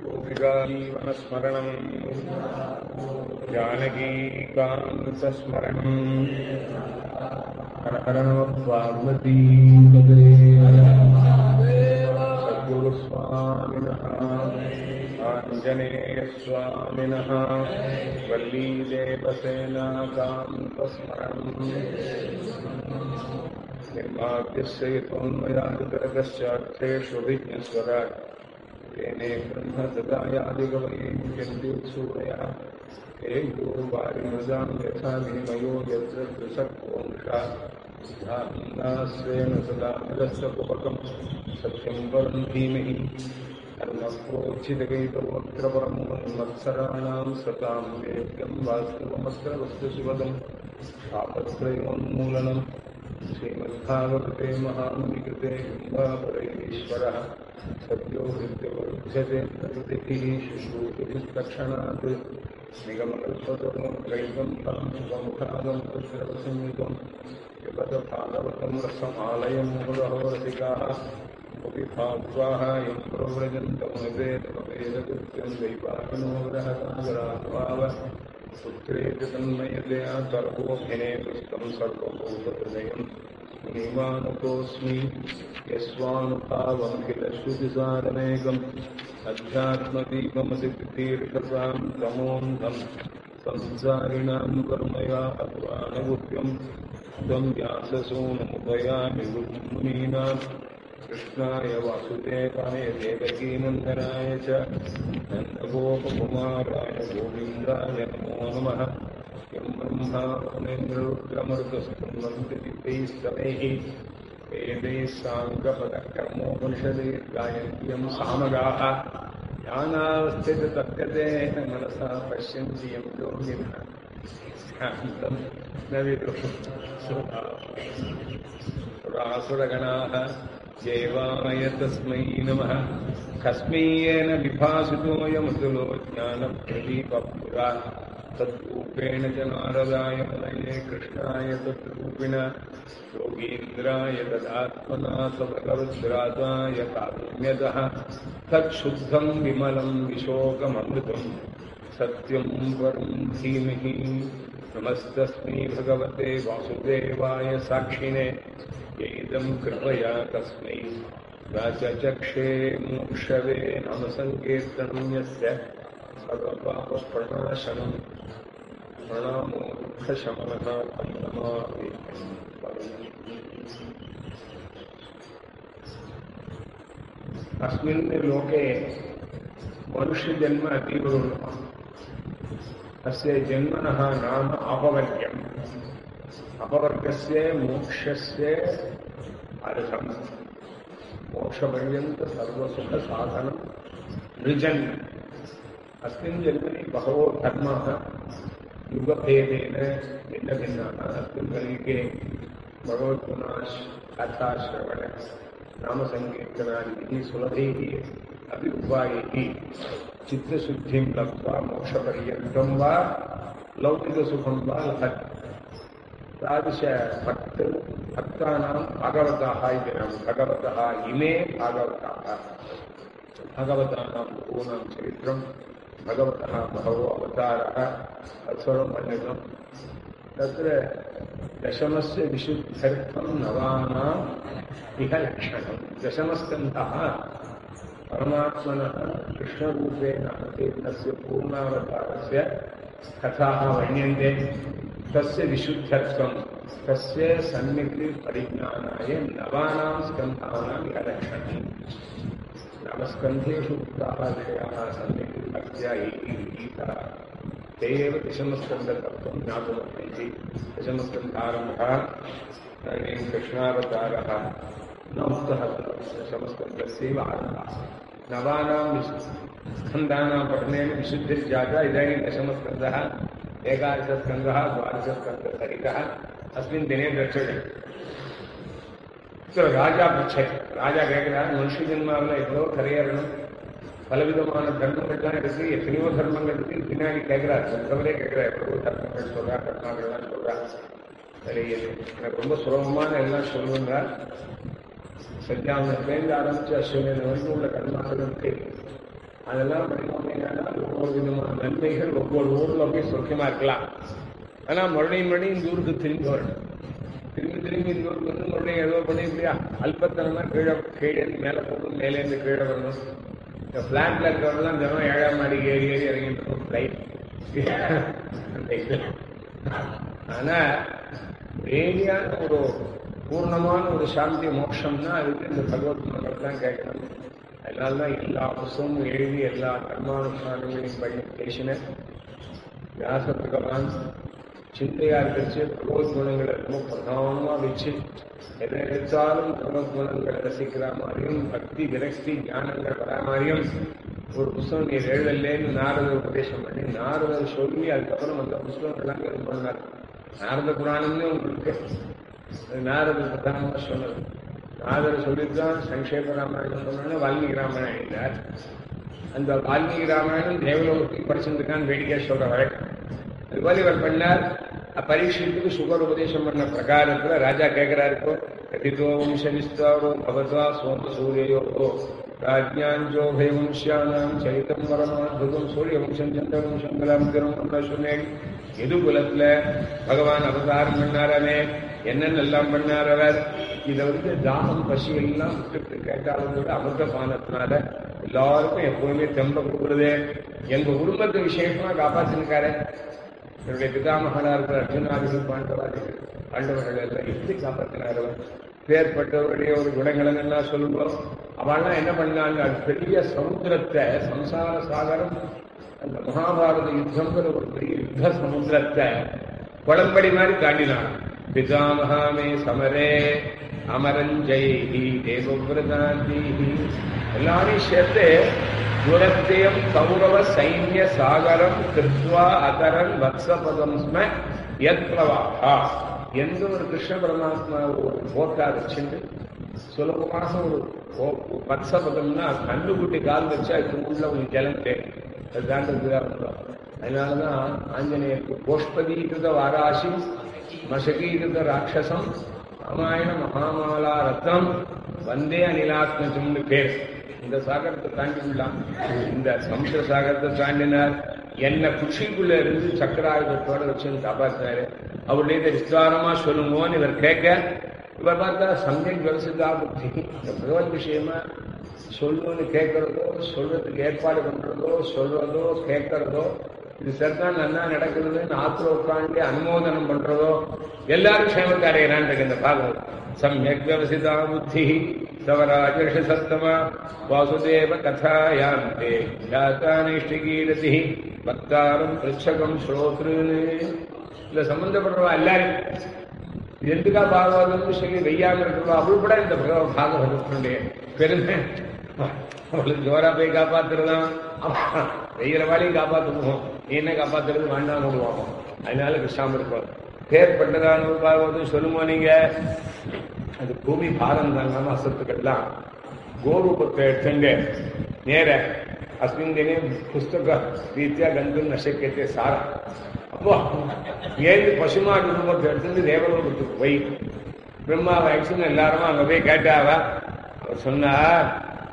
गोपिकाजीवनस्मरणम् जानकीकान्तस्मरणम् हर हर नमः पार्वती पदे सद्गुरुस्वामिनः आञ्जनेयस्वामिनः वल्लीदेवसेनाकान्तस्मरणम् निर्माद्यस्य यतोन्मयादितरकश्चार्थेषु विज्ञस्वराट् तेने ब्रह्म तदायादिगमयेन्द्यूत्सूरया हे गुरुवारिमृदां यथा विनिमयो यत्र त्रिसक्वंशा ध्यानास्वेन सदा निरस्तपुपकम् सत्यं परं धीमहि धर्मप्रोचितकैतवत्र परं मत्सराणां सतां वेद्यं वास्तवमत्र वस्तुशिवदम् आपत्रयोन्मूलनम् श्रीमद्भागवते महामुनिकृते बिम्बापरैश्वरः सद्यो हृद्यवरुध्यते प्रकृतिः शुश्रूतिस्तक्षणात् निगमकल्पतरुणैकं तं शुभमुखादं तत्रवसंयुतं यपदभागवतं रसमालयं मुरहो रसिकाः अपि भाग्वाः यं प्रव्रजन्तमुपेदकृत्यं दैवाहिनो रहसागरात्माव पुत्रे च तन्मयतया सर्वोऽभिने पुष्टं सर्वभूतहृदयम् मुनिमानतोऽस्मि यस्वानुभावं किलश्रुतिसारमेकम् अध्यात्मदीपमतितीर्थसां तमोऽन्धम् संसारिणां कर्मया अध्वानगुह्यम् त्वं व्याससूनमुपयामि मुनीनाम् कृष्णाय वासुदेवाय देवकीनन्दनाय च नन्दगोपकुमाराय गोविन्दाय नमो नमः यं ब्रह्मा वनेन्द्ररुद्रमरुतस्तुन्वन्तिभिस्तैः वेदैः साङ्गपदकर्मोपनिषदे गायन्त्यं सामगाः ज्ञानावस्थिततद्गतेन मनसा पश्यन्ति यं योगिनः शान्तं न विदुः सुरासुरगणाः देवाय तस्मै नमः कस्मैयेन विभासितोऽयमतुलो ज्ञानप्रदीपपुरा तद्रूपेण च नारदाय मनये कृष्णाय तद्रूपिण योगीन्द्राय तदात्मना सभगवद्राताय कारुण्यतः तच्छुद्धम् विमलम् विशोकममृतम् सत्यम् परम् धीमहि नमस्तस्मै भगवते वासुदेवाय साक्षिणे येदम् कृपया तस्मै राचचक्षे मोक्षवे नाम सङ्कीर्तनम् यस्य सर्वपापप्रणाशनम् प्रणामो दुःखशमनः तं नमामि अस्मिन् लोके मनुष्यजन्म अतीव दुर्लभम् अस्य जन्मनः नाम अपवर्ग्यम् अपवर्गस्य मोक्षस्य अर्थम् मोक्षपर्यन्त सर्वसुखसाधनं नृजन् अस्मिन् जन्मनि बहवो धर्माः युगभेदेन भिन्नभिन्नाः अस्मिन् कलिके भगवद्गुणाश् कथाश्रवण नामसङ्कीर्तनादिभिः सुलभैः अपि उपायैः चित्तशुद्धिं लब्ध्वा मोक्षपर्यन्तं वा लौकिकसुखं वा लभते तादृशभक्त भक्तानां भागवताः इति नाम भगवतः इमे भागवताः भगवतानां बहूनां चरित्रं भगवतः बहवो अवतारः तत्सर्वम् अन्यतम् तत्र दशमस्य विशुद्धर्थं नवानाम् इह लक्षणं दशमस्कन्धः परमात्मनः कृष्णरूपेण अवतीर्णस्य पूर्णावतारस्य कथाः वर्ण्यन्ते तस्य विशुद्धत्वं तस्य सम्यक् परिज्ञानाय नवानां स्कन्धानाम् इह लक्षणम् नवस्कन्धेषु उक्ताः विषयाः सम्यक् भक्त्या गीता ते एव दशमस्कन्धतत्त्वं ज्ञातुमर्हन्ति दशमस्कन्धारम्भः इदानीं कृष्णावतारः नवस्तः दशमस्कन्धस्यैव आरम्भः नवानां स्कन्धानां पठनेन विशुद्धिर्जाता इदानीं दशमस्कन्धः एकादशस्कन्धः द्वादशस्कन्धसहितः अस्मिन् दिने द्रक्ष्यते ராஜா பட்சை ராஜா கேட்கிறார் மனுஷ ஜென்மாவில் எவ்வளோ கரையேறணும் பலவிதமான தர்மங்கள்லாம் இருக்கு எத்தனையோ தர்மங்கள் இருக்கு பின்னாடி கேட்கிறார் சொல்றவரே கேட்கிறார் எவ்வளவோ தர்மங்கள் சொல்றா கர்மாக்கள்லாம் சொல்றா தெரியல எனக்கு ரொம்ப சுலபமான எல்லாம் சொல்லுங்கிறார் சத்தியாவனத்திலேருந்து ஆரம்பிச்சு அஸ்வமேதம் வரைக்கும் உள்ள கர்மாக்களுக்கு அதெல்லாம் படிக்கணும்னா ஒவ்வொரு விதமான நன்மைகள் ஒவ்வொரு ஊர்ல போய் சொர்க்கமா இருக்கலாம் ஆனா மறுபடியும் மறுபடியும் இந்த ஊருக்கு திரும்பி வரணும் திரும்பி திரும்பி இந்த ஊருக்கு வந்து மறுபடியும் ஏதோ பண்ணி இப்படியா அல்பத்தனமா கீழே கீழே இருந்து மேலே போகணும் மேலே இருந்து கீழே வரணும் இந்த பிளாட்ல இருக்கிறவங்களாம் தினம் ஏழாம் மாடிக்கு ஏறி ஏறி இறங்கிட்டு இருக்கும் ஃபிளைட் ஆனா வேதியான ஒரு பூர்ணமான ஒரு சாந்தி மோட்சம்னா அதுக்கு இந்த பகவத் மந்திரம் தான் கேட்கணும் அதனாலதான் எல்லா புஸ்தகமும் எழுதி எல்லா கர்மானுஷ்டானங்களையும் பண்ணி பேசினேன் வியாச பகவான் சிந்தையா இருக்கிறச்சு பகவத் குணங்களை ரொம்ப பிரதானமா வச்சு எதை எடுத்தாலும் பகவத் குணங்களை ரசிக்கிற மாதிரியும் பக்தி விரக்தி ஞானங்கள் வரா மாதிரியும் ஒரு புஸ்தகம் நீர் எழுதலேன்னு நாரதர் உபதேசம் பண்ணி நாரதர் சொல்லி அதுக்கப்புறம் அந்த புஸ்தகங்கள்லாம் இது பண்ணார் நாரத புராணம்னு உங்களுக்கு அது நாரதர் பிரதானமா சொன்னது நாரதர் சொல்லித்தான் சங்கேப ராமாயணம் சொன்னோன்னு வால்மீகி ராமாயணம் எழுதினார் அந்த வால்மீகி ராமாயணம் தேவலோகத்துக்கு படிச்சிருக்கான்னு வேடிக்கை சொல்ற வழக்கம் அதுபோல இவர் பண்ணார் பரீட்சத்துக்கு சுகர் உபதேசம் பண்ண பிரகாரத்துல ராஜா கேட்கிறாரு இப்போ கதிதோ வம்ச விஸ்தாரோ பகவதா சோம சூரியோ ராஜ்யாஞ்சோ பயவம்சியானாம் சரிதம் வரமாத்புதம் சூரிய வம்சம் சந்திர வம்சம் கலாம் சொன்னேன் எது குலத்துல பகவான் அவதாரம் பண்ணாரமே என்னென்ன எல்லாம் பண்ணார் அவர் இதை வந்து தாகம் பசி எல்லாம் விட்டுட்டு கேட்டாலும் கூட அமிர்த பானத்தினால எல்லாருக்கும் எப்பவுமே தெம்ப கொடுக்குறது எங்க குடும்பத்தை விசேஷமா காப்பாத்திருக்காரு என்னுடைய பிதாமகனா இருக்கிற அர்ஜுனாதிகள் பாண்டவாதிகள் பாண்டவர்கள் எல்லாம் எப்படி காப்பாற்றினார் அவர் பேர்பட்டவருடைய ஒரு குணங்களை எல்லாம் சொல்லுவோம் அவள்லாம் என்ன பண்ணாங்க அது பெரிய சமுத்திரத்தை சம்சார சாகரம் அந்த மகாபாரத யுத்தங்கிற ஒரு பெரிய யுத்த சமுத்திரத்தை குளம்படி மாதிரி தாண்டினான் பிதாமகாமே சமரே அமரஞ்செய்ஹி தேவவிரதாந்தீஹி எல்லாரையும் சேர்த்து துரத்தியம் கௌரவ சைன்ய சாகரம் கிருத்வா அதரன் வத்சபதம் ஸ்ம யத் பிரவாகா எந்த ஒரு கிருஷ்ண பரமாத்மா ஒரு போட்டா வச்சுட்டு சுலபமாக ஒரு வத்சபதம்னா கண்ணுக்குட்டி கால் வச்சா இதுக்குள்ள ஒரு ஜலம் தேவை அதுதான் அதனாலதான் ஆஞ்சநேயருக்கு கோஷ்பதீகிருத வாராசி மசகீகிருத ராட்சசம் ராமாயண மகாமாலா ரத்னம் வந்தே அனிலாத்மஜம்னு பேர் இந்த சாகரத்தை தாண்டி விடலாம் இந்த சமுத்திர சாகரத்தை தாண்டினார் என்ன குஷிக்குள்ள இருந்து சக்கராயுதத்தோட வச்சு காப்பாத்தினாரு அவருடைய விஸ்தாரமா சொல்லுங்கன்னு இவர் கேட்க இவர் பார்த்தா சமயம் விவசிதா புத்தி இந்த பகவத் விஷயமா சொல்லுன்னு கேட்கறதோ சொல்றதுக்கு ஏற்பாடு பண்றதோ சொல்றதோ கேட்கறதோ இது சரிதான் நல்லா நடக்கிறதுன்னு ஆத்திர உட்காந்து அனுமோதனம் பண்றதோ எல்லாரும் க்ஷேமக்காரையரான் இருக்கு இந்த பாகம் சமயக் விவசிதா புத்தி சவராஜர்ஷ சத்தமா வாசுதேவ கதாயாந்தே ஜாத்தானிஷ்டிகீரதி பக்தாரம் பிருச்சகம் ஸ்ரோத்ருன்னு இதுல சம்பந்தப்படுறவா எல்லாரும் எதுக்கா பாகவதம்னு சொல்லி வெய்யாம இருக்கிறவா அவள் கூட இந்த பாகவதத்தினுடைய பெருமை அவளுக்கு ஜோரா போய் காப்பாத்துறதான் வெயில வாழையும் காப்பாத்துவோம் நீ என்ன காப்பாத்துறது வேண்டாம் விடுவாங்க அதனால கிருஷ்ணாம இருப்பார் பேர்பட்டதான ஒரு பாகவதம் சொல்லுமோ நீங்க அது பூமி பாரம் தாங்காம அசத்துக்கெல்லாம் கோரூபத்தை எடுத்துங்க நேர அஸ்மின் தினே புஸ்தக ரீதியா கந்து நசக்கியத்தை சாரா அப்போ ஏழு பசுமாடு ரூபத்தை எடுத்துட்டு தேவலோகத்துக்கு போய் பிரம்மா வயசுன்னு எல்லாருமே அங்க போய் கேட்டாவா அவர் சொன்னார்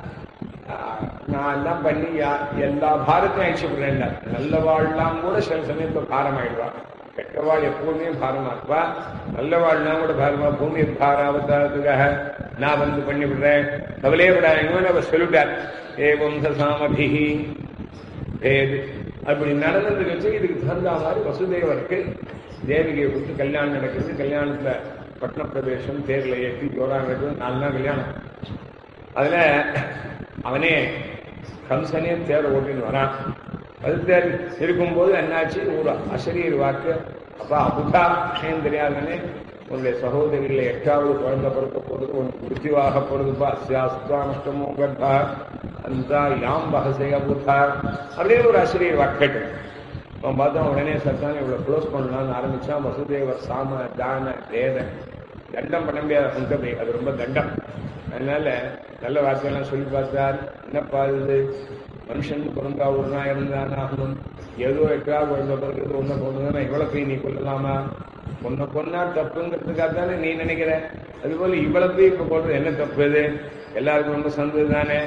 நான் எல்லாம் பண்ணி எல்லா பாரத்தையும் அழிச்சுடுறேன் நல்லவாழ்லாம் கூட சில சமயத்துல பாரமாயிடுவா கெட்டவாள் எப்பவுமே பாரமா இருப்பா நல்லவாழ்லாம் கூட பாரமா பூமி பாராவதாரத்துக்காக நான் வந்து பண்ணி விடுறேன் கவலையே விடாதீங்கன்னு அவர் சொல்லிட்டார் ஏவம் சாமபிகி பேது அப்படி நடந்ததுக்கு வச்சு இதுக்கு தகுந்த மாதிரி வசுதேவருக்கு தேவிகையை கொடுத்து கல்யாணம் நடக்கிறது கல்யாணத்துல பட்ன பிரவேசம் தேர்ல ஏற்றி ஜோரா நடக்குது நாலு நாள் கல்யாணம் அதுல அவனே கம்சனே தேர ஓட்டின்னு வரான் அது தேர் இருக்கும்போது என்னாச்சு ஒரு அசரீர் வாக்கு அப்பா அபுதா விஷயம் தெரியாதுன்னு உன்னுடைய சகோதரியில எட்டாவது குழந்தை பிறக்க போறது உனக்கு மிருத்திவாக போறதுப்பா சியாஸ்தா நஷ்டமோ கர்ப்பா அந்த யாம் பகசைய அபுதா அப்படியே ஒரு அசரீர் வாக்கெட்டு அவன் பார்த்தா உடனே சத்தான் இவ்வளவு க்ளோஸ் பண்ணலாம்னு ஆரம்பிச்சான் வசுதேவர் சாம தான வேத தண்டம் பண்ண முடியாத சங்கதை அது ரொம்ப தண்டம் அதனால நல்ல வார்த்தையெல்லாம் சொல்லி பார்த்தார் என்னப்பா இது மனுஷன் பிறந்தா ஒரு நாள் இருந்தான் ஆகணும் ஏதோ எட்டா குழந்தை பிறகு ஒன்ன பொண்ணுன்னா இவ்வளவு போய் நீ கொள்ளலாமா உன்னை கொன்னா தப்புங்கிறதுக்காக தானே நீ நினைக்கிற அதுபோல இவ்வளவு போய் இப்ப கொள்றது என்ன தப்பு இது எல்லாருக்கும் ரொம்ப சந்தது தானே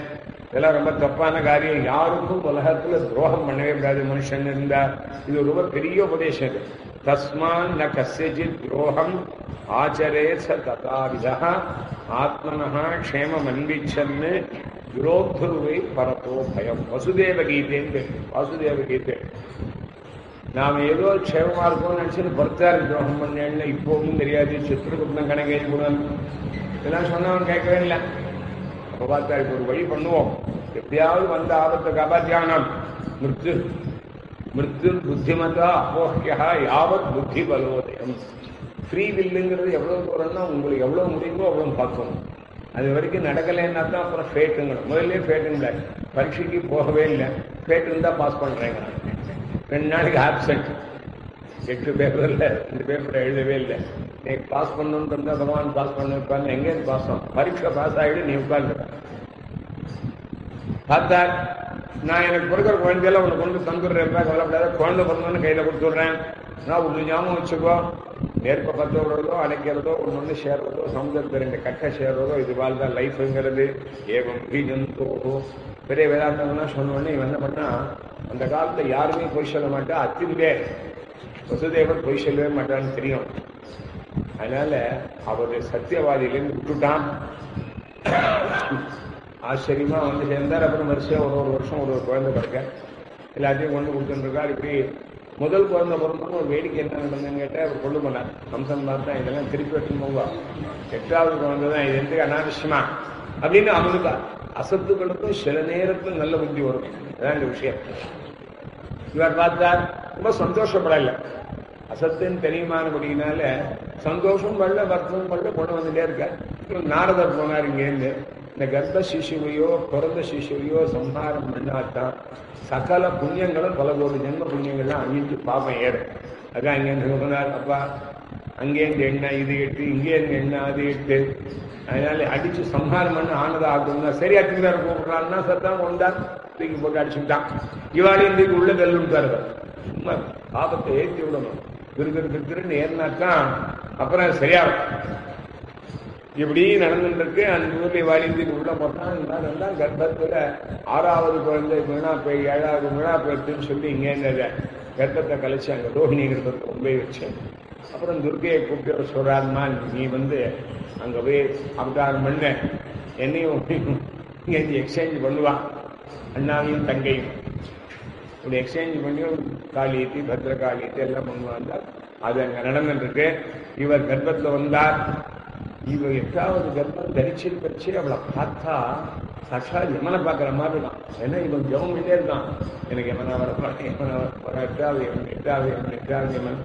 இதெல்லாம் ரொம்ப தப்பான காரியம் யாருக்கும் உலகத்துல துரோகம் பண்ணவே கூடாது மனுஷன் இருந்தா இது ரொம்ப பெரிய உபதேசம் இது தஸ்மான் ந கசித் துரோகம் ஆச்சரே ச ததாவிதா ஆத்மனஹா க்ஷேமம் அன்பிச்சன்னு துரோக்துருவை பரத்தோ பயம் வசுதேவ கீதைன்னு பேரு. வாசுதேவ கீதை நாம ஏதோ க்ஷேமமா இருக்கோம்னு நினைச்சுட்டு பர்த்தாரு துரோகம் பண்ணேன்னு இப்போவும் தெரியாது சித்திரகுப்தம் கணக்கே கூட இதெல்லாம் சொன்னவன் கேட்கவே இல்லை அப்ப பார்த்தா இப்ப ஒரு வழி பண்ணுவோம் எப்படியாவது வந்த ஆபத்தை காப்பாத்தியானம் மிருத்து மிருத்து புத்திமதா அப்போக்கியா யாவத் புத்தி பலோதயம் ஃப்ரீ வில்லுங்கிறது எவ்வளவு தூரம்னா உங்களுக்கு எவ்வளவு முடியுமோ அவ்வளவு பார்க்கணும் அது வரைக்கும் நடக்கலைன்னா தான் அப்புறம் ஃபேட்டுங்கணும் முதல்ல ஃபேட்டுங்கள பரீட்சைக்கு போகவே இல்லை ஃபேட் இருந்தா பாஸ் பண்றேங்க ரெண்டு நாளைக்கு ஆப்சென்ட் எட்டு பேப்பர்ல ரெண்டு பேப்பர் எழுதவே இல்லை நீ பாஸ் பண்ணணும்னு இருந்தா பகவான் பாஸ் பண்ண வைப்பாங்க எங்கே பாஸ் ஆகும் பரீட்சை பாஸ் ஆகிடு நீ உட்கார்ந்து பார்த்தா நான் எனக்கு பிறகுற குழந்தையெல்லாம் உனக்கு கொண்டு தந்துடுறேன் கவலைப்படாத குழந்தை பிறந்தோன்னு கையில கொடுத்துடுறேன் நான் ஒரு ஞாபகம் வச்சுக்கோ நெருப்ப பத்த விடுறதோ அணைக்கிறதோ ஒன்று ஒன்று சேர்றதோ சமுதிரத்தை ரெண்டு கட்டை சேர்றதோ இது வாழ் தான் லைஃப்ங்கிறது ஏவம் பீஜந்தோ பெரிய வேதாந்தம்லாம் சொன்னோடனே இவன் என்ன பண்ணா அந்த காலத்துல யாருமே பொய் சொல்ல மாட்டா அத்திலே வசுதேவர் பொய் சொல்லவே மாட்டான்னு தெரியும் அதனால அவர் சத்தியவாதியிலேருந்து விட்டுட்டான் ஆச்சரியமா வந்து சேர்ந்தார் அப்புறம் வரிசையா ஒரு ஒரு வருஷம் ஒரு ஒரு குழந்தை பிறக்க எல்லாத்தையும் கொண்டு கொடுத்துருக்காரு இப்படி முதல் குழந்தை பிறந்தோம் ஒரு வேடிக்கை என்ன நடந்ததுன்னு கேட்டா அவர் கொண்டு போனார் கம்சன் பார்த்தா இதெல்லாம் திருப்பி எடுத்துன்னு போவா எட்டாவது குழந்தை தான் இது எந்த அனாவசியமா அப்படின்னு அவனுக்கு அசத்துக்களுக்கும் சில நேரத்தில் நல்ல புத்தி வரும் அதான் இந்த விஷயம் இவர் பார்த்தார் ரொம்ப சந்தோஷப்படல அசத்துன்னு தெரியுமானபடினால சந்தோஷம் படல வருத்தமும் படல கொண்டு வந்துட்டே இருக்கார் இவர் நாரதர் போனார் இங்கேருந்து இந்த கர்ப்ப சிசுவையோ பிறந்த சிசுவையோ சம்ஹாரம் பண்ணாதான் சகல புண்ணியங்களும் பல கோடி ஜென்ம புண்ணியங்கள்லாம் அழிஞ்சு பாப்பம் ஏறும் அதான் இங்கேருந்து சொன்னார் அப்பா அங்கேருந்து எண்ணெய் இது எட்டு இங்கேருந்து எண்ணெய் அது எட்டு அதனால அடிச்சு சம்ஹாரம் பண்ண ஆனதா ஆகும்னா சரி அத்திங்கிறார் கூப்பிடுறான்னா சத்தான் கொண்டார் தூக்கி போட்டு அடிச்சுட்டான் இவாளையும் தூக்கி உள்ள தள்ளுட்டாரு சும்மா பாபத்தை ஏற்றி விடணும் திரு திரு திரு திருன்னு ஏறினாத்தான் அப்புறம் சரியாகும் இப்படி நடந்துட்டு இருக்கு அந்த ஊர்ல வாலிந்துக்கு உள்ள போட்டான் எல்லாம் கர்ப்பத்துல ஆறாவது குழந்தை வீணா போய் ஏழாவது வீணா போயிடுச்சுன்னு சொல்லி இங்கே இருந்தத கர்ப்பத்தை கழிச்சு அங்க ரோஹிணி கர்ப்பத்தை கொண்டு போய் வச்சேன் அப்புறம் துர்கையை கூப்பிட்டு சொல்றாருமா நீ வந்து அங்க போய் அவதாரம் பண்ண என்னையும் இங்க எக்ஸ்சேஞ்ச் பண்ணுவான் அண்ணாவையும் தங்கையும் இப்படி எக்ஸ்சேஞ்ச் பண்ணி காளியத்தி பத்திரகாளியத்தி எல்லாம் பண்ணுவாங்க அது அங்க நடந்துட்டு இருக்கு இவர் கர்ப்பத்துல வந்தார் இவ எட்டாவது கர்ப்பம் தரிச்சில் வச்சு அவளை பார்த்தா சாட்சா யமனை பார்க்குற மாதிரி இருக்கான் ஏன்னா இவன் ஜெபம் பண்ணிட்டே இருக்கான் எனக்கு யமனா வர யமனா வர எட்டாவது யமன் எட்டாவது யமன் எட்டாவது யமன்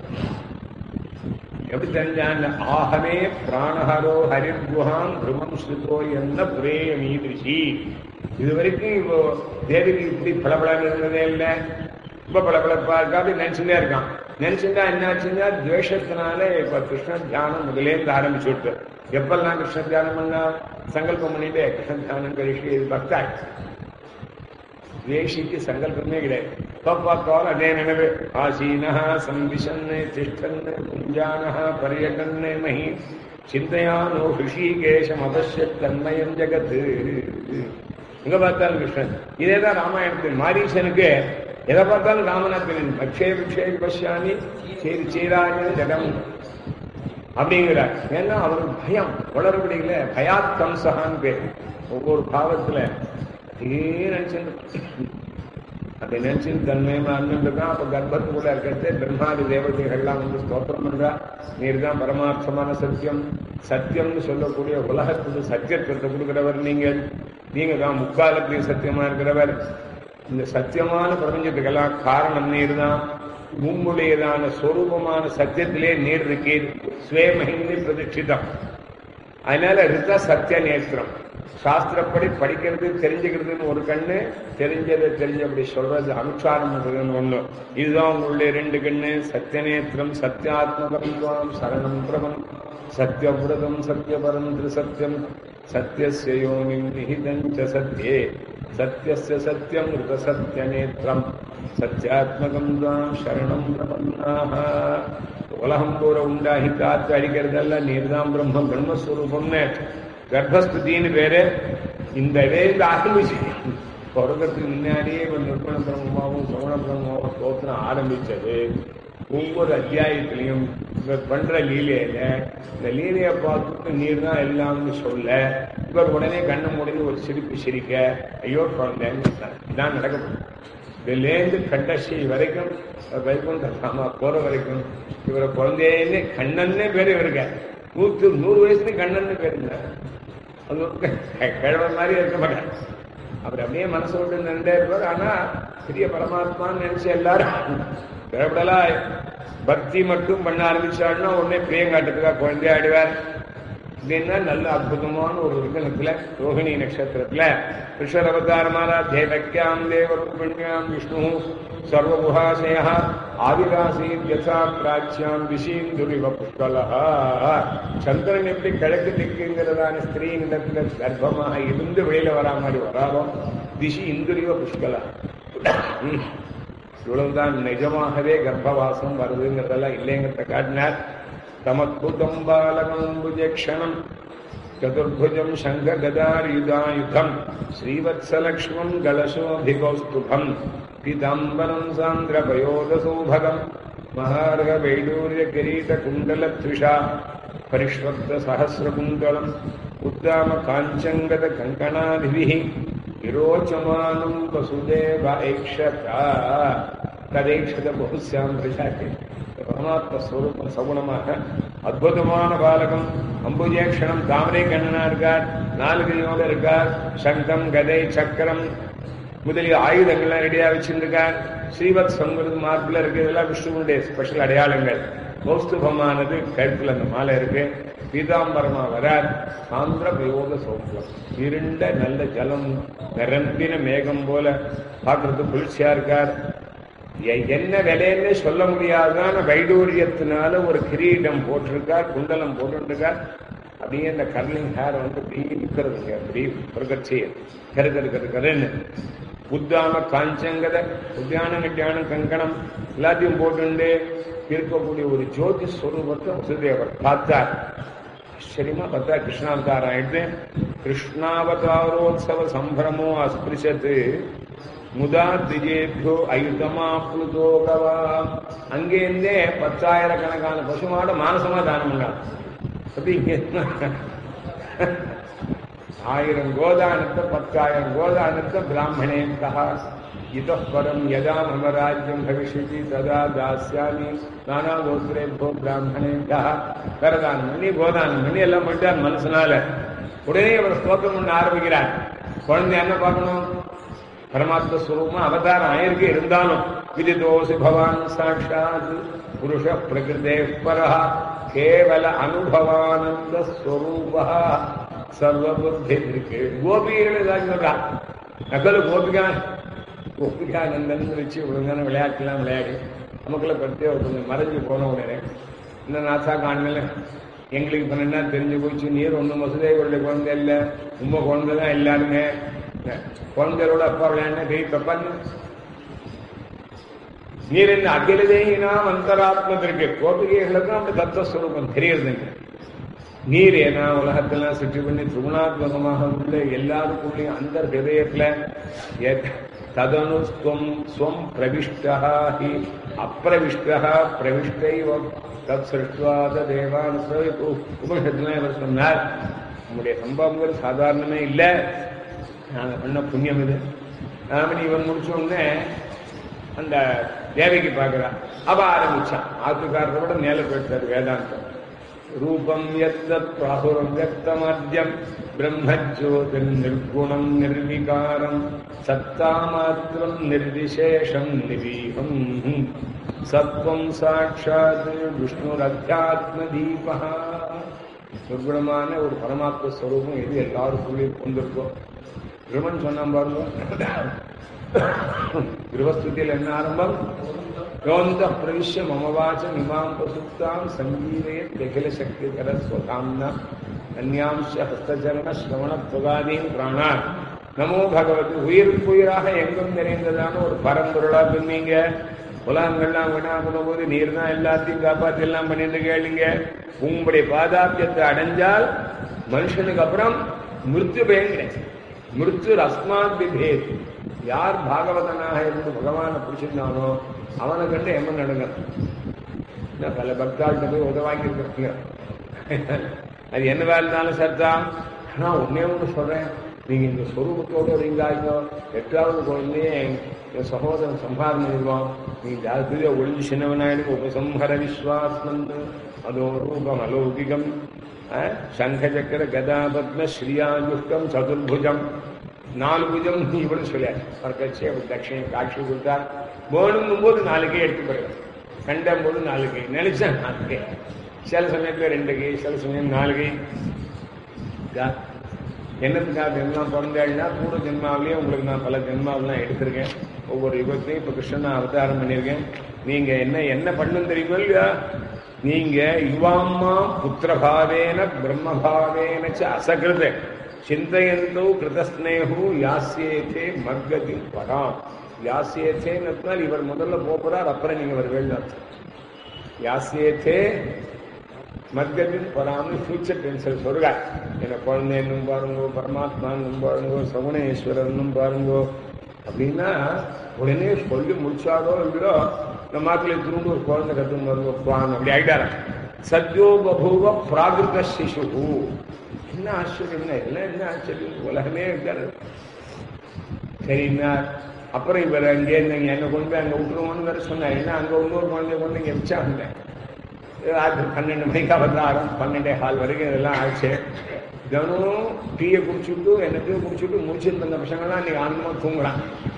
எப்படி தெரிஞ்சான் ஆகவே பிராணஹரோ ஹரிர்குஹாம் பிரம்மம் ஸ்ருதோ என்ன புரே மீதிருஷி இது வரைக்கும் இப்போ தேவிக்கு இப்படி பளபளன்னு இருந்ததே இல்லை ரொம்ப பளபளப்பா இருக்கா அப்படி நினைச்சுட்டே இருக்கான் நினைச்சுட்டா என்னாச்சுன்னா துவேஷத்தினால இப்ப கிருஷ்ண தியானம் முதலேருந்து ஆரம்பிச்சு விட்டு எப்பெல்லாம் கிருஷ்ண தியானம் பண்ணா சங்கல்பம் பண்ணிட்டு கிருஷ்ண தியானம் கழிச்சு இது பக்தாய் வேஷிக்கு சங்கல்பமே கிடையாது பார்த்தாலும் அதே நினைவு ஆசீனஹா சம்பிஷன்னு திஷ்டன்னு குஞ்சானஹா பரியகன்னு மகி சிந்தையானோ ஹிருஷிகேஷம் அவசிய தன்மயம் ஜெகத் எங்க பார்த்தாலும் கிருஷ்ணன் இதேதான் ராமாயணத்தில் மாரீசனுக்கு எதை பார்த்தாலும் ராமநாதன் பக்ஷே பிக்ஷே பஷ்யாமி சேரி சீராய ஜடம் அப்படிங்கிறார் ஏன்னா அவருக்கு பயம் வளரபடியில பயாத் கம்சகான்னு பேர் ஒவ்வொரு பாவத்துல அதே நினைச்சு அதை நினைச்சு தன்மயமா இருந்துருக்கான் அப்ப கர்ப்பத்துக்குள்ள இருக்கிறது பிரம்மாதி தேவதைகள்லாம் வந்து ஸ்தோத்திரம் பண்றா நீர் தான் பரமார்த்தமான சத்தியம் சத்தியம்னு சொல்லக்கூடிய உலகத்துக்கு சத்தியத்தை கொடுக்கிறவர் நீங்கள் நீங்க தான் முக்காலத்தையும் சத்தியமா இருக்கிறவர் இந்த சத்தியமான பிரபஞ்சத்துக்கெல்லாம் காரணம் நீர் தான் உங்களுடையதான சொரூபமான சத்தியத்திலே நீர் இருக்கீர் ஸ்வேமஹிந்தி பிரதிஷ்டிதம் அதனால ரித சத்திய நேத்திரம் சாஸ்திரப்படி படிக்கிறது தெரிஞ்சுக்கிறதுன்னு ஒரு கண்ணு தெரிஞ்சதை தெரிஞ்சபடி சொல்றது அனுச்சாரம் பண்றதுன்னு ஒண்ணு இதுதான் உங்களுடைய ரெண்டு கண்ணு சத்தியநேத்திரம் சத்தியாத்மகம் துவாம் சரணம் பிரபம் சத்யவிரதம் சத்யபரம் திருசத்தியம் சத்தியஸ்ய யோனிம் நிஹிதம் ச சத்யே சத்யஸ்ய சத்யம் ரித சத்யநேத்திரம் சத்யாத்மகம் துவாம் சரணம் பிரபன்னாக உலகம் பூரா உண்டாகி காத்து அடிக்கிறதெல்லாம் நீர்தான் பிரம்மம் பிரம்மஸ்வரூபம்னு கர்ப்பஸ்துதின்னு பேரு இந்த வேந்து ஆரம்பிச்சு தொடக்கத்துக்கு முன்னாடியே இப்ப நிர்மண பிரம்மமாவும் சவண பிரம்மமாவும் ஸ்தோத்திரம் ஆரம்பிச்சது ஒவ்வொரு அத்தியாயத்திலையும் இவர் பண்ற லீலையில இந்த லீலையை பார்த்துட்டு நீர் தான் எல்லாம்னு சொல்ல இவர் உடனே கண்ணை முடிஞ்சு ஒரு சிரிப்பு சிரிக்க ஐயோ குழந்தைன்னு சொன்னார். இதான் நடக்கும் இதுலேருந்து கண்டசி வரைக்கும் வைகுண்ட ராமா போற வரைக்கும் இவரை குழந்தைன்னு கண்ணன்னே பேர் இவருக்க நூத்து நூறு வயசுல கண்ணன்னு பேர் இருந்தார் அது ஒரு க- கிழவ மாதிரி இருக்க மாட்டார் அவர் அப்படியே மனசு விட்டு நின்றே இருப்பார் ஆனா பெரிய பரமாத்மான்னு நினைச்சு எல்லாரும் கிழப்படலா பக்தி மட்டும் பண்ண ஆரம்பிச்சாருன்னா உடனே பிரியங்காட்டுக்காக குழந்தைய ஆடுவார் அப்படின்னா நல்ல அற்புதமான ஒரு விகனத்துல ரோஹிணி நட்சத்திரத்துல கிருஷ்ணர் அவதாரமான தேவக்கியாம் தேவரூபிணியாம் விஷ்ணு சர்வகுஹாசய ஆதிராசீன் யசா பிராச்சியாம் விஷீந்துரிவ புஷ்கலஹா சந்திரன் எப்படி கிழக்கு திக்குங்கிறதான ஸ்திரீ இடத்துல கர்ப்பமாக இருந்து வெளியில வரா மாதிரி வராரோ திசி இந்துரிவ புஷ்கலா இவ்வளவுதான் நிஜமாகவே கர்ப்பவாசம் வருதுங்கிறதெல்லாம் இல்லைங்கிறத காட்டினார் தமத்புதம் பாலகம் புஜக்ஷணம் चतुर्भुजं शङ्खगदायुधायुधम् श्रीवत्सलक्ष्मम् गलशोऽधिकौस्तुभम् पीताम्बरम् सान्द्रपयोदसौभगम् महार्घवैडूर्यकिरीटकुण्डलत्रिषा परिष्वक्तसहस्रकुण्डलम् उद्दामकाञ्चङ्गतकङ्कणादिभिः विरोचमानम् वसुदेव ऐक्षता तदैक्षत बहुस्याम् प्रशाखे பரமாத்ம ஸ்வரூபம் சகுணமாக அற்புதமான பாலகம் அம்புஜேக்ஷணம் தாமரை கண்ணனா இருக்கார் நாலு கையோட இருக்கார் சங்கம் கதை சக்கரம் முதலிய ஆயுதங்கள்லாம் ரெடியா வச்சிருக்கார் ஸ்ரீவத் சங்குறது மார்பில் இருக்கு இதெல்லாம் விஷ்ணுவுடைய ஸ்பெஷல் அடையாளங்கள் கௌஸ்துபமானது கழுத்துல அந்த மாலை இருக்கு பீதாம்பரமா வரார் சாந்திர பிரயோக சௌக்கியம் இருண்ட நல்ல ஜலம் நிரம்பின மேகம் போல பார்க்கறது குளிர்ச்சியா இருக்கார் எ- என்ன விலைன்னு சொல்ல முடியாதான வைடூரியத்தினால ஒரு கிரீடம் போட்டிருக்கார் குண்டலம் போட்டிருக்கார் அப்படியே இந்த கர்லிங் ஹேர் வந்து அப்படியே நிற்கிறதுங்க அப்படி பிரகட்சி கரு கரு கரு கருன்னு உத்தாம காஞ்சங்கத உத்தியான கட்டியான கங்கணம் எல்லாத்தையும் போட்டுண்டு இருக்கக்கூடிய ஒரு ஜோதி ஸ்வரூபத்தை வசுதேவர் பார்த்தார் ஆச்சரியமா பார்த்தா கிருஷ்ணாவதாரம் ஆயிடுது கிருஷ்ணாவதாரோத்சவ சம்பிரமோ அஸ்பிருஷத்து முதா திஜேபியோ அயுதமாப்ளுதோ கவா அங்கேருந்தே பத்தாயிரக்கணக்கான பசுமாட மானசமா தானம் பண்ணார் அப்படி இங்க ஆயிரம் கோதானத்தை பத்தாயிரம் கோதானத்தை பிராமணேந்தா இதः परं यदा मम राज्यं भविष्यति तदा दास्यामि நானாகோத்திரேபோ பிராமணேந்தா கரதானம் பண்ணி கோதானம் பண்ணி எல்லாம் பண்ணிட்டார் மனசுனால உடனே அவர் ஸ்தோத்திரம் பண்ண ஆரம்பிக்கிறார் குழந்தை என்ன பார்க்கணும் பரமாத்ம ஸ்வரூபமா அவதாரம் ஆயிருக்கு இருந்தாலும் விதிதோசி பவான் சாட்சாத் புருஷ பிரகிருதே பரஹ கேவல அனுபவானந்த ஸ்வரூபா சர்வபுத்தி இருக்கு கோபிகள் ஏதாவது சொல்றா நகலு கோபிகா கோபிகானந்தன் வச்சு ஒழுங்கான விளையாட்டுலாம் விளையாடி நமக்குள்ள பற்றி அவர் கொஞ்சம் மறைஞ்சு போன உடனே இந்த நாசா காணல எங்களுக்கு இப்ப என்ன தெரிஞ்சு போச்சு நீர் ஒண்ணு மசுதேவருடைய குழந்தை இல்ல உங்க குழந்தை தான் எல்லாருமே குழந்தைகளோட அப்பா விளையாடின கை தப்பான்னு நீர் என்ன அகிலதேயினாம் அந்தராத்மத்திற்கு கோபிகைகளுக்கும் அப்படி தத்துவஸ்வரூபம் தெரியறதுங்க நீர் ஏன்னா உலகத்தெல்லாம் சுற்றி பண்ணி திருகுணாத்மகமாக உள்ள எல்லாருக்குள்ளேயும் அந்த ஹிருதயத்துல எத் ததனு ஸ்வம் ஸ்வம் பிரவிஷ்டா ஹி அப்பிரவிஷ்டா பிரவிஷ்டைவ தத் சிருஷ்டுவாத தேவான் உபனிஷத்துல இவர் சொன்னார் நம்முடைய சம்பவங்கள் சாதாரணமே இல்லை நாங்க பண்ண புண்ணியம் இது நாம இவன் முடிச்ச உடனே அந்த தேவைக்கு பார்க்கிறான் அவ ஆரம்பிச்சான் ஆத்துக்காரரோட மேல போயிட்டார் வேதாந்தம் ரூபம் எத்தத் பிராகுரம் வியக்தமாத்யம் பிரம்மஜோதிர் நிர்குணம் நிர்விகாரம் சத்தா மாத்திரம் நிர்விசேஷம் நிரீகம் சத்வம் சாட்சாத் விஷ்ணுரத்தியாத்ம தீபா நிர்குணமான ஒரு பரமாத்ம ஸ்வரூபம் எது எல்லாருக்குள்ளேயும் கொண்டிருக்கோம் திருமன் சொன்ன பாருங்க கிருவஸ்துதியில் என்ன ஆரம்பம் யோந்த பிரவிஷ்ய மமவாச்சம் இமாம் பசுத்தாம் சங்கீவே திகில சக்தி கரஸ்வதாம்னா அந்யாம்ச ஹஸ்தச்சரண ஸ்ரவண புகாதீன் பிராணான் நமோ பகவதி உயிருக்கு உயிராக எங்கும் நிறைந்ததான ஒரு பரம்பொருளா சொன்னீங்க உலகங்கள்லாம் வீணா போது நீர் தான் எல்லாத்தையும் காப்பாத்தி எல்லாம் பண்ணிட்டு கேளுங்க உங்களுடைய பாதாபியத்தை அடைஞ்சால் மனுஷனுக்கு அப்புறம் மிருத்யு பயம் கிடையாது மிருத்து அஸ்மாத் விபேத் யார் பாகவதனாக இருந்து பகவானை பிடிச்சிருந்தானோ அவனை கண்டு எம்மன் நடுங்கணும் நான் பல பக்தாள்கிட்ட போய் உதவாங்கி இருக்கிறீங்க அது என்ன வேலைனாலும் சரிதான் ஆனா ஒன்னே ஒன்று சொல்றேன் நீங்க இந்த சொரூபத்தோட வரீங்க எட்டாவது குழந்தையே என் சகோதரன் சம்ஹாரம் பண்ணிடுவான் நீ ஜாத்திரிய ஒளிஞ்சு சின்னவனாயிடும் உபசம்ஹர விஸ்வாஸ்மந்து அதோ ரூபம் அலௌகிகம் அஹ், சங்கச்சக்கர கதாபத்ம ஸ்ரீயாயுக்தம் சதுர்புஜம் நாலு புஜம் நீ இவ்வளவு சொல்ல பறக்கச்சு அப்படி தட்சிணை காட்சி கொடுத்தார் வேணுங்கும் போது நாலு கை எடுத்து போயிடும் கண்டம் போது நாலு கை நினைச்சா நாலு கை சில சமயத்துல ரெண்டு கை சில சமயம் நாலு கை இதா, என்னத்துக்காக எல்லாம் பிறந்தாள்னா பூர்வ ஜென்மாவிலேயே உங்களுக்கு நான் பல ஜென்மாவெல்லாம் எடுத்திருக்கேன் ஒவ்வொரு யுகத்தையும் இப்ப கிருஷ்ணன் அவதாரம் பண்ணியிருக்கேன் நீங்க என்ன என்ன பண்ணும் தெரியுமோ இல்லையா நீங்க யுவாம்மா புத்திரபாவேன பிரம்மபாவேன ச அசகிருத சிந்தையந்தோ கிருதஸ்னேகு யாசியேதே மர்கதி பராம் யாசியேதேன்னு இவர் முதல்ல போறார் அப்புறம் நீங்க வருவேன் யாசியேதே மத்தியத்தின் பராமரி ஃபியூச்சர் டென்சல் சொல்றார் என்ன குழந்தைன்னும் பாருங்கோ பரமாத்மான்னும் பாருங்கோ சகுணேஸ்வரனும் பாருங்கோ அப்படின்னா உடனே சொல்லி முடிச்சாரோ இல்லையோ நம்ம மாத்திரை திரும்ப ஒரு குழந்தை கத்துன்னு பாருங்க குவான் அப்படி ஆயிட்டார சத்யோ பபூவ பிராகிருத சிசு என்ன ஆச்சரியம் எல்லாம் என்ன ஆச்சரியம் உலகமே இருக்காரு சரின்னா அப்புறம் இவர் அங்கே இருந்தாங்க என்னை கொண்டு போய் அங்கே விட்டுருவோம்னு வேற சொன்னார் ஏன்னா அங்கே இன்னொரு குழந்தைய கொண்டு இங்கே வச்சாங்க ராத்திரி பன்னெண்டு மணிக்கு அவதாரம் பன்னெண்டே கால் வரைக்கும் இதெல்லாம் ஆச்சு தினம் டீயை குடிச்சுட்டு என்னத்தையும் குடிச்சுட்டு முடிச்சுட்டு வந்த பசங்கள்லாம் இன்னைக்கு ஆனந்தமாக தூங்குறான்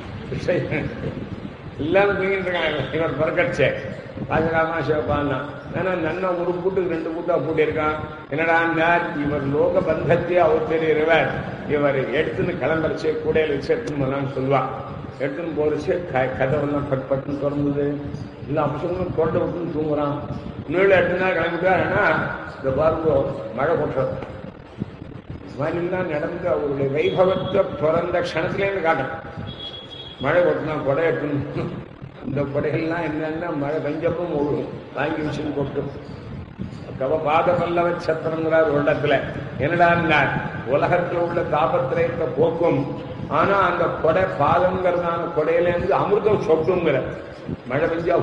எல்லாரும் தூங்கிட்டு இருக்காங்க இவர் பிறக்கச்சே ராஜராமா சிவபான்னா ஏன்னா நன்ன ஒரு கூட்டுக்கு ரெண்டு கூட்டா கூட்டியிருக்கான் என்னடா இவர் லோக பந்தத்தை அவர் தெரிகிறவர் இவர் எடுத்துன்னு கிளம்பரிச்சு கூடையில வச்சு எடுத்துன்னு போலான்னு சொல்லுவான் எடுத்துன்னு போறச்சு க கதவெல்லாம் பட் பட்டுன்னு திறந்தது எல்லா பசங்களும் தொண்டை விட்டுன்னு தூங்குறான் இன்னொரு எட்டு நாள் கிளம்பிட்டாருன்னா இந்த பாருங்க மழை கொட்டுறது மாதிரிலாம் நடந்து அவருடைய வைபவத்தை பிறந்த க்ஷணத்திலேருந்து காட்டும் மழை கொட்டினா கொடை எடுக்கணும் இந்த கொடைகள்லாம் என்னன்னா மழை பெஞ்சப்பும் ஓடும் வாங்கி வச்சுன்னு கொட்டும் கவ பாத பல்லவ சத்திரங்கிறார் ஒரு இடத்துல என்னடா உலகத்தில் உள்ள தாபத்திரயத்தை போக்கும் ஆனா அந்த கொடை பாதங்கிறதான கொடையில இருந்து அமிர்தம் சொட்டுங்கிற மழை பெஞ்சா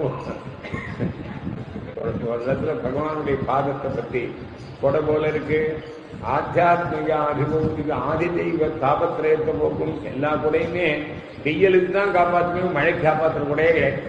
ஒரு இடத்துல பகவானுடைய பாதத்தை பத்தி கொடை போல இருக்கு ஆத்தியாத்மிக அனுபவத்துக்கு ஆதி தெய்வ தாபத்திரயத்தை போக்கும் எல்லா கூடையுமே வெயிலுக்கு தான் காப்பாற்றுமே மழை காப்பாற்றுற கூடயே கிடையாது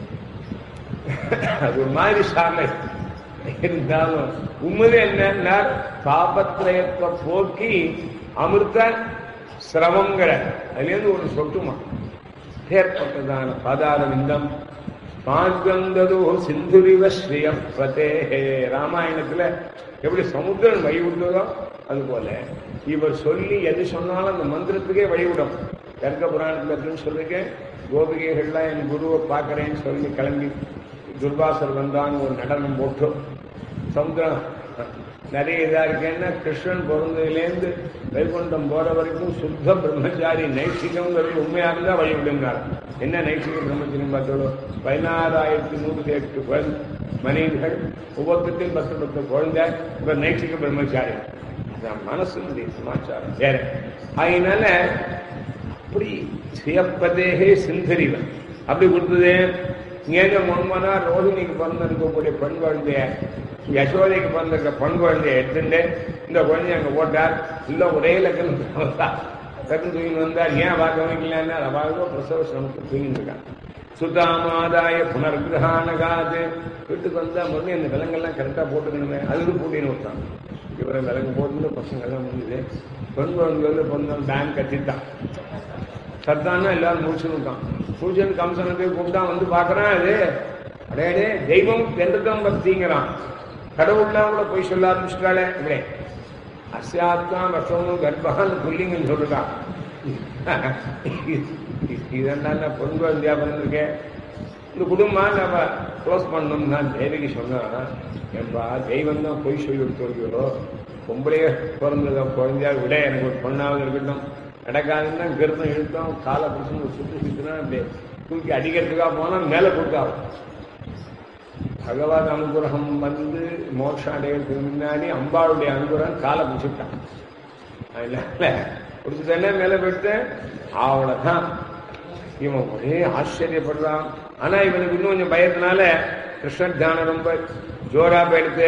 அது ஒரு மாதிரி சாலை இருந்தாலும் உண்மையில என்னன்னா தாபத்திரயத்தை போக்கி அமிர்த சிரமங்கிற அதுலேருந்து ஒரு சொட்டுமா ஏற்பட்டதான பாதார விந்தம் பாங்கந்ததோ சிந்துரிவ ஸ்ரீயம் பதே ராமாயணத்துல எப்படி சமுத்திரன் வழி விட்டதோ அது போல இவர் சொல்லி எது சொன்னாலும் அந்த மந்திரத்துக்கே வழிவிடும் கர்க்க புராணத்துல இருக்குன்னு சொல்லிருக்கேன் கோபிகைகள்லாம் என் குருவை பார்க்கறேன்னு சொல்லி கிளம்பி துர்வாசர் வந்தான்னு ஒரு நடனம் போட்டு சமுத்திரம் நிறைய இதா இருக்கேன்னா கிருஷ்ணன் பிறந்ததுலேருந்து வைகுண்டம் போற வரைக்கும் சுத்த பிரம்மச்சாரி நைசிகம்ங்கிறது உண்மையா இருந்தா வழி விடுங்கிறார் என்ன நைசிக பிரம்மச்சரியம் பார்த்தோம் பதினாறாயிரத்தி நூற்றி எட்டு குழந்தை மனைவிகள் ஒவ்வொருத்தையும் பத்து பத்து குழந்தை இப்ப நைசிக பிரம்மச்சாரி அதான் மனசுனுடைய சமாச்சாரம் வேற அதனால அப்படி சுயப்பதேகே சிந்தரிவன் அப்படி கொடுத்தது இங்கே முன்மனா ரோஹிணிக்கு பிறந்திருக்கக்கூடிய பெண் குழந்தைய யசோதைக்கு பிறந்திருக்க பெண் குழந்தைய எடுத்துட்டு இந்த குழந்தைய அங்க போட்டார் இல்ல ஒரே லக்கணம் டக்குன்னு தூக்கிட்டு வந்தார் ஏன் பார்க்க வைக்கலன்னா அவாவோ பிரசவ சிரமத்தை தூங்கிட்டு இருக்கான் சுதாமாதாய புனர்கிரகானகாது வீட்டுக்கு வந்தா மறுபடியும் அந்த விலங்கெல்லாம் கரெக்டா போட்டுக்கணுமே அதுக்கு கூட்டின்னு விட்டான் இவரை விலங்கு போட்டு பசங்க எல்லாம் முடியுது பெண் குழந்தை வந்து பொண்ணு பேங்க் கட்டிட்டான் சத்தானா எல்லாரும் முடிச்சுருக்கான் சூரியன் கம்சனத்தை கூப்பிட்டா வந்து பார்க்கறான் அது அடையாடே தெய்வம் எந்ததான் பக்திங்கிறான் கடவுள்லாம் கூட போய் சொல்ல ஆரம்பிச்சுட்டாளே இப்படி அஸ்யாத்மா வசமும் கர்ப்பகான்னு புள்ளிங்கன்னு சொல்லுட்டான் இதெல்லாம் நான் பொன் குழந்தையா பிறந்திருக்கேன் இந்த குடும்பம் நம்ம க்ளோஸ் பண்ணணும்னு நான் தேவிக்கு சொன்னேன் என்பா தெய்வம் தான் பொய் சொல்லி கொடுத்துருக்கிறோ பொம்பளைய பிறந்தத குழந்தையா விட எனக்கு ஒரு பொண்ணாவது இருக்கட்டும் நடக்காதுன்னா கருத்தம் இழுத்தோம் காலை பிடிச்சு சுற்றி சுற்றினா அப்படியே தூக்கி அடிக்கிறதுக்காக போனால் மேலே கொடுத்தாகும் பகவத் அனுகிரகம் வந்து மோட்சம் அடையிறதுக்கு முன்னாடி அம்பாளுடைய அனுகிரகம் காலை பிடிச்சிட்டான் அதனால குடிச்சுட்டேன்னா மேல போயிட்டு அவ்வளவுதான் இவன் ஒரே ஆச்சரியப்படுறான் ஆனா இவனுக்கு இன்னும் கொஞ்சம் பயத்தினால கிருஷ்ண தியானம் ரொம்ப ஜோரா போயிடுத்து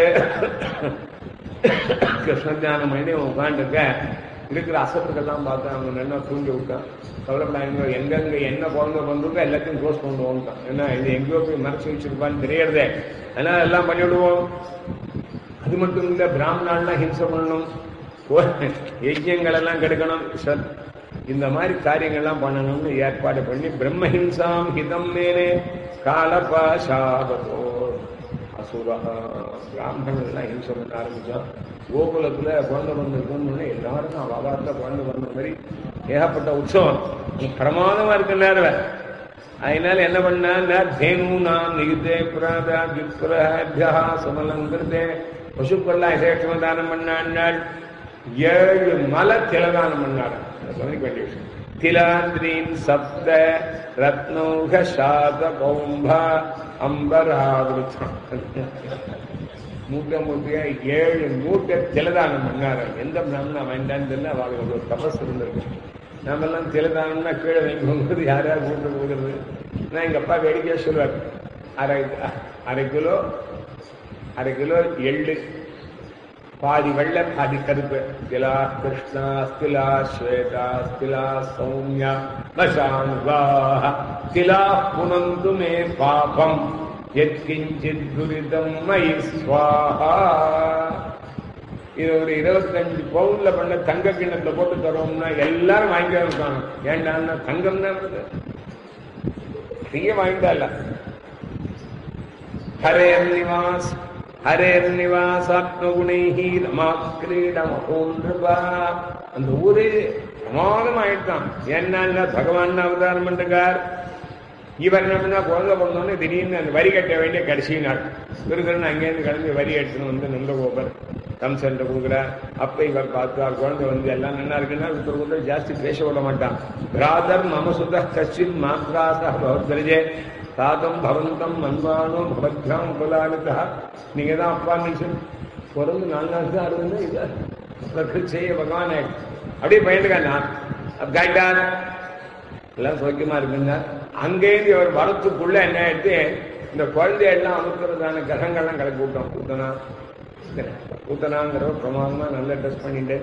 கிருஷ்ண தியானம் பண்ணி அவன் உட்காந்துருக்க இருக்கிற அசத்துக்கெல்லாம் பார்த்து அவன் நல்லா தூண்டி விட்டான் கவலைப்படாங்க எங்கெங்க என்ன குழந்தை வந்திருக்கோ எல்லாத்தையும் க்ளோஸ் கொண்டு வந்துட்டான் ஏன்னா இது எங்கேயோ போய் மறைச்சு வச்சிருப்பான்னு தெரியறதே அதனால எல்லாம் பண்ணிவிடுவோம் அது மட்டும் இல்ல பிராமணாலாம் ஹிம்சை பண்ணணும் யஜ்யங்கள் எல்லாம் கெடுக்கணும் சத் இந்த மாதிரி காரியங்கள்லாம் பண்ணணும்னு ஏற்பாடு பண்ணி பிரம்மஹிம்சாம் ஹிதம் மேலே காலபாஷாபதோ அசுரா பிராமணர்கள் எல்லாம் ஹிம்சை பண்ண ஆரம்பிச்சான் கோகுலத்துல குழந்தை வந்திருக்கோம்னு எல்லாரும் அவகாரத்துல குழந்தை வந்த மாதிரி ஏகப்பட்ட உற்சவம் பிரமாதமா இருக்கு நேரம் அதனால என்ன பண்ணா தேனு நாம் நிகிதே புராதா விப்ரஹியா சமலங்கிருதே பசுக்கள்லாம் இசேஷம தானம் பண்ணாள் ஏழு மலை திலதானம் பண்ணாள் கவனிக்க வேண்டிய விஷயம் திலாந்திரீன் சப்த ரத்னௌக சாத பௌம்பா அம்பராவிருத்தம் மூட்டை மூட்டையா ஏழு மூட்டை திலதானம் பண்ணாரு எந்த பிராமணன் வேண்டான்னு தெரியல அவளுக்கு ஒரு தபஸ் இருந்திருக்கு நாமெல்லாம் திலதானம்னா கீழே வைக்கும்போது யார் யார் மூட்டை போடுறது நான் எங்க அப்பா வேடிக்கையா சொல்லுவார் அரை அரை கிலோ அரை கிலோ எள்ளு பாதி வெள்ளை பாதி கருப்பு ஸ்திலா கிருஷ்ணா ஸ்திலா ஸ்வேதா ஸ்திலா சௌமியா வசானுவா ஸ்திலா புனந்து மே பாபம் எத்கிஞ்சித் துரிதம் மயி ஸ்வாஹா இது ஒரு இருபத்தஞ்சு பவுன்ல பண்ண தங்க கிண்ணத்துல போட்டு தரோம்னா எல்லாரும் வாங்கிட்டு இருக்காங்க ஏண்டான்னா தங்கம் தான் வருது ஃப்ரீயா வாங்கிட்டா இல்ல ஹரேர் நிவாஸ் ஹரேர் நிவாசாத்மகுணைஹி ரமா கிரீடமகோன்றபா அந்த ஊரே பிரமாதம் ஆயிட்டான் ஏன்னா பகவான் அவதாரம் பண்ணுறார் இவர் என்னன்னா குழந்தை பிறந்தோடனே திடீர்னு அந்த வரி கட்ட வேண்டிய கடைசி நாள் விருதுன்னு அங்கேருந்து கிளம்பி வரி எடுத்துன்னு வந்து நந்தகோபர் கம்சன் கொடுக்குறார் அப்ப இவர் பார்த்தார் குழந்தை வந்து எல்லாம் நல்லா இருக்குன்னா ஒருத்தர் கூட ஜாஸ்தி பேச விட மாட்டான் பிராதர் மமசுத கச்சின் மாத்ராசா பவத்ரஜே தாதம் பவந்தம் மன்வானோ பவத்யாம் உபலானிதா நீங்க தான் அப்பா நினைச்சு பிறந்து நாலு நாள் தான் அறுபது இது செய்ய பகவானே அப்படியே பயந்துக்கான் நான் கைட்டார் எல்லாம் சௌக்கியமா இருக்குங்க அங்கேருந்து இவர் வரத்துக்குள்ள என்ன ஆயிடுத்து இந்த குழந்தையெல்லாம் அமுக்கிறதான கிரகங்கள்லாம் கிளப்பி விட்டோம் கூத்தனா கூத்தனாங்கிற பிரமாதமா நல்லா ட்ரெஸ் பண்ணிட்டு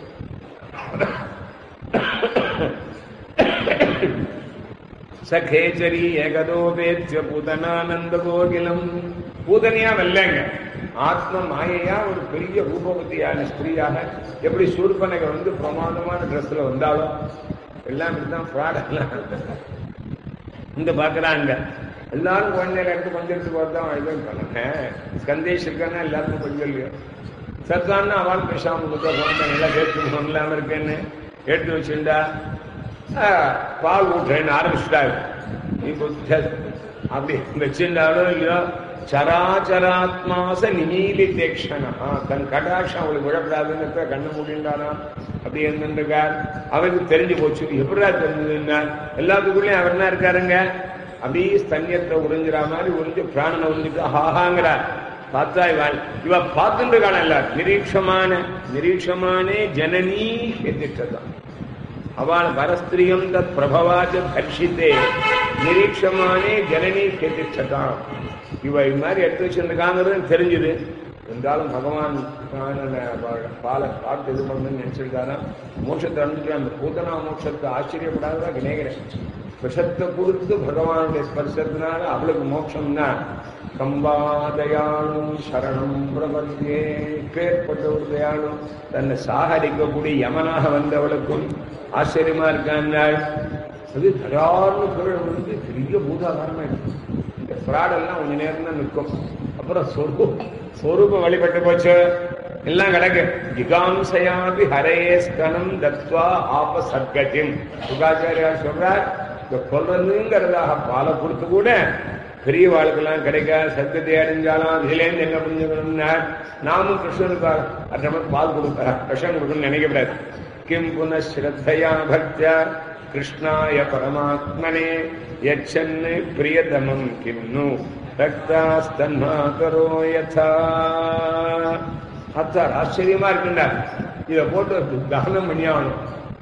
சகேச்சரி ஏகதோபேத்ய பூதனானந்த கோகிலம் பூதனையா வெல்லைங்க ஆத்ம மாயையா ஒரு பெரிய ரூபவதியான ஸ்திரீயாக எப்படி சூர்பனகை வந்து பிரமாதமான ட்ரெஸ்ல வந்தாலும் எல்லாம் இப்படிதான் ஃப்ராட் எல்லாம் இந்த பாக்குறாங்க எல்லாரும் குழந்தைகளை எடுத்து கொஞ்சம் எடுத்து பார்த்தா இதுவும் பண்ணுங்க ஸ்கந்தேஷ் இருக்கான்னா எல்லாருக்கும் கொஞ்சம் இல்லையோ சத்தான்னா அவள் பேசாம கொடுத்தா குழந்தை நல்லா கேட்டு இல்லாம இருக்கேன்னு எடுத்து வச்சுண்டா பால் ஊட்டுறேன்னு ஆரம்பிச்சுட்டாரு நீ கொஞ்சம் அப்படி வச்சிருந்தாலும் இல்லையோ சராச்சராத்மாச நிமீலி தேக்ஷனா தன் கடாட்சம் அவளுக்கு விழப்படாதுன்னு கண்ணு மூடிண்டானா அப்படி இருந்திருக்கார் அவருக்கு தெரிஞ்சு போச்சு எப்படா தெரிஞ்சதுன்னா எல்லாத்துக்குள்ளயும் அவர் என்ன இருக்காருங்க அப்படியே ஸ்தன்யத்தை உறிஞ்சிற மாதிரி உறிஞ்சு பிராணனை உறிஞ்சிட்டு ஹாஹாங்கிறார் பார்த்தா இவள் இவ பார்த்துட்டு காணல நிரீட்சமான நிரீட்சமானே ஜனனீ எதிர்த்ததான் அவள் பரஸ்திரியம் தத் பிரபவாச்ச தர்ஷித்தே நிரீட்சமானே ஜனனி கெதிச்சதான் இவ இது மாதிரி எடுத்து வச்சிருக்காங்கிறது தெரிஞ்சுது இருந்தாலும் பகவான் பாலை பார்த்து இது பண்ணணும்னு நினைச்சிருக்காரா மோட்சத்தை அடைஞ்சிட்டு அந்த பூதனா மோட்சத்தை ஆச்சரியப்படாததா வினேகிறேன் விஷத்தை கொடுத்து பகவானுடைய ஸ்பர்சத்தினால அவளுக்கு மோட்சம்னா கம்பாதயாளும் சரணம் பிரபத்தியே பேர்பட்ட ஒரு தயாளும் தன்னை சாகரிக்கக்கூடிய யமனாக வந்தவளுக்கும் ஆச்சரியமா இருக்கான்னாள் அது தடார்னு கீழே விழுந்து பெரிய பூதாகாரமா இருக்கு இந்த ஃப்ராடெல்லாம் கொஞ்ச நேரம் தான் நிற்கும் அப்புறம் சொரூ சொரூபம் வழிபட்டு போச்சு எல்லாம் கிடக்கு ஜிகாம்சையாபி ஹரே ஸ்தனம் தத்வா ஆப சத்கத்தியம் சுகாச்சாரியார் சொல்றார் இந்த கொல்றதுங்கிறதாக பாலை கொடுத்து கூட பெரிய வாழ்க்கெல்லாம் கிடைக்க சத்தியத்தை அடைஞ்சாலும் இதுலேருந்து என்ன புரிஞ்சுக்கணும்னா நாமும் கிருஷ்ணனுக்கு அந்த மாதிரி பால் கொடுப்பா விஷம் கொடுக்கணும்னு நினைக்கக்கூடாது கிம் புன ஸ்ரத்தையா பக்தியா கிருஷ்ணாய பரமாத்மனே யச்சன்னு பிரியதமம் கிம்னு ரக்தாஸ்தன்மாகரோ யதா அத்தார் ஆச்சரியமா இருக்குண்டா இதை போட்டு தானம் பண்ணியாகணும்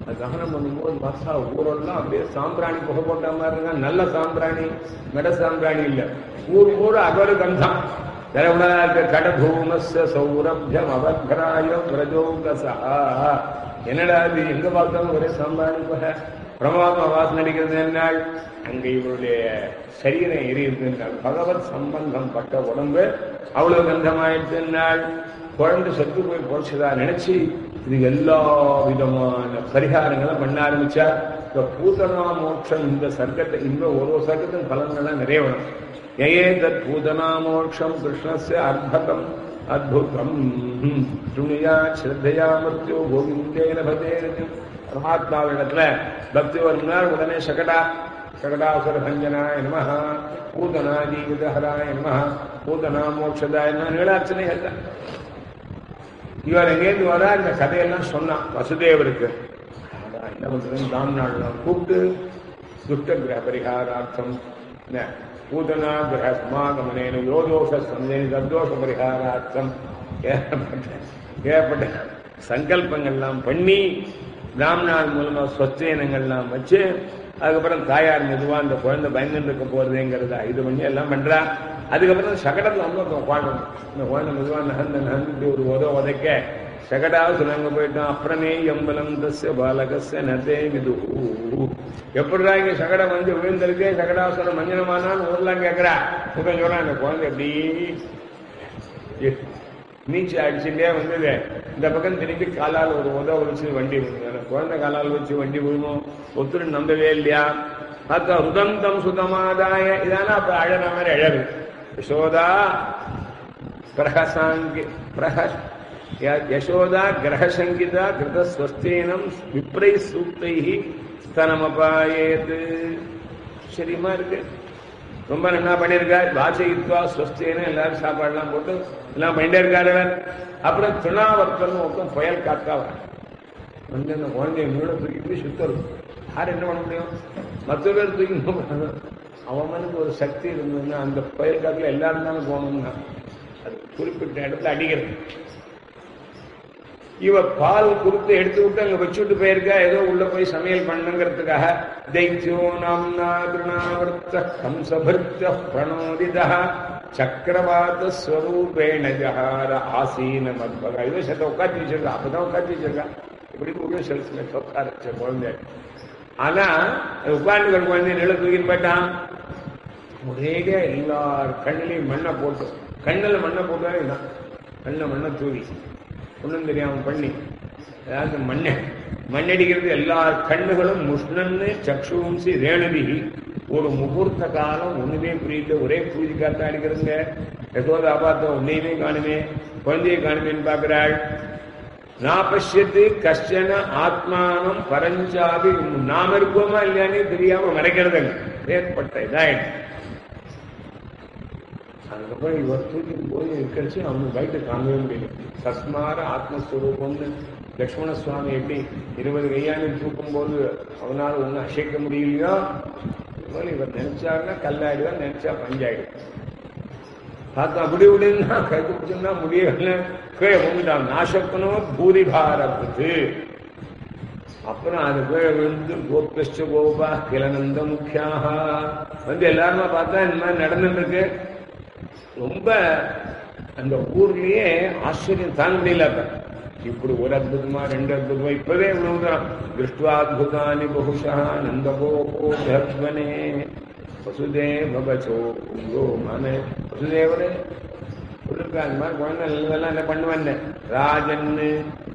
அது தகனம் பண்ணும்போது மசா ஊரெல்லாம் அப்படியே சாம்பிராணி புகை போட்ட மாதிரி இருந்தா நல்ல சாம்பிராணி மெட சாம்பிராணி இல்ல ஊர் ஊர் அகரு கந்தம் தரவுடாத கடபூமஸ்ய சௌரபியம் அவக்ராயம் பிரஜோகசா என்னடா இது எங்க பார்த்தாலும் ஒரே சாம்பிராணி புகை பிரமாதம் வாசம் நடிக்கிறது என்னால் அங்க இவருடைய சரீரம் எரியுது என்றால் பகவத் சம்பந்தம் பட்ட உடம்பு அவ்வளவு கந்தமாயிடுச்சு என்னால் குழந்தை செத்து போய் பொழைச்சதா நினைச்சு இது எல்லா விதமான பரிகாரங்களும் பண்ண ஆரம்பிச்சா இந்த பூதனா மோட்சம் இந்த சர்க்கத்தை இந்த ஒரு சர்க்கத்தின் பலன்கள்லாம் நிறைய வரும் ஏயே தத் பூதனா மோட்சம் கிருஷ்ணஸ்ய அர்த்தம் அத்புதம் துணியா ஸ்ரத்தையா மிருத்யோ கோவிந்தேன பதேன பரமாத்மாவிடத்துல பக்தி வரும்னால் உடனே சகடா சகடாசுர பஞ்சனாய நம பூதனா ஜீவிதஹராய நம பூதனா மோட்சதாய நம நீளார்ச்சனைகள் தான் இவர் எங்கேருந்து வர இந்த கதையெல்லாம் சொன்னான் வசுதேவருக்கு ஆனா, என்ன பண்றது தாம் நாள்லாம் கூப்பிட்டு துஷ்ட கிரக பரிகாரார்த்தம் என்ன, பூதனா கிரக சமாகமனேன யோதோஷ சந்தேன தத்தோஷ பரிகாரார்த்தம் ஏற்பட்ட ஏற்பட்ட சங்கல்பங்கள்லாம் பண்ணி பிராமணால் மூலமா சொச்சேனங்கள்லாம் வச்சு அதுக்கப்புறம் தாயார் மெதுவா அந்த குழந்தை பயந்துட்டு இருக்க போறதுங்கிறத இது பண்ணி எல்லாம் பண்றா அதுக்கப்புறம் சகடத்துல வந்து ஒருத்தன் உட்காந்து இந்த குழந்தை மெதுவா நகர்ந்து நகர்ந்து ஒரு உத உதைக்க சகடாவது சொன்னாங்க போயிட்டோம் அப்புறமே எம்பலம் தஸ்ய பாலகஸ்ய நதே விது எப்படிடா இங்க சகடம் வந்து விழுந்திருக்கு சகடாசுரம் மஞ்சனமானான்னு ஊர்லாம் கேட்கிறா கொஞ்சம் சொல்றான் அந்த குழந்தை எப்படி நீச்சல் அடிச்சுட்டே வந்தது இந்த பக்கம் திருப்பி காலால் ஒரு உத வச்சு வண்டி விழுந்து குழந்தை காலால் வச்சு வண்டி விழுமோ ஒத்துரு நம்பவே இல்லையா அக்கா ருதந்தம் சுதமாதாய இதான அப்ப அழற மாதிரி அழகு யசோதா பிரகசாங்கி பிரக ய- யசோதா கிரகசங்கிதா கிருதஸ்வஸ்தேனம் விப்ரை சூக்தை ஸ்தனமபாயேது சரிமா இருக்கு ரொம்ப நல்லா பண்ணியிருக்கார் வாசயித்வா ஸ்வஸ்தேன்னு எல்லாரும் சாப்பாடுலாம் போட்டு எல்லாம் பண்ணிட்டே இருக்காரு அவர். அப்புறம் துணாவர்த்தன் ஒருத்தன் புயல் காத்தா வர வந்து அந்த குழந்தைய மீட தூக்கிட்டு சுத்தரும் யார் என்ன பண்ண முடியும் மற்ற பேர் தூக்கி என்ன பண்ணணும்? அவனுக்கு ஒரு சக்தி இருந்ததுன்னா அந்த புயல் காத்துல எல்லாரும் தானே போகணும்னா அது குறிப்பிட்ட இடத்துல அடிக்கிறது இவ பால் கொடுத்து எடுத்து விட்டு அங்க வச்சுட்டு போயிருக்கா ஏதோ உள்ள போய் சமையல் பண்ணுங்கிறதுக்காக தைத்தியோ நாம்னா திருணாவர்த்த ஹம்சபர்த்த பிரணோதிதா சக்கரவாத ஸ்வரூபேண ஜஹார ஆசீன மத்பகா இவன் சத்த உட்காந்து வச்சிருக்கா அப்பதான் உட்காந்து வச்சிருக்கா இப்படி உள்ள செல்சுல உட்கார வச்ச குழந்தை ஆனா உட்கார்ந்து குழந்தை நில தூக்கின்னு போயிட்டான் ஒரேடியா எல்லார் கண்ணிலையும் மண்ணை போட்டு கண்ணில் மண்ணை போட்டு இருந்தான் கண்ணில் மண்ணை தூவி ஒன்றும் தெரியாம பண்ணி அதாவது மண்ணை மண்ணடிக்கிறது எல்லா கண்ணுகளும் முஷ்ணன்னு சக்ஷுவம்சி ரேணுதி ஒரு முகூர்த்த காலம் ஒண்ணுமே புரியல ஒரே பூஜை காத்தா அடிக்கிறதுங்க யசோதா பார்த்தா ஒன்னையுமே காணுமே குழந்தையை காணுமேன்னு பார்க்கிறாள் நாபஷ்யத்து கஷ்டன ஆத்மானம் பரஞ்சாபி நாம இருக்கோமா இல்லையானே தெரியாம மறைக்கிறதுங்க ஏற்பட்ட இதாயிடுச்சு அதுக்கப்புறம் இவர் தூக்கி போய் இருக்கிறச்சு அவனுக்கு வயிற்று காணவே முடியல சஸ்மார ஆத்மஸ்வரூபம்னு லக்ஷ்மண சுவாமி எப்படி இருபது கையானி தூக்கும் போது அவனால் ஒன்றும் அசைக்க முடியலையோ அதுபோல இவர் நினைச்சாருன்னா கல்லாயிடுவார் நினைச்சா பஞ்சாயிடும் பார்த்தா அப்படி இப்படின்னா கைது பிடிச்சுன்னா முடியவில்லை கீழே விழுந்துட்டான் நாசக்கணும் பூரி பாரத்துக்கு அப்புறம் அது கீழே விழுந்து கோபிஷ்ட கோபா கிளநந்த முக்கியாக வந்து எல்லாருமா பார்த்தா இந்த மாதிரி நடந்துட்டு இருக்கு ரொம்ப அந்த ஊர்லயே ஆச்சரியம் தாங்க முடியல அப்ப இப்படி ஒரு அற்புதமா ரெண்டு அற்புதமா இப்பவே இவ்வளவுதான் திருஷ்டுவாத்புதானி பகுஷா நந்தகோபோ தர்மனே வசுதேவ பச்சோ குங்கோ மனே வசுதேவரே சொல்லுங்க அந்த மாதிரி குழந்தை இதெல்லாம் என்ன பண்ணுவேன் ராஜன்னு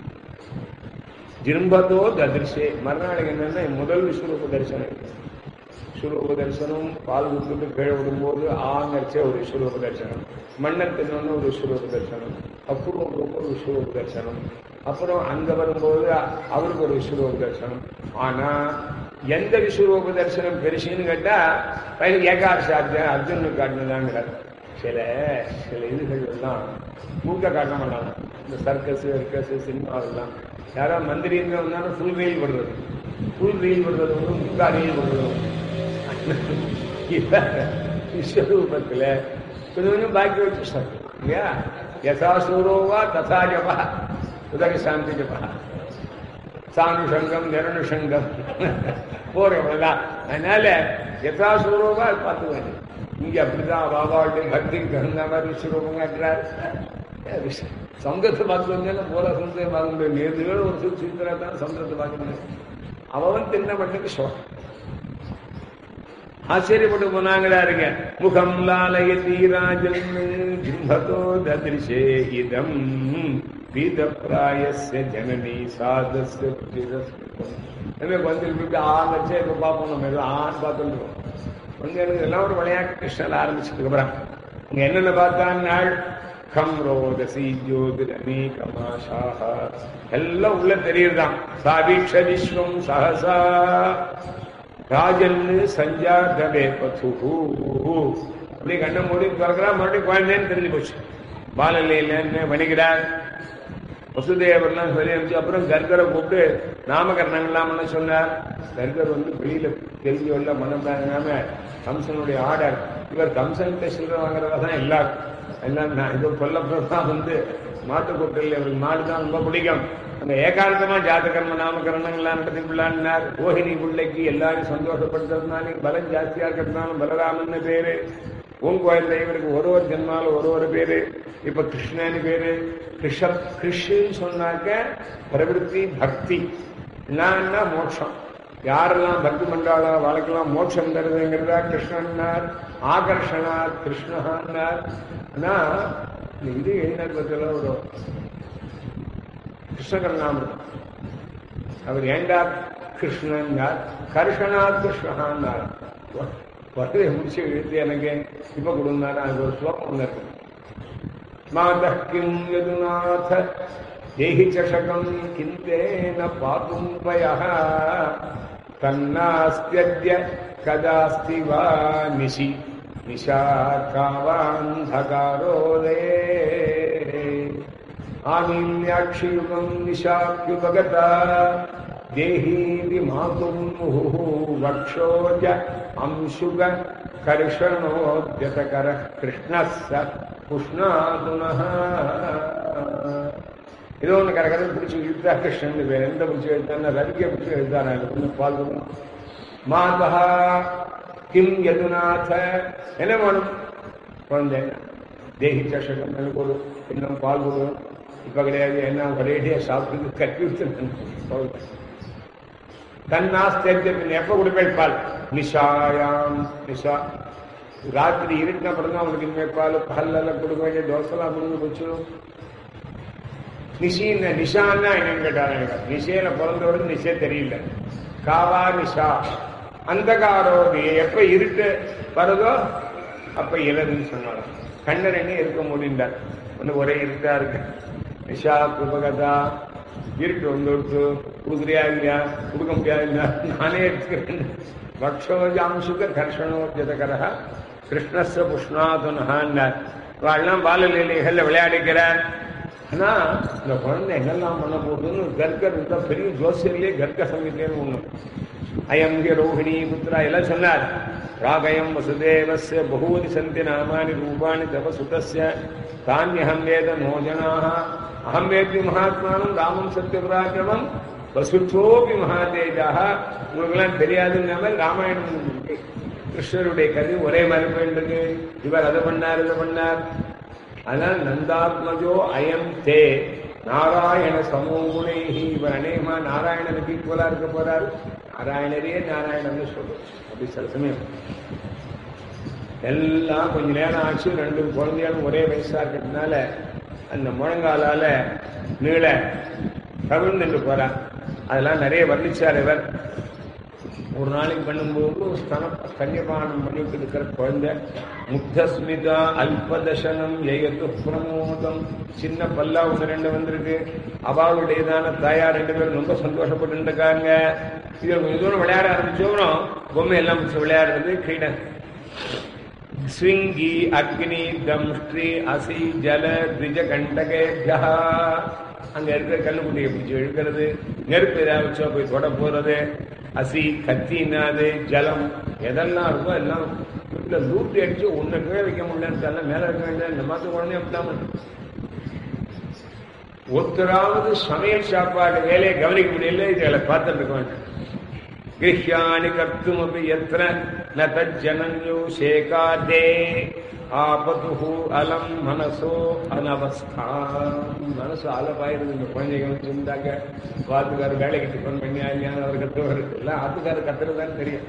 ஜிரும்பதோ ததிர்ஷே மறுநாளைக்கு என்னன்னா முதல் விஸ்வரூப தரிசனம் விஸ்வரூப தரிசனம் பால் விட்டுட்டு கீழே விடும்போது ஆங்கரிச்ச ஒரு விஸ்வரூப தரிசனம் மன்னர் தின்னு ஒரு விஸ்வரூப தரிசனம் அப்புறம் ஒரு விஸ்வரூப தரிசனம் அப்புறம் அங்க வரும்போது அவருக்கு ஒரு விஸ்வரூப தரிசனம் ஆனா எந்த விஸ்வரூப தரிசனம் பெருசுன்னு கேட்டா பையன் ஏகாதசி அர்ஜுனுக்கு காட்டினதாங்கிறார் சில சில இதுகள் எல்லாம் மூக்க காட்ட மாட்டாங்க இந்த சர்க்கஸ் சர்க்கஸ் சினிமா எல்லாம் யாரோ மந்திரிங்க வந்தாலும் ஃபுல் ரீல் விடுறது ஃபுல் ரீல் விடுறது வந்து முக்கா ரீல் விடுறது விஸ்வரூபத்துல கொஞ்சம் கொஞ்சம் பாக்கி வச்சு சொல்லலாம் இல்லையா யசா சூரோவா தசா ஜபா உதக சாந்தி ஜபா சானுஷங்கம் நிரணுஷங்கம் போற அவ்வளவுதான் அதனால யதாசுரூபா அது பார்த்து வேணும் இங்க அப்படிதான் பாபாவுடைய பக்திக்கு தகுந்த மாதிரி விஸ்வரூபம் காட்டுறார் சமுதிரத்தை பார்த்து வந்தாலும் போல சமுதிரத்தை பார்க்க முடியும் நேர்ந்து ஒரு சுத்தி சுத்திரா தான் சமுதிரத்தை பார்க்க முடியும் அவன் தின்ன மட்டுக்கு சோகம் ஆச்சரியப்பட்டு போனாங்களா இருங்க முகம் லாலயதி ராஜன் பிம்பதோ ததிருஷே இதம் பீத பிராயஸ்ய ஜனனி சாதஸ்ய எனக்கு வந்து இப்படி ஆறு லட்சம் இப்ப பார்ப்போம் நம்ம எல்லாம் ஆறு பார்த்துருக்கோம் வந்து எனக்கு எல்லாம் ஒரு விளையாட்டு கிருஷ்ணன் ஆரம்பிச்சதுக்கு அப்புறம் இங்க என்னென்ன பார்த்தான்னாள் கம் ரோதசி ஜோதிரமி கமாஷாக எல்லாம் உள்ள தெரியுதுதான் சாபீக்ஷ விஸ்வம் சஹசா ராஜன் சஞ்சாதவே பதுஹு அப்படி கண்ணை மூடி திறக்கிறா மறுபடியும் குழந்தைன்னு தெரிஞ்சு போச்சு பாலலையில வணிகிறார் வசுதேவர்லாம் சொல்லி அனுப்பிச்சு அப்புறம் கர்கரை கூப்பிட்டு நாமகரணங்கள்லாம் பண்ண சொன்னார் கர்கர் வந்து வெளியில தெரிஞ்சு உள்ள மனம் தாங்காம கம்சனுடைய ஆர்டர் இவர் கம்சன்கிட்ட சில்லறை வாங்குறதா தான் எல்லாரும் எல்லாம் நான் இது கொல்லப்புறமா வந்து மாட்டு கூட்டில் இவருக்கு மாடு தான் ரொம்ப பிடிக்கும் அந்த ஏகாந்தமா ஜாதகர்ம நாமகரணங்கள்லாம் நடத்திக்கலான்னார் ரோஹிணி பிள்ளைக்கு எல்லாரும் சந்தோஷப்படுத்துறதுனால பலம் ஜாஸ்தியா இருக்கிறதுனால பலராமன் பேரு உன் குழந்தை இவருக்கு ஒரு ஒரு ஜென்மால ஒரு ஒரு பேரு இப்ப கிருஷ்ணன்னு பேரு கிருஷ கிருஷ்ணன்னு சொன்னாக்க பிரவிற்த்தி பக்தி என்னன்னா மோட்சம் யாரெல்லாம் பக்தி பண்றாளோ வாழ்க்கெல்லாம் மோட்சம் தருதுங்கிறதா கிருஷ்ணன்னார் ஆகர்ஷனார் கிருஷ்ணஹான்னார் ஆனா இது எழுதினார் பத்தில ஒரு கிருஷ்ணகர்ணாமிருதம் அவர் ஏண்டா கிருஷ்ணன்னார் கர்ஷனார் கிருஷ்ணஹான்னார் பதவியை முடிச்சு எழுதி எனக்கு இப்ப கொடுந்தாரு அது ஒரு ஸ்லோகம் ஒண்ணு இருக்கு மாதः கிம் யதுநாத தேஹி சஷகம் கிந்தேன பாதும் பயः தன்னாஸ்தியத்ய கதாஸ்தி வா நிஷி நிஷா காவாந்தகாரோதே ஆமீன்யாட்சியுகம் நிஷாப்யுபகதா தேஹீதி மாதும் முहुः வக்ஷோஜ அம்சுக கர்ஷணோத்யதகர கிருஷ்ணஸ்ஸ புஷ்ணாதுனः இது ஒண்ணு கரகரம் பிடிச்சு இழுத்தா கிருஷ்ணன் பேர் எந்த பிடிச்சு எழுத்தான ரவிக்க பிடிச்சு எழுத்தான கொஞ்சம் பால் மாதா கிம் யதுநாத என்ன வேணும் குழந்தை தேகி சஷகம் எனக்கு ஒரு இன்னும் பால் கொடுக்கும் இப்ப கிடையாது என்ன ஒரேடியா சாப்பிட்டு கட்டி விட்டு தன்னாஸ்தேஜத்தின் எப்ப கொடுப்பேன் பால் நிஷாயாம் நிஷா ராத்திரி இருட்டின அப்புறம் தான் அவனுக்கு இனிமே பால் பல்லெல்லாம் கொடுக்க வேண்டிய தோசைலாம் கொடுங்க போச்சு நிஷின்னு நிஷான்னா என்னன்னு கேட்டாங்க நிஷையில பிறந்தவருக்கு நிஷே தெரியல காவா நிஷா அந்தகாரோதி எப்ப இருட்டு வருதோ அப்ப இலதுன்னு சொன்னாங்க கண்ணரங்கி இருக்க முடிந்தார் ஒன்று ஒரே இருட்டா இருக்கு நிஷா குபகதா இருட்டு வந்து கொடுத்து கொடுக்குறியா இல்லையா கொடுக்க முடியாது இல்லையா நானே எடுத்துக்கிறேன் வக்ஷோஜாம்சுக கர்ஷணோஜதகர கிருஷ்ணஸ்ய புஷ்ணாதுனஹான்னார் வாழலாம் பாலலீலைகள்ல விளையாடிக்கிறார் ஆனா இந்த குழந்தை என்னெல்லாம் பண்ண போகுதுன்னு கர்கர் இந்த பெரிய ஜோசியர்லயே கர்க்க சங்கீதேன்னு ஒண்ணு அயம் ஹி ரோஹிணி புத்திரா எல்லாம் சொன்னார் ராகயம் வசுதேவஸ்ய பகூனி சந்தி நாமானி ரூபாணி தவ சுதஸ்ய தானியகம் வேத நோஜனாக அகம் வேத்வி மகாத்மானம் ராமம் சத்யபராக்கிரமம் வசுத்தோபி மகாதேஜாக உங்களுக்கெல்லாம் தெரியாதுன்னு ராமாயணம் இருக்கு. கிருஷ்ணருடைய கதை ஒரே மாதிரி போயிட்டு இவர் அதை பண்ணார் இதை பண்ணார் அதனால் நந்தாத்மஜோ அயம் தே நாராயண சமோகுணேஹி இவர் அநேகமா நாராயணனுக்கு ஈக்குவலா இருக்க போறார் நாராயணரே நாராயணன் சொல்றோம் அப்படி சில சமயம் எல்லாம் கொஞ்ச நேரம் ஆச்சு ரெண்டு குழந்தைகளும் ஒரே வயசா இருக்கிறதுனால அந்த முழங்காலால நீள கவிழ்ந்துட்டு போறார் அதெல்லாம் நிறைய வர்ணிச்சார் இவர் ஒரு நாளைக்கு பண்ணும்போது ஸ்தன கன்யபானம் பண்ணிட்டு இருக்கிற குழந்தை முக்தஸ்மிதா அல்பதசனம் எயத்து பிரமோதம் சின்ன பல்லா ஒன்று ரெண்டு வந்திருக்கு அவாவுடையதான தாயார் ரெண்டு பேரும் ரொம்ப சந்தோஷப்பட்டு இருக்காங்க இது கொஞ்சம் தூரம் விளையாட ஆரம்பிச்சோம் பொம்மை எல்லாம் பிடிச்சி விளையாடுறது கிரீடன் ஸ்விங்கி அக்னி தம்ஷ்டி அசி ஜல திஜ கண்டகேபியா அங்க இருக்கிற கல்லுக்குட்டியை பிடிச்சி இழுக்கிறது நெருப்பு ஏதாவது வச்சா போய் தொட போறது அசி கத்தினாது ஜலம் எதெல்லாம் இருக்கோ எல்லாம் வீட்டுல லூட்டி அடிச்சு ஒண்ணு கீழே வைக்க முடியலன்னு மேல இருக்க வேண்டிய இந்த மாத்த குழந்தைய அப்படிதான் ஒருத்தராவது சமையல் சாப்பாடு வேலையை கவனிக்க முடியல இதுகளை பார்த்துட்டு இருக்க வேண்டாம் கிரஹ்யாணி கர்த்துமபி எத்திர ந தஜ்ஜனன்யோ சேகாதே ஆபத்து அலம் மனசோ அனவஸ்தா மனசு அலப்பாயிருது இந்த குழந்தைங்க வச்சிருந்தாங்க வாத்துக்கார வேலைக்கு டிஃபன் பண்ணி இல்லையான்னு அவர் கத்துவார் எல்லாம் ஆத்துக்காரர் கத்துறதுதான் தெரியும்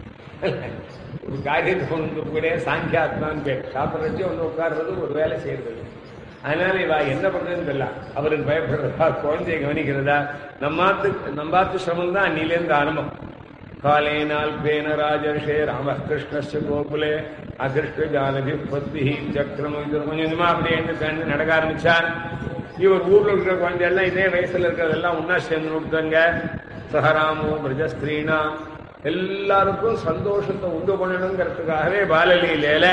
ஒரு காரியத்தை கொண்டு கூட சாங்கியாத்மான்னு பேர் சாப்பிட்றச்சு ஒன்று உட்கார்றது ஒரு வேலை செய்யறது அதனால இவா என்ன பண்றதுன்னு தெரியல அவருக்கு பயப்படுறதா குழந்தைய கவனிக்கிறதா நம்மாத்து நம்பாத்து சிரமம் தான் அன்னிலேருந்து ஆரம்பம் காலேனால்பேன ராஜர்ஷே ராமகிருஷ்ணஸ்ய கோகுலே அகிருஷ்ட ஜானகி பத்வி சக்கரம் இது கொஞ்சம் கொஞ்சமா அப்படியே எழுந்து சேர்ந்து நடக்க ஆரம்பிச்சார் இவர் ஊர்ல இருக்கிற குழந்தை எல்லாம் இதே வயசுல இருக்கிறதெல்லாம் ஒன்னா சேர்ந்து விட்டாங்க சஹராமோ பிரஜஸ்திரீனா எல்லாருக்கும் சந்தோஷத்தை உண்டு பண்ணணுங்கிறதுக்காகவே பாலலீலையில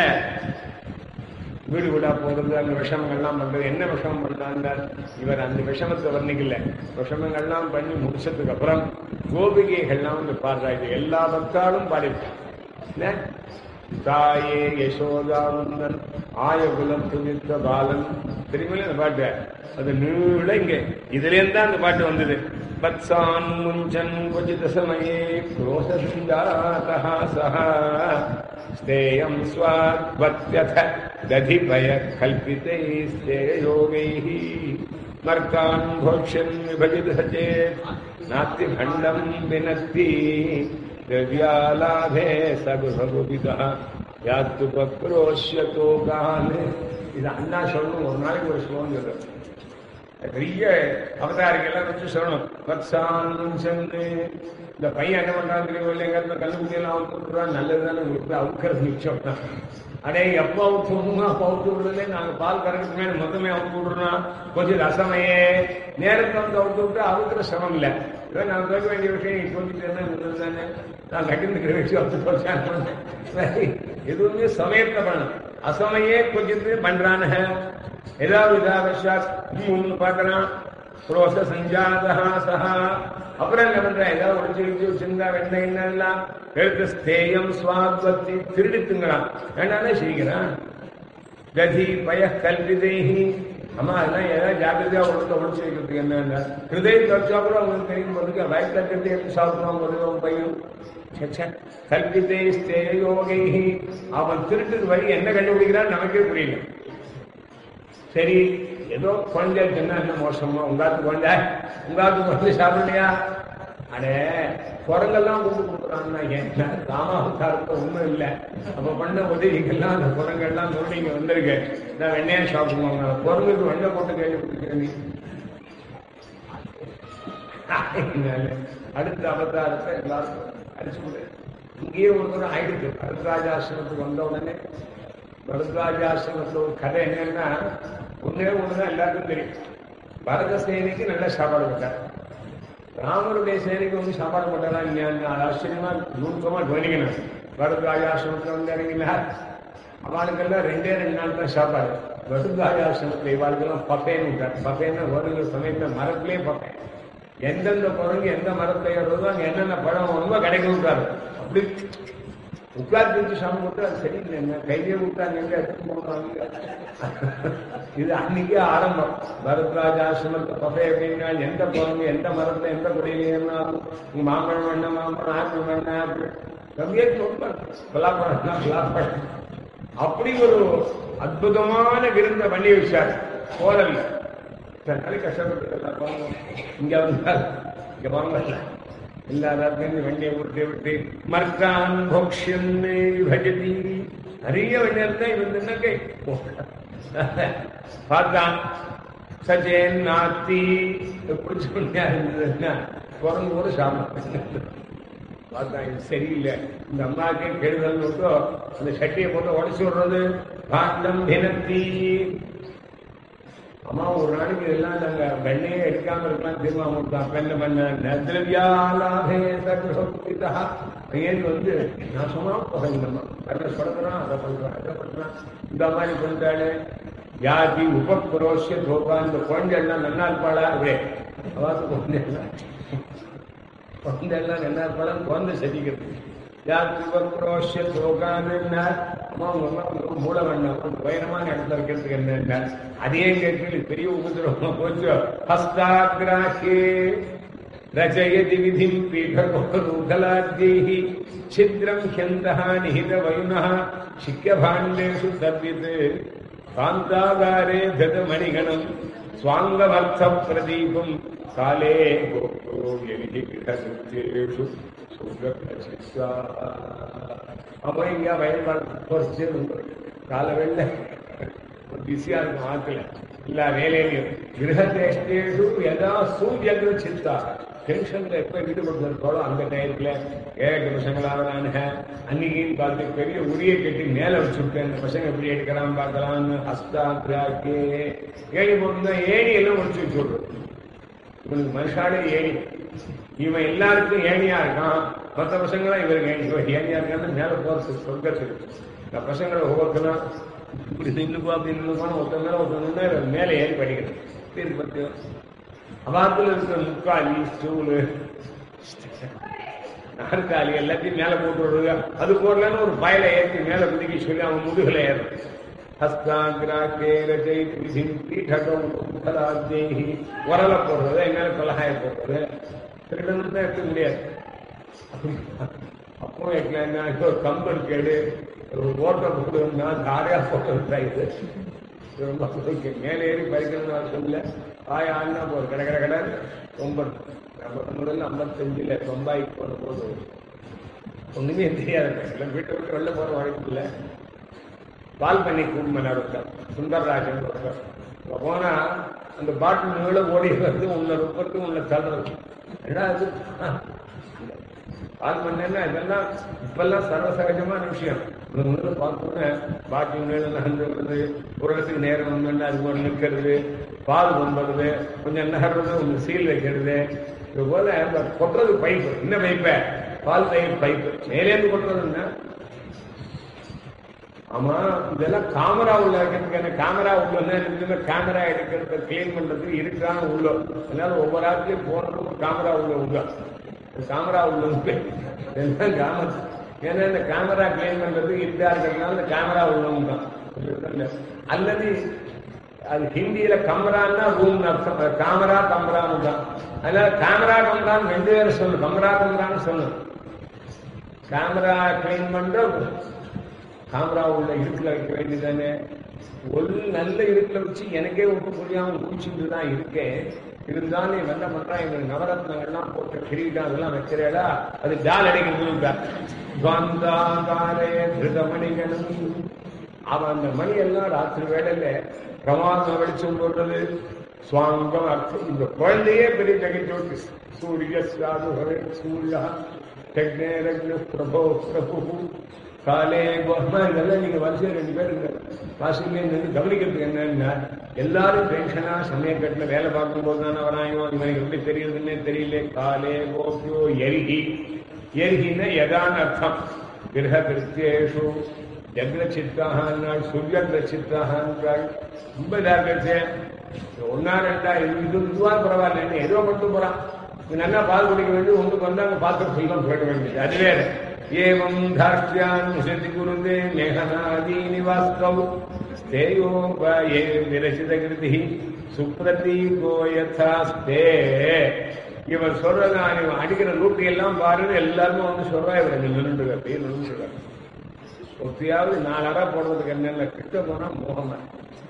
வீடு வீடா போறது அந்த விஷமங்கள்லாம் பண்றது என்ன விஷமம் பண்ணாங்க இவர் அந்த விஷமத்தை வர்ணிக்கல விஷமங்கள்லாம் பண்ணி முடிச்சதுக்கு அப்புறம் கோபிகைகள்லாம் வந்து பாடுறா இது எல்லா பக்தாலும் பாடிட்டான் தாயே யசோதாவுந்தன் ஆயகுலம் துதித்த பாலன் தெரியுமில்ல அந்த பாட்டு அது நீள இங்க இதுல இருந்தா அந்த பாட்டு வந்தது பத்சான் முஞ்சன் கொஜித சமயே குரோசந்தாதா சஹா ஸ்தேயம் ஸ்வாத்வத்யத दधिभय कल्पितैः स्तेयोगैः मर्कान् भोक्ष्यन् विभजित चेत् नास्ति खण्डम् विनस्ति द्रव्यालाभे सगुभगुपितः யாத்து பக்ரோஷ்யத்தோ காலே இது அண்ணா சொல்லணும் ஒரு நாளைக்கு ஒரு ஸ்லோகம் சொல்றது பெரிய அவதாரிகள்லாம் வச்சு சொல்லணும் வத்சான் சென்று இந்த பையன் என்ன பண்றான் தெரியும் இல்லைங்க கல்லுக்குட்டி எல்லாம் அவுத்து விட்டுறான் நல்லதுதானே உங்களுக்கு அவுக்கிறது மிச்சம் தான் அடே எப்போ அவுத்து விடணும் அப்போ அவுத்து விடுறதுல நாங்க பால் கறக்கிறதுக்கு மேல மொத்தமே அவுத்து விடுறோம் கொஞ்சம் ரசமையே நேரத்தை வந்து அவுத்து விட்டு அவுக்கிற சிரமம் இல்லை இதோ நான் கேட்க வேண்டிய விஷயம் நீ சொல்லிட்டேன்னா நல்லது தானே நான் கட்டிருக்கிற விஷயம் அவுத்து போச்சேன் எதுவுமே சமயத்தை பண்ணணும் அசமையே கொஞ்சம் பண்றானுங்க ஏதாவது விதாவசாத் ஒண்ணு பார்க்கறான் புரோச சஞ்சாதா சஹா அப்புறம் என்ன பண்றான் ஏதாவது ஒழிச்சு ஒழிச்சு வச்சிருந்தா வெண்ணெய் என்னெல்லாம் எழுத்து ஸ்தேயம் சுவாத்வத்தி திருடி திங்கலாம் வேண்டானே செய்கிறான் கதி பய கல்விதேகி அம்மா அதெல்லாம் ஏதாவது ஜாக்கிரதையா ஒழுக்க ஒழிச்சு வைக்கிறதுக்கு என்ன ஹிருதயம் தச்சா கூட அவங்களுக்கு தெரியும் போதுக்கு வயசு தக்கிறது எப்படி சாப்பிடுவாங்க ஒரு பையன் கல்விதே ஸ்தேயோகை அவன் திருட்டுக்கு வழி என்ன கண்டுபிடிக்கிறான் நமக்கே புரியல சரி ஏதோ குழந்தை சொன்னா என்ன மோசமா உங்காத்து குழந்தை உங்காத்து குழந்தை சாப்பிடலையா அடே குரங்கெல்லாம் கூட்டு கொடுக்குறாங்கன்னா என்ன ராமாவதாரத்தை ஒண்ணும் இல்லை அப்ப பண்ண உதவிக்கெல்லாம் அந்த குரங்கெல்லாம் சொல்லி இங்க வந்திருக்கு நான் வெண்ணையா சாப்பிடுவாங்க குரங்குக்கு வெண்ணெய் போட்டு கேள்வி அடுத்த அவதாரத்தை எல்லாருக்கும் அடிச்சு கொடு இங்கேயே ஒரு தூரம் ஆயிடுச்சு பரத்ராஜாசிரமத்துக்கு வந்த உடனே பரத்ராஜாசிரமத்துல ஒரு கதை என்னன்னா ஒன்னே ஒண்ணுதான் எல்லாருக்கும் தெரியும் பரத சேனைக்கு நல்ல சாப்பாடு போட்டார் ராமருடைய சேனைக்கு வந்து சாப்பாடு போட்டாரா இல்லையா அது ஆச்சரியமா நுணுக்கமா கவனிக்கணும் பரத்ராஜாசிரமத்துல வந்து இறங்கினார் அவளுக்கெல்லாம் ரெண்டே ரெண்டு நாள் தான் சாப்பாடு பரத்ராஜாசிரமத்துல இவாளுக்கெல்லாம் பப்பேன்னு விட்டார் பப்பேன்னா வருகிற சமயத்துல மரத்திலே பப்பேன் எந்தெந்த குரங்கு எந்த மரத்தை ஏறுறதோ அங்க என்னென்ன பழம் வருமோ கிடைக்க விட்டாரு அப்படி உட்கார்ந்து வச்சு சாமி விட்டு அது சரியில்லை என்ன கையிலே விட்டாங்க எங்க எடுத்து போனாங்க இது அன்னைக்கே ஆரம்பம் பரத்ராஜ் ஆசிரமத்தை பகை அப்படின்னா எந்த குரங்கு எந்த மரத்தை எந்த குடையில ஏறினாலும் உங்க மாம்பழம் வேணா மாம்பழம் ஆப்பிள் வேணா ஆப்பிள் கம்மியா சொல்லுவாங்க பலாப்பழம்னா பலாப்பழம் அப்படி ஒரு அற்புதமான விருந்த பண்ணி வச்சார் கோலல்ல நாளை கஷ்டப்பட்டு எல்லாம் போங்க இங்க வந்தால் இங்க வாங்கல எல்லாரும் வெண்ணையை விட்டு விட்டு மர்கான் போக்ஷன் பஜதி நிறைய வெண்ணெய் இருந்தா இவன் தின்னக்கை பார்த்தான் சஜேன் நாத்தி எப்படி சொன்னா இருந்ததுன்னா குரங்கு கூட சாப்பிட்டு பார்த்தா இது சரியில்லை இந்த அம்மாக்கே கெடுதல் விட்டோ அந்த சட்டியை போட்டு உடச்சு விடுறது பாண்டம் தினத்தி அம்மா ஒரு நாளைக்கு எல்லாம் நாங்க வெண்ணையே எடுக்காம இருக்கலாம் தீர்மானம் கொடுத்தோம் பெண்ண பண்ண நத்ரவியாலாபே சகுதா பையன் வந்து நான் சொன்னா போகிறேன் அதை சொல்றான் அதை பண்றான் அதை பண்றான் இந்த மாதிரி பண்ணிட்டாளு யாதி உபக்ரோஷிய தோபா இந்த குழந்தை எல்லாம் நல்லா இருப்பாளா அப்படியே அவாத்து குழந்தை எல்லாம் குழந்தை எல்லாம் நல்லா இருப்பாளா குழந்தை சதிக்கிறது யாத்திரிவக்ரோஷ்ய சோகான்னு அம்மா உங்க அம்மா உங்க மூளை வேண்டாம் ஒரு உயரமான இடத்துல இருக்கிறதுக்கு என்ன அதே கேட்டு பெரிய உபதிரவமா போச்சு ஹஸ்தாகிராஹே रचयति विधिम् पीठकोरुधलाद्यैः छिद्रम् ह्यन्तः निहितवयुनः शिक्यभाण्डेषु तद्वित् कान्तागारे धतमणिगणम् स्वाङ्गमर्थप्रदीपम् काले गोप्रो व्यविधिकृतकृत्येषु அப்போ இங்க வயல்வாழ் குறைச்சு கால வெள்ள பிஸியா இருக்கும் ஆக்கல இல்ல வேலையிலையும் கிரகதேஷ்டேஷு எதா சூரியங்கிற சித்தா டென்ஷன்ல எப்ப ஈடுபட்டு இருக்கோளோ அந்த டயத்துல ஏழு பசங்களாக அன்னைக்குன்னு பார்த்து பெரிய உரிய கட்டி மேல வச்சுருக்கேன் இந்த பசங்க எப்படி எடுக்கிறான் பார்க்கலாம்னு ஹஸ்தா கிராக்கே ஏணி போட்டுனா ஏணி எல்லாம் முடிச்சு வச்சுடுறோம் இவனுக்கு மனுஷாலே ஏணி இவன் எல்லாருக்கும் ஏணியா இருக்கான் மற்ற பசங்களாம் இவருக்கு ஏணி இவன் ஏணியா இருக்கான்னு மேல போறது சொர்க்கத்துக்கு இந்த பசங்களை ஒவ்வொருத்தரும் இப்படி நின்றுப்பா அப்படி நின்றுப்பான்னு ஒருத்தன் மேல ஒருத்தன் மேல ஏறி படிக்கிறது திருப்பத்தி அவாத்துல இருக்கிற முக்காலி ஸ்டூலு நாற்காலி எல்லாத்தையும் மேல போட்டு விடுங்க அது போடலன்னு ஒரு பயல ஏற்றி மேல குதிக்க சொல்லி அவன் முதுகுல ஏறும் ஹஸ்தாகிராக்கே ரஜை விதிம் பீఠகம் முகலாத்யேஹி உரல போடுறது என்னால கொலகாய போடுறது திருடன்னு தான் எடுக்க முடியாது அப்போ என்ன ஒரு கம்பல் கேடு ஒரு ஓட்ட போடுன்னா தாரையா போட்டு இது ரொம்ப மேலே ஏறி பறிக்கணும்னு அவசியம் இல்லை ஆய ஆனா போது கடை கடை கடை ரொம்ப முதல்ல ஐம்பத்தஞ்சுல தொம்பாய்க்கு போன போது ஒண்ணுமே தெரியாது எல்லாம் வீட்டை விட்டு வெளில போற வாய்ப்பு இல்லை பால் பண்ணி கூப்பிட்டு ஒருத்தர் சுந்தரராஜன் ஒருத்தர் போனா அந்த பாட்டில் நீள ஓடி வந்து உள்ள ரொப்பத்து உள்ள தள்ளுறது என்ன அது பால் பண்ணேன்னா இதெல்லாம் இப்பெல்லாம் சர்வசகஜமான விஷயம் முதல்ல பார்த்தோன்னே பாக்கி மேல நகர்ந்து வருது ஒரு இடத்துக்கு நேரம் வந்து அது ஒரு நிற்கிறது பால் கொண்டுறது கொஞ்சம் நகர்றது கொஞ்சம் சீல் வைக்கிறது இது போல இந்த கொட்டுறது பைப்பு என்ன பைப்ப பால் பைப் பைப்பு மேலேருந்து கொட்டுறதுன்னா ஆமா இதெல்லாம் காமரா உள்ள இருக்கிறதுக்கான கேமரா உள்ள இருக்குதுன்னா கேமரா எடுக்கிறத கிளீன் பண்றதுக்கு இருக்கான உள்ள அதனால ஒவ்வொரு ஆட்சியும் போனதும் கேமரா உள்ள உள்ள கேமரா உள்ள எல்லாம் கிராமத்து ஏன்னா இந்த கேமரா கிளீன் பண்றதுக்கு இதா இருக்கிறதுனால இந்த கேமரா உள்ளவங்க தான் அல்லது அது ஹிந்தியில கமரான்னா ரூம் அர்த்தம் கேமரா கமரான்னு தான் அதனால கேமரா கமரான்னு ரெண்டு பேரும் சொல்லணும் கமரா கமரான்னு சொல்லணும் கேமரா கிளீன் பண்ற கேமரா உள்ள இருட்டில் வைக்க வேண்டியதானே ஒரு நல்ல இருட்டில் வச்சு எனக்கே ஒட்டு புரியாம குடிச்சுட்டு தான் இருக்கேன் இருந்தாலும் இவன் என்ன பண்றான் இவன் நவரத்னங்கள்லாம் போட்டு கிரீடம் அதெல்லாம் வைக்கிறேடா அது டால் அடிக்கிறது காந்தாகாரே திருதமணிகளும் அவன் அந்த மணி எல்லாம் ராத்திரி வேளையில பிரமாதம் வெளிச்சம் போடுறது சுவாங்கம் அர்த்தம் இந்த குழந்தையே பெரிய ஜெகஜோதி சூரிய சாது சூர்யா டெக்னேரக்ன பிரபோ பிரபு காலே கோமா இதெல்லாம் நீங்க வரிசையில் ரெண்டு பேர் இந்த வாசிலே நின்று கவனிக்கிறதுக்கு என்னன்னா எல்லாரும் டென்ஷனா சமயக்கட்டுல வேலை பார்க்கும்போது தானே வராயோ இவனுக்கு எப்படி தெரியுதுன்னே தெரியல காலே கோபியோ எரிகி எரிகின்னா எதான்னு அர்த்தம் கிரக கிருத்தியேஷு ஜக்ர சித்தாகான் சூரியக்ர சித்தாகான் ரொம்ப இதாக ஒன்னா ரெண்டா இது இதுவா பரவாயில்ல ஏதோ மட்டும் போறான் நல்லா பால் குடிக்க வேண்டியது ஒன்றுக்கு வந்தாங்க பார்த்து சொல்லலாம் போயிட வேண்டியது அது வேற ஏவம் தாஷ்டியான் முசதி குருதே மேகனாதீனி வாஸ்தவ் ஸ்தேயோபாயே விரசித கிருதி சுப்ரதீகோ யதாஸ்தே இவர் சொல்றதா இவன் அடிக்கிற லூட்டி எல்லாம் பாருன்னு எல்லாருமே வந்து சொல்றா இவர் நின்றுட்டு அப்படியே நின்றுட்டு ஒத்தியாவது நாலு அறை போடுறதுக்கு என்னென்ன கிட்ட போனா மோகமா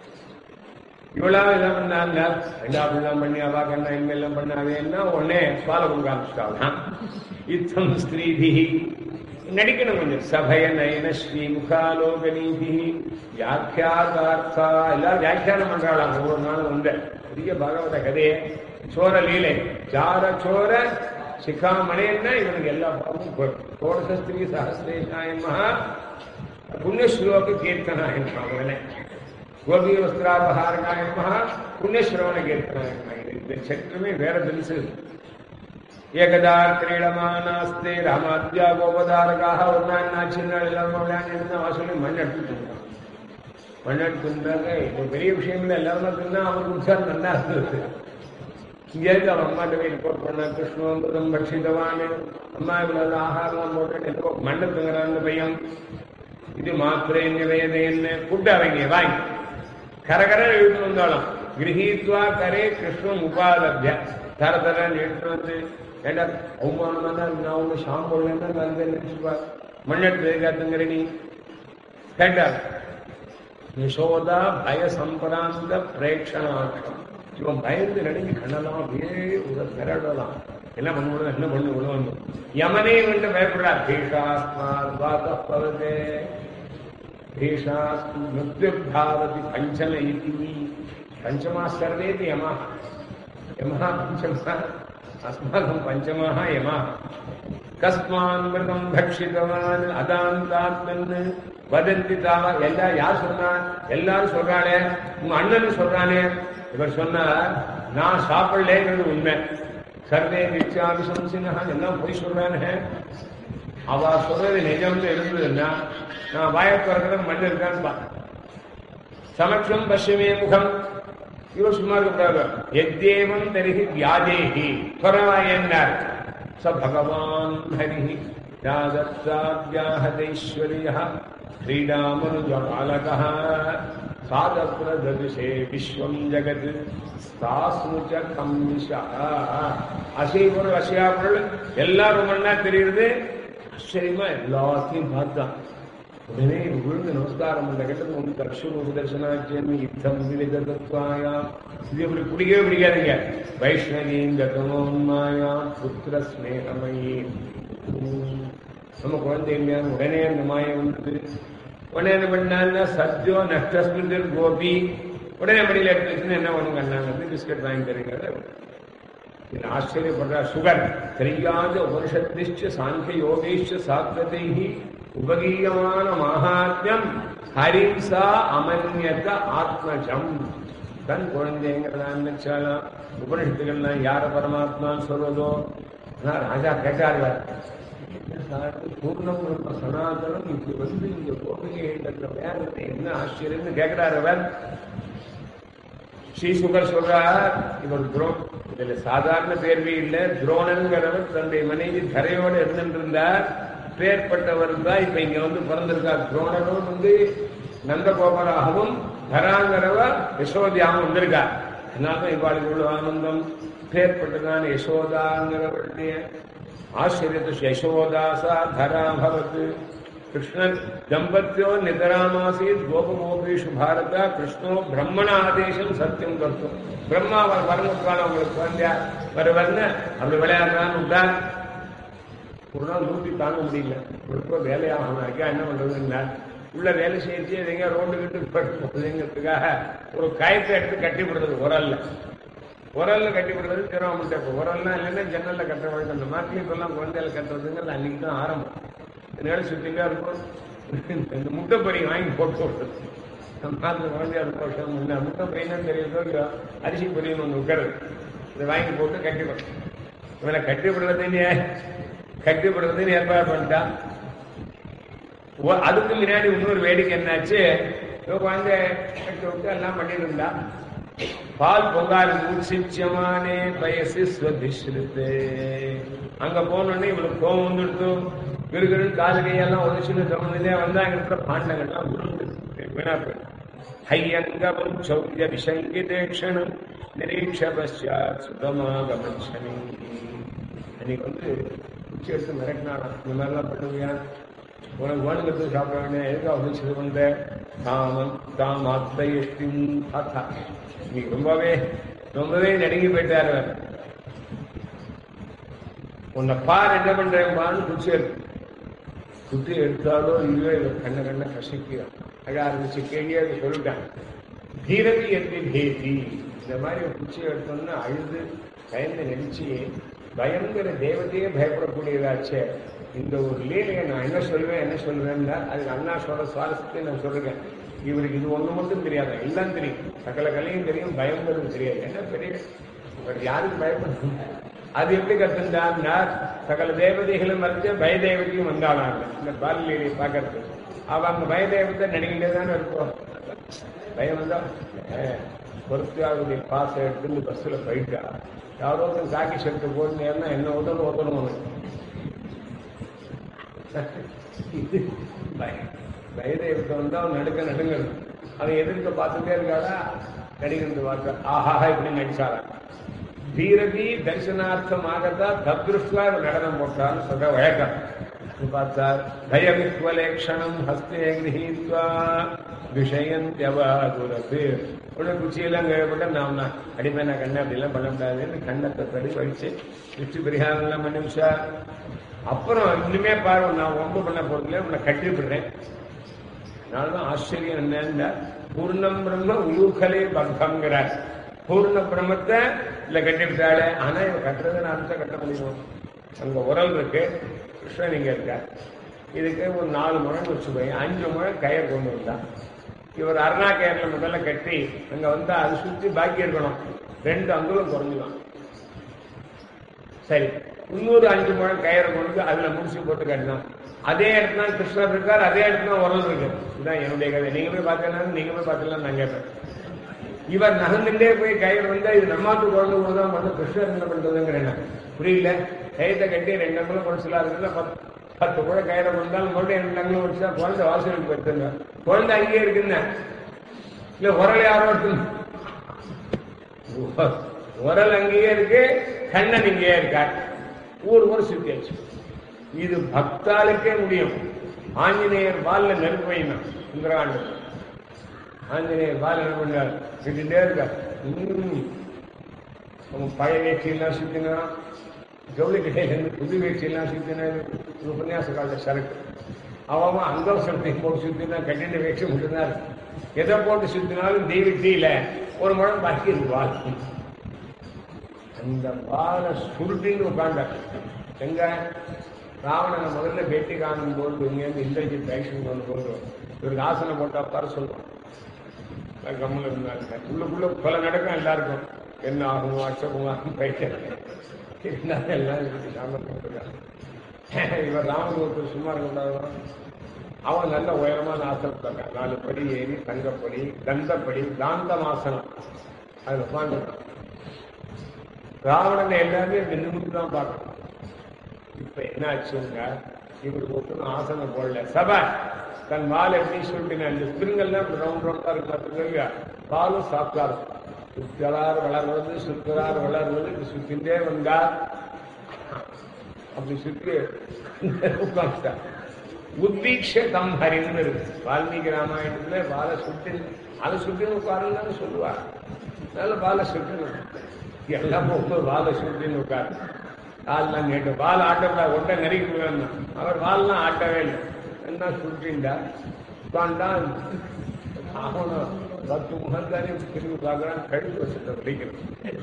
இவ்வளவு என்ன பண்ணாங்க ரெண்டா அப்படிலாம் பண்ணி அவா கண்ணா இனிமேலாம் பண்ணாதேன்னா உடனே பால கொடுக்க ஆரம்பிச்சிட்டாங்க இத்தம் ஸ்திரீதி நடிக்கணும் கொஞ்சம் சபய நயன ஸ்ரீ முகாலோகநீதி வியாக்கியாதார்த்தா எல்லாரும் வியாக்கியானம் பண்றாளாம் ஒவ்வொரு நாளும் வந்து பெரிய பகவத கதையே சோர லீலை சார சோர சிக்காமணேன்னா இவனுக்கு எல்லா பாவமும் கோடச ஸ்திரீ சஹசிரேஷாய மகா புண்ணியஸ்லோக கீர்த்தனாய அவனை கோபி வஸ்திராபகாரகாய மகா புண்ணியஸ்ரவண கீர்த்தனாய இந்த சக்கரமே வேற தெரிசு ஏகதா கிரீடமானாஸ்தே ராமாத்யா கோபதாரகாக ஒரு நாள் நான் சின்ன நாள் எல்லாரும் விளையாண்டு அவன் சொல்லி மண் எடுத்துட்டு இருந்தான் மண் எடுத்துருந்தாங்க இப்போ பெரிய விஷயம் இல்லை எல்லாரும் இருந்தா அவருக்கு உற்சாகம் நல்லா இருந்தது இங்கேருந்து அவன் அம்மாட்ட போய் ரிப்போர்ட் பண்ணா கிருஷ்ணோந்தரம் பட்சிதவான் அம்மா இவ்வளவு ஆகாரம் போட்டு ஏதோ மண்ணு தங்குறான் அந்த பையன் இது மாத்திரை நிலையது என்ன கூட்ட அவங்க வாங்கி கரகர எழுத்து வந்தாலும் கிரகித்வா கரே கிருஷ்ணம் உபாலபிய தர தர எடுத்து வந்து ஏண்டா அவமானமா தான் நான் உங்க ஷாம்பு நான் நினைச்சுப்பா மண்ணெடுத்து காத்துங்கிற நீ கேட்டார் யசோதா பய சம்பராந்த பிரேட்சணாட்டம் இவன் பயந்து நடுங்கி கண்ணெல்லாம் அப்படியே ஒரு திரடலாம் என்ன பண்ண முடியும் என்ன பண்ணு விடுவாங்க யமனே வந்து பயப்படுறார் பீஷாஸ்மாதே பீஷாஸ்து மிருத்யுர்பாவதி பஞ்சம இதி பஞ்சமா சர்வேதி யமா யமா பஞ்சமா அஸ்மாகம் பஞ்சமாக யமா கஸ்மான் மிருகம் பக்ஷிதவான் அதாந்தாத்மன்னு வதந்தி தாவா எல்லாம் யார் சொன்னா எல்லாரும் சொல்றானே உங்க அண்ணன் சொல்றானே இவர் சொன்னார் நான் சாப்பிடலேங்கிறது உண்மை சர்வே நித்யாபிசம்சினா எல்லாம் போய் சொல்றானே அவ சொல்றது நிஜம்னு இருந்ததுன்னா நான் வாய திறக்கிற மண் இருக்கான்னு பா சமட்சம் பஷ்யமே முகம் இவர் சும்மா இருக்கக்கூடாது எத்தேவம் தரிகி வியாதேகி துறவாயன்னார் ச பகவான் ஹரி யாதத்தாத்யாஹதைஸ்வரிய ஸ்ரீராமனுஜபாலக சாதப்ரதவிஷே விஸ்வம் ஜகத் ஸ்தாஸ்முச்ச கம்மிஷா அசை பொருள் அசையா பொருள் எல்லாரும் ஒண்ணா தெரியுது ஆச்சரியமா எல்லாத்தையும் பார்த்தான் உடனே விழுந்து நமஸ்காரம் பண்ண கேட்டது ஒன்று தர்ஷனு தர்சனாச்சியம் யுத்தம் விவிதத்வாயா இது இப்படி பிடிக்கவே பிடிக்காதுங்க வைஷ்ணவீம் கதனோன்மாயா புத்திர ஸ்நேகமயி நம்ம குழந்தை இல்லையான்னு உடனே அந்த மாயம் வந்து உடனே என்ன பண்ணான்னா சத்யோ நஷ்டஸ்மிருதர் கோபி உடனே மடியில் எடுத்து வச்சுன்னு என்ன பண்ணுங்க அண்ணாங்க பிஸ்கட் வாங்கி தருங்க இது ஆச்சரியப்படுற சுகர் தெரியாத உபனிஷத்திஷ்ட சாங்கிய யோகேஷ்ட சாத்வதைஹி உபகீயமான மகாத்மியம் ஹரிம்சா அமன்யத ஆத்மஜம் தன் குழந்தைங்கிறதா நினைச்சாலாம் உபனிஷத்துகள்லாம் யார பரமாத்மான்னு சொல்றதோ ஆனா ராஜா கேட்டார் பூர்ணம் பிரம்ம சனாதனம் இது வந்து இங்க கோபிகை வேற என்ன ஆச்சரியம்னு கேட்கிறார் அவர் ஸ்ரீசுகர் சொல்றார் இவர் துரோ இதுல சாதாரண பேர்வே இல்ல துரோணன்கிறவர் தன்னுடைய மனைவி தரையோட இருந்திருந்தார் பேர்பட்டவர் தான் இப்ப இங்க வந்து பிறந்திருக்கார் துரோணரும் வந்து நந்தகோபராகவும் தராங்கிறவ யசோதியாகவும் வந்திருக்கார் அதனால இவாளுக்கு இவ்வளவு ஆனந்தம் பேர்பட்டதான யசோதாங்கிறவருடைய ஆச்சரியத்து யசோதாசா தரா பவத் கிருஷ்ணன் தம்பத்தியோ நிதராமாசீத் கோபகோபேஷு பாரத கிருஷ்ணோ பிரம்மண ஆதேசம் சத்தியம் கருத்தும் பிரம்மா அவர் வரணுக்கான அவங்களுக்கு குழந்தையா வருவர்னு அப்படி விளையாடுறான்னு விட்டார் ஒரு நாள் நூற்றி தாங்க முடியல ரொம்ப வேலையாகணும் ஐயா என்ன பண்றதுன்னா உள்ள வேலை செய்து எங்க ரோடு கிட்டு போகுதுங்கிறதுக்காக ஒரு காயத்தை எடுத்து கட்டி விடுறது உரல்ல உரல்ல கட்டி விடுறது திருவாமட்டை இப்போ உரல்லாம் இல்லைன்னா ஜன்னல்ல கட்ட வழக்கம் அந்த மாதிரி இப்பெல்லாம் குழந்தைகள் கட்டுறதுங்கிறது அன்னைக்கு தான் ஆரம்பம் இதனால சுத்திங்க இருக்கும் இந்த முட்டை பொறி வாங்கி போட்டு விடுறது நம்ம அந்த குழந்தையா ரொம்ப வருஷம் முன்ன முட்டை பொறினா தெரியுதோ இல்லையோ அரிசி பொரியும் ஒன்று உட்காருது இதை வாங்கி போட்டு கட்டி விடும் இவனை கட்டி விடுறதுன்னு கட்டிப்படுறதுன்னு ஏற்பாடு பண்ணிட்டான் ஓ- அதுக்கு முன்னாடி இன்னொரு வேடிக்கை என்னாச்சு இவ குழந்தை கட்டி விட்டு எல்லாம் பண்ணிட்டு இருந்தா பால் பொங்கால் மூச்சிச்சமானே பயசு ஸ்வதிஷ்ருத்து அங்க போனோடனே இவளுக்கு கோவம் வந்துடுத்து விருகிரு காலு கையெல்லாம் உதச்சுன்னு தோணுதே வந்தாங்க இருக்கிற பாண்டங்கள்லாம் உருண்டு வீணா போயிடும் ஹையங்கமம் சௌரிய விஷங்கிதேஷணம் நிரீட்ச பஷாத் சுகமாகமச்சனி அன்னைக்கு வந்து உச்சி எடுத்து மிரட்டினாடா இந்த மாதிரிலாம் பண்ணுவியா உனக்கு வேணுங்கிறது சாப்பிட வேண்டிய எதுக்கு அப்படின்னு சொல்லி வந்த காமம் தாம் அத்தையும் பார்த்தா நீ ரொம்பவே ரொம்பவே நடுங்கி போயிட்டாரு அவர். உன்னை பார் என்ன பண்றேன்பான்னு குச்சி எடுத்து குத்தி எடுத்தாலோ இல்லையோ இவர் கண்ண கண்ண கசக்கிறான் அழ ஆரம்பிச்சு கேள்வியா சொல்லிட்டான் தீரதி என்று பேதி இந்த மாதிரி ஒரு குச்சி எடுத்தோம்னா அழுது பயந்து நெளிச்சு பயங்கர தேவதையே பயப்படக்கூடியதாச்சே இந்த ஒரு லீலையை நான் என்ன சொல்லுவேன் என்ன சொல்லுவேன்னா அதுக்கு அண்ணா சொல்ற சுவாரஸ்யத்தை நான் சொல்றேன் இவருக்கு இது ஒண்ணு மட்டும் தெரியாது எல்லாம் தெரியும் சகல கலையும் தெரியும் பயங்கிறது தெரியாது என்ன பெரிய இவர் யாருக்கு பயப்படுறது அது எப்படி கத்துண்டான்னா சகல தேவதைகளும் வந்து பயதேவதையும் வந்தாளாங்க இந்த பாலியை பார்க்கறது அவ அந்த பயதேவத்தை நடிக்கிட்டே தானே இருக்கும் பயம் வந்தா பொறுத்தாவுடைய பாசை எடுத்து பஸ்ல போயிட்டா யாரோ ஒருத்தன் காக்கி ஷர்ட்டு போட்டுனா என்ன உதவும் உதவும் அவனுக்கு இது பய- பயதேவத்தை வந்தா அவன் நடுக்க நடுங்கணும் அவன் எதிர்க்க பார்த்துட்டே இருக்காடா நடிகர்ந்து பார்க்க ஆஹா இப்படி நடிச்சாரா தீரதி தரிசனார்த்தமாகத்தான் தத்ருஷ்டா இவர் நடனம் போட்டான்னு சொல்ற வழக்கம் இது பார்த்தார் பயவித்வலேக்ஷணம் ஹஸ்தே கிரகீத்வா விஷயந்தியவாதுரது உடனே குச்சியெல்லாம் கேள்விப்பட்ட நாம் அடிமை நான் கண்ணை அப்படிலாம் பண்ண முடியாதுன்னு கண்ணத்தை தடி வடிச்சு திருஷ்டி பரிகாரம் எல்லாம் பண்ணிச்சா அப்புறம் இன்னுமே பாரு நான் ஒன்று பண்ண போறதுல உன்னை கட்டி விடுறேன் அதனாலதான் ஆச்சரியம் என்னன்னா பூர்ணம் பிரம்ம உலூகலே பங்கம்ங்கிறார் பூர்ண பிரம்மத்தை இல்ல கட்டிவிட்டாளே ஆனா இவ கட்டுறதை நான் தான் கட்ட முடியும் அங்க உரல் இருக்கு கிருஷ்ணன் இங்க இருக்கார் இதுக்கு ஒரு நாலு முழம் வச்சுக்கோங்க அஞ்சு முழம் கயிறு கொண்டு வந்தான் இவர் அருணா கயிறுல முதல்ல கட்டி அங்க வந்தா அது சுத்தி பாக்கி இருக்கணும் ரெண்டு அங்குலம் குறைஞ்சிடும் சரி இன்னொரு அஞ்சு முழம் கயிறை கொண்டு வந்து அதுல முடிச்சு போட்டு கட்டினான் அதே இடத்துல தான் கிருஷ்ணர் இருக்கார் அதே இடத்துல தான் உரல் இருக்கு இதுதான் என்னுடைய கதை நீங்க போய் பார்த்தீங்கன்னா நீங்க போய் பார்த்தீங்கன்னா நான் கேட்பேன் இவர் நகர்ந்துட்டே போய் கயிறு வந்தா இது நம்மாட்டு குழந்தை போதுதான் பண்ண கிருஷ்ணர் என்ன பண்றதுங்கிறேன் புரியல கயிறை கட்டி ரெண்டு அங்குலம் குறைச்சலா இருக்குல்ல பத்து பத்து கூட கயிறை கொண்டாலும் மறுபடியும் ரெண்டு அங்குலம் வச்சுதான் குழந்தை வாசலுக்கு போயிருங்க குழந்தை அங்கேயே இருக்குன்னு இல்ல உரல் யாரோ எடுத்துன்னு உரல் அங்கேயே இருக்கு கண்ணன் இங்கேயே இருக்கார் ஊர் ஊர் சுத்தியாச்சு இது பக்தாளுக்கே முடியும் ஆஞ்சநேயர் பால்ல நெருப்பு வைனா இந்திராண்டு ஆஞ்சநேயர் பால் என்ன பண்ணார் சுத்திட்டே இருக்கார் உம். அவன் பழைய வேட்சியெல்லாம் சுத்தினா ஜவுளி கடையிலேருந்து புது வேட்சியெல்லாம் சுத்தினா இது உபன்யாச கால சரக்கு அவன் அங்கவசரத்தை போட்டு சுத்தினா கட்டின வேட்சி மட்டும்தான் இருக்கு எதை போட்டு சுத்தினாலும் தெய்வத்தியில ஒரு முழம் பாக்கி இருக்கு வால் அந்த வாழை சுருட்டின்னு உட்காண்டார் எங்க ராவணனை முதல்ல பேட்டி காணும் போது இங்கேருந்து இந்திரஜித் ஆக்ஷன் கொண்டு போது இவருக்கு ஆசனம் போட்டா உட்கார சொல்லுவோம் கம்முல இருந்தாங்க உள்ளுக்குள்ள கொலை நடக்கும் எல்லாருக்கும் என்ன ஆகும் அச்சகுமார் பைக்கர் இருந்தாலும் எல்லாம் இருக்கு சாமி போட்டுருக்காங்க இவர் ராமதூரத்தில் சும்மா இருக்கக்கூடாது அவன் நல்ல உயரமான ஆசனம் இருக்கான் நாலு படி ஏறி தங்கப்படி தந்தப்படி காந்தமாசனம் அதுல உட்காந்துருக்கான் ராவணனை எல்லாமே இந்த நிமிடம் தான் பார்க்கணும் இப்ப என்ன ஆச்சுங்க இவருக்கு ஒன்றும் ஆசனம் போடல சபா தன் வால் எப்படி சொல்லிட்டு இந்த ஸ்பிரிங்கெல்லாம் ரவுண்ட் ரவுண்டா இருக்கு பார்த்துக்கோங்க வாலும் சாப்பிட்டா இருக்கும் சுத்தலார் வளர்வது சுத்தலார் வளர்வது இப்படி சுத்திட்டே வந்தா அப்படி சுத்தி உட்காந்துட்டா உத்வீக்ஷ தம் ஹரின்னு இருக்கு வால்மீகி ராமாயணத்துல வாழை சுத்தி அதை சுத்தின்னு உட்காருன்னு சொல்லுவா அதனால வாழை சுற்றணும் எல்லாம் போகும்போது வாழை சுற்றின்னு உட்காரு கால்லாம் கேட்டு வால் ஆட்டப்படா ஒட்டை நெருக்கி வேணும் அவர் வால்லாம் ஆட்டவே இல்லை என்ன சுற்றிண்டா உட்காண்டான் அவனும் பத்து முகத்தாரையும் திரும்பி பார்க்கறான் கழுத்து வச்சுட்டு பிடிக்கிறான்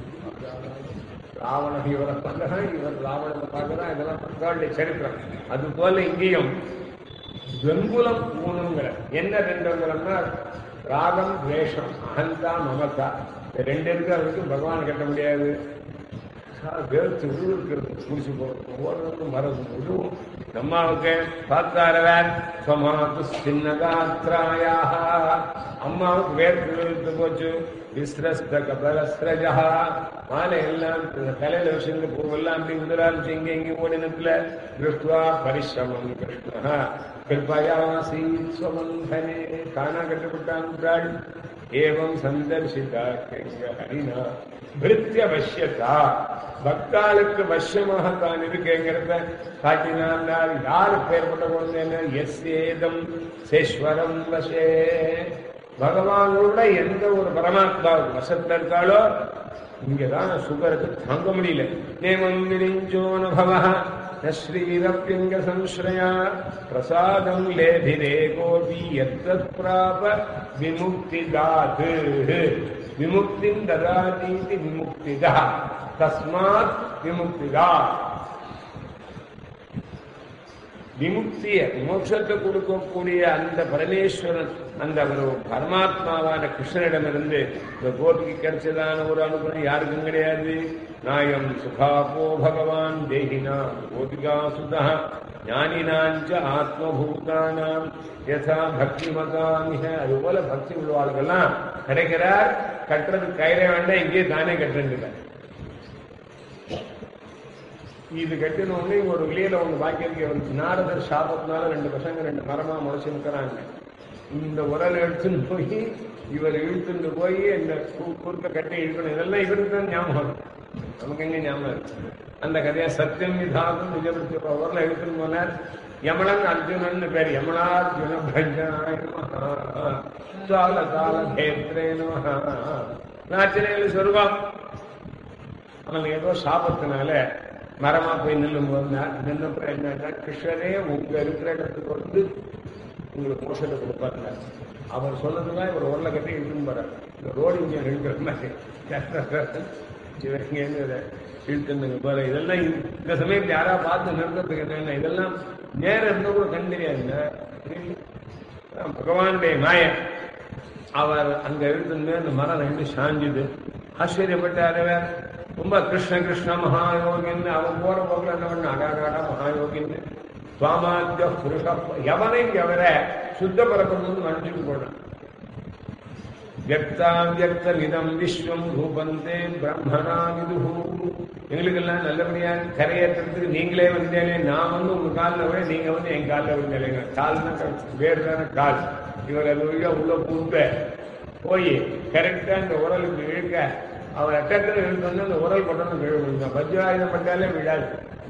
ராவணன் இவரை பார்க்கறான் இவர் ராவணனை பார்க்கறான் இதெல்லாம் பக்தாளுடைய சரித்திரம் அது போல இங்கேயும் வெங்குலம் ஊனுங்கிற என்ன ரெண்டு அங்குலம்னா ராகம் துவேஷம் அகந்தா மமதா இந்த ரெண்டு இருக்கிறதுக்கு பகவான் கட்ட முடியாது வேர்த்து விழுவுக்கிறது குடிச்சு போகிறது ஓடுறதுக்கும் மரது விழுவும் அம்மாவுக்கு பார்த்தாரவர் சொமாத்து சின்னகாத்ராயா அம்மாவுக்கு வேர்த்து விழுத்து போச்சு விஸ்ரஸ்த கபலஸ்ரஜா மாலை எல்லாம் தலையில வச்சிருந்து பூவெல்லாம் அப்படி உதராமிச்சு இங்க இங்க ஓடினத்துல திருஷ்டுவா பரிசிரமம் கிருஷ்ணா கிருபயாசி ஸ்வமந்தனே தானா கட்டுப்பட்டான் ஏவம் சந்தர்சிதா ஹரினா விருத்திய வசியதா பக்தாளுக்கு வசியமாக தான் இருக்கேங்கிறத காட்டினார் யாரு பெயர்பட்ட குழந்தைன்னு எஸ் ஏதம் சேஸ்வரம் வசே பகவானோட எந்த ஒரு பரமாத்மா வசத்துல இருக்காளோ இங்கதான் சுகருக்கு தாங்க முடியல நேமம் விரிஞ்சோனுபவ ஸ்ரீரப்பிங்க சம்ஸ்ரயா பிரசாதம் லேபிரே கோபி எத்தத் பிராப விமுக்திதாத் விமுக்திம் ததாதீதி விமுக்திதா தஸ்மாத் விமுக்திதா விமுக்திய மோட்சத்தை கொடுக்கக்கூடிய அந்த பரமேஸ்வரன் அந்த ஒரு பரமாத்மாவான கிருஷ்ணனிடமிருந்து இந்த கோபிக்கு கிடைச்சதான ஒரு அனுகிரகம் யாருக்கும் கிடையாது நாயம் சுகாபோ பகவான் தேகினா கோபிகா சுதா ஞானினாஞ்ச ஆத்மபூதானாம் யதா பக்தி மகாமிக அது போல பக்தி உள்ளவாளுக்கெல்லாம் கிடைக்கிறார் கட்டுறது கயிறே வேண்டாம் இங்கே தானே கட்டுறாங்க இது கட்டின உடனே ஒரு வெளியில ஒண்ணு பாக்கி இருக்கு வந்து நாரதர் சாபத்தினால ரெண்டு பசங்க ரெண்டு மரமா முளைச்சு நிற்கிறாங்க இந்த உரல் எடுத்துன்னு போய் இவர் இழுத்துட்டு போய் இந்த கு- குறுக்க கட்டி இழுக்கணும் இதெல்லாம் இவருக்கு தான் ஞாபகம் இருக்கு. நமக்கு எங்க ஞாபகம் இருக்கு அந்த கதையா சத்தியம் விதாகும் நிஜபடுத்தி உரல இழுத்துன்னு போனார் யமளன் அர்ஜுனன் பேர் யமளார்ஜுன பஞ்சனாய நமஹ. சால கால கேத்ரே நமஹ. நாச்சினேல் சொருபம் அவனுக்கு ஏதோ சாபத்தினால மரமா போய் நில்லும் போது நின்னப்ப என்னன்னா கிருஷ்ணரே உங்க இருக்கிற இடத்துக்கு வந்து உங்களுக்கு மோசத்தை கொடுப்பாருங்க அவர் சொன்னதுதான் இவர் உருளை கட்டி இழுத்துன்னு போறாரு இந்த ரோடு இங்க இருக்கிற மாதிரி இவங்க இதை இழுத்துன்னு போற இதெல்லாம் இந்த- இந்த சமயத்தில் யாரா பார்த்து நிறுத்தத்துக்கு என்ன இதெல்லாம் நேரம் இருந்தா கூட கண் தெரியாதுங்க அதான் பகவானுடைய மாயம் அவர் அங்க இழுத்துன்னு அந்த மரம் ரெண்டு சாஞ்சுது ஆச்சரியப்பட்டாரு வேற ரொம்ப கிருஷ்ண கிருஷ்ண மகாயோகின்னு அவன் போற போக்குல என்ன பண்ண அடாடாடா மகாயோகின்னு சுவாமாத்திய புருஷ எவனை எவர சுத்த பரப்பணும் நினைச்சுட்டு போனான் வியக்தாவியக்தமிதம் விஸ்வம் ரூபந்தே பிரம்மணா விதுஹு எங்களுக்கெல்லாம் நல்லபடியா கரையேற்றத்துக்கு நீங்களே வந்தேனே நான் வந்து உங்க காலில் விட நீங்க வந்து என் காலில் விழுந்தேங்க கால்னா வேறு தானே கால் இவர் அது வழியா உள்ள பூந்து போய் கரெக்டா இந்த உரலுக்கு இழுக்க அவர் அட்டத்தில் இழுத்தோன்னு அந்த உரல் கொட்டணும் கீழே விழுந்தான் வஜ்ராயுதம் பட்டாலே விழாது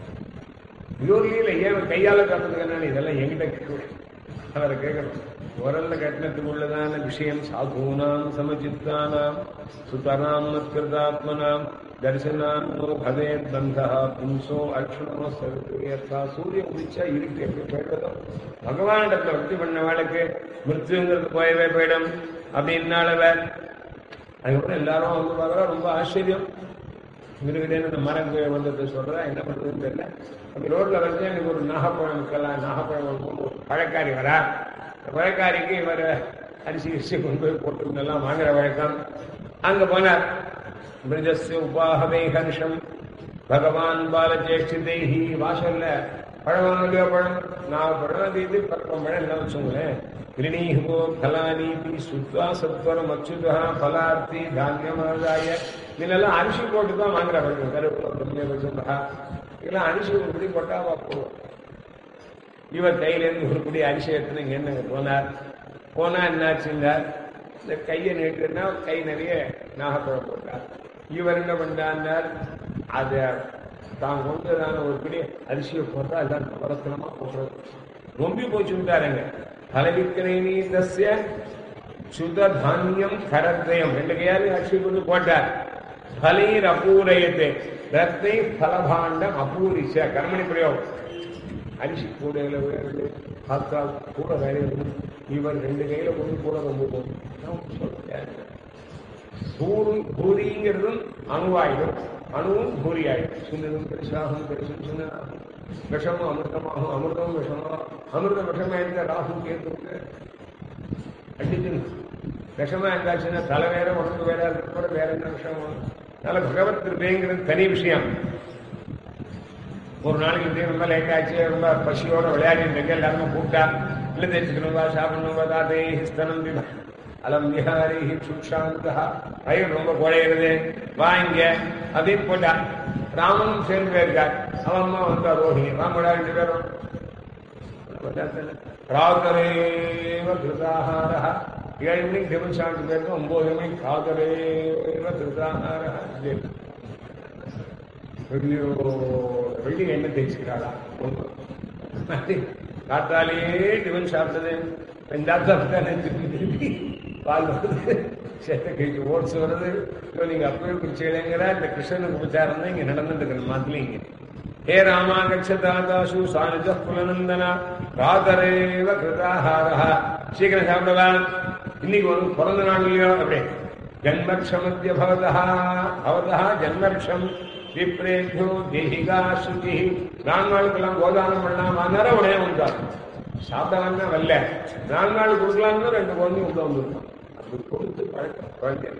யோகியில ஏன் கையால காட்டுறதுக்கு என்ன இதெல்லாம் எங்கிட்ட கேட்கணும் அவரை கேட்கணும் உரல்ல கட்டினத்துக்கு உள்ளதான விஷயம் சாதுனாம் சமச்சித்தானாம் சுதராம் மத்கிருதாத்மனாம் தரிசனானோ பதே பந்தா பும்சோ அக்ஷணமோ சர்வா சூரியன் உதிச்சா இருக்கு எப்படி போயிட்டதோ பகவானிடத்துல பக்தி பண்ண வாழ்க்கை மிருத்யுங்கிறது போயவே போயிடும் அப்படின்னாலவ அதுக்கப்புறம் எல்லாரும் வந்து பார்க்கறா ரொம்ப ஆச்சரியம் மிருகிட்டேன்னு அந்த மரம் கீழே வந்ததை சொல்றா என்ன பண்றதுன்னு தெரியல அந்த ரோட்ல வந்து எனக்கு ஒரு நாகப்பழம் இருக்கலாம் நாகப்பழம் ஒரு பழக்காரி வரா அந்த பழக்காரிக்கு இவர் அரிசி அரிசி கொண்டு போய் போட்டு எல்லாம் வாங்குற வழக்கம் அங்க போனார் மிருஜஸ்ய உபாகவே ஹர்ஷம் பகவான் பாலஜேஷ்டிதேஹி வாசல்ல பழம் வாங்கலையோ பழம் நான் பழம் அது இது பழம் பழம் எல்லாம் வச்சுங்களேன் கிருணீஹோ பலானீதி சுத்வா சத்வரம் அச்சுதா பலார்த்தி தானியமாதாய இதெல்லாம் அரிசி போட்டு தான் வாங்குற வழக்கம் கருவேப்பிலை வச்சுருந்தா இதெல்லாம் அரிசி ஒரு பிடி போட்டா அவ போடுவோம் இவர் கையிலேருந்து ஒரு பிடி அரிசி எடுத்துன்னு இங்க என்னங்க போனார் போனா என்னாச்சுங்க இந்த கையை நீட்டுனா கை நிறைய நாகப்பழம் போட்டார் இவர் என்ன பண்ணார் அத தான் கொண்டதான ஒரு பிடி அரிசியை போட்டா எல்லாம் நவரத்தனமா போடுறது ரொம்ப போச்சு விட்டாருங்க பலவிக்கிரேணி தஸ்ய சுத தானியம் கரத்வயம் ரெண்டு கையாலும் அரிசி கொண்டு போட்டார் பலீர் அபூரயத்தை ரத்தை பலபாண்டம் அபூரிச்ச கர்மணி பிரயோகம் அரிசி கூடையில வேறு பார்த்தா கூட வேலையை இவர் ரெண்டு கையில கொண்டு கூட ரொம்ப பூரி பூரிங்கிறதும் அணுவாயிடும் அணுவும் பூரி ஆயிடும் சின்னதும் பெருசாகும் பெருசும் சின்னதாகும் விஷமும் அமிர்தமாகும் அமிர்தமும் விஷமாகும் அமிர்தம் விஷமா இருக்க ராகு கேட்டு அடிச்சு விஷமா இருந்தாச்சுன்னா தலை வேற உடம்பு வேற அதுக்கப்புற வேற என்ன விஷயம் அதனால பகவத் கிருபைங்கிறது தனி விஷயம் ஒரு நாளைக்கு இப்படி ரொம்ப லேட் ஆச்சு ரொம்ப பசியோட விளையாடிட்டு எல்லாருமே கூப்பிட்டா இல்லை தெரிஞ்சுக்கணும்பா சாப்பிடணும்பா தாத்தே ஹிஸ்தனம் விபா அலம் விஹாரி சுஷாந்தா பயிர் ரொம்ப குழையிறது வாங்க அப்படின்னு போட்டா ராமனும் சேர்ந்து போயிருக்கார் அவன் அம்மா வந்தா ரோஹிணி ராமடா ரெண்டு பேரும் ராகரேவ கிருதாஹாரா ஏழு மணிக்கு டிஃபன் சாப்பிட்டு போயிருக்கோம் ஒன்பது மணிக்கு ராகரேவ கிருதாஹாரா வெள்ளியோ வெள்ளி எண்ணெய் தேய்ச்சிக்கிறாளா காத்தாலேயே டிஃபன் சாப்பிட்டது ரெண்டாவது திருப்பி பால் வருது சேட்டை கழிச்சு ஓட்ஸ் வருது இப்போ நீங்க அப்பவே குடிச்சீங்களேங்கிற இந்த கிருஷ்ணனுக்கு உபச்சாரம் தான் இங்க நடந்துட்டு இருக்கிற மாத்திலிங்க ஹே ராமா கட்சதாதாசு சானுஜ புலநந்தனா ராதரேவ கிருதாஹாரா சீக்கிரம் சாப்பிடலாம் இன்னைக்கு ஒரு பிறந்த நாள் இல்லையோ அப்படி ஜன்மக்ஷமத்திய பவதா பவதா ஜன்மக்ஷம் விப்ரேபியோ தேகிகா சுகி நாலு நாளுக்கெல்லாம் கோதானம் பண்ணலாம் வாங்கினார உடனே வந்தார் சாப்பிடவான்னா வரல நாலு நாள் கொடுக்கலாம்னு ரெண்டு குழந்தையும் உள்ள வந்துருக்கான் அப்படி கொடுத்து பழக்கம் குழந்தை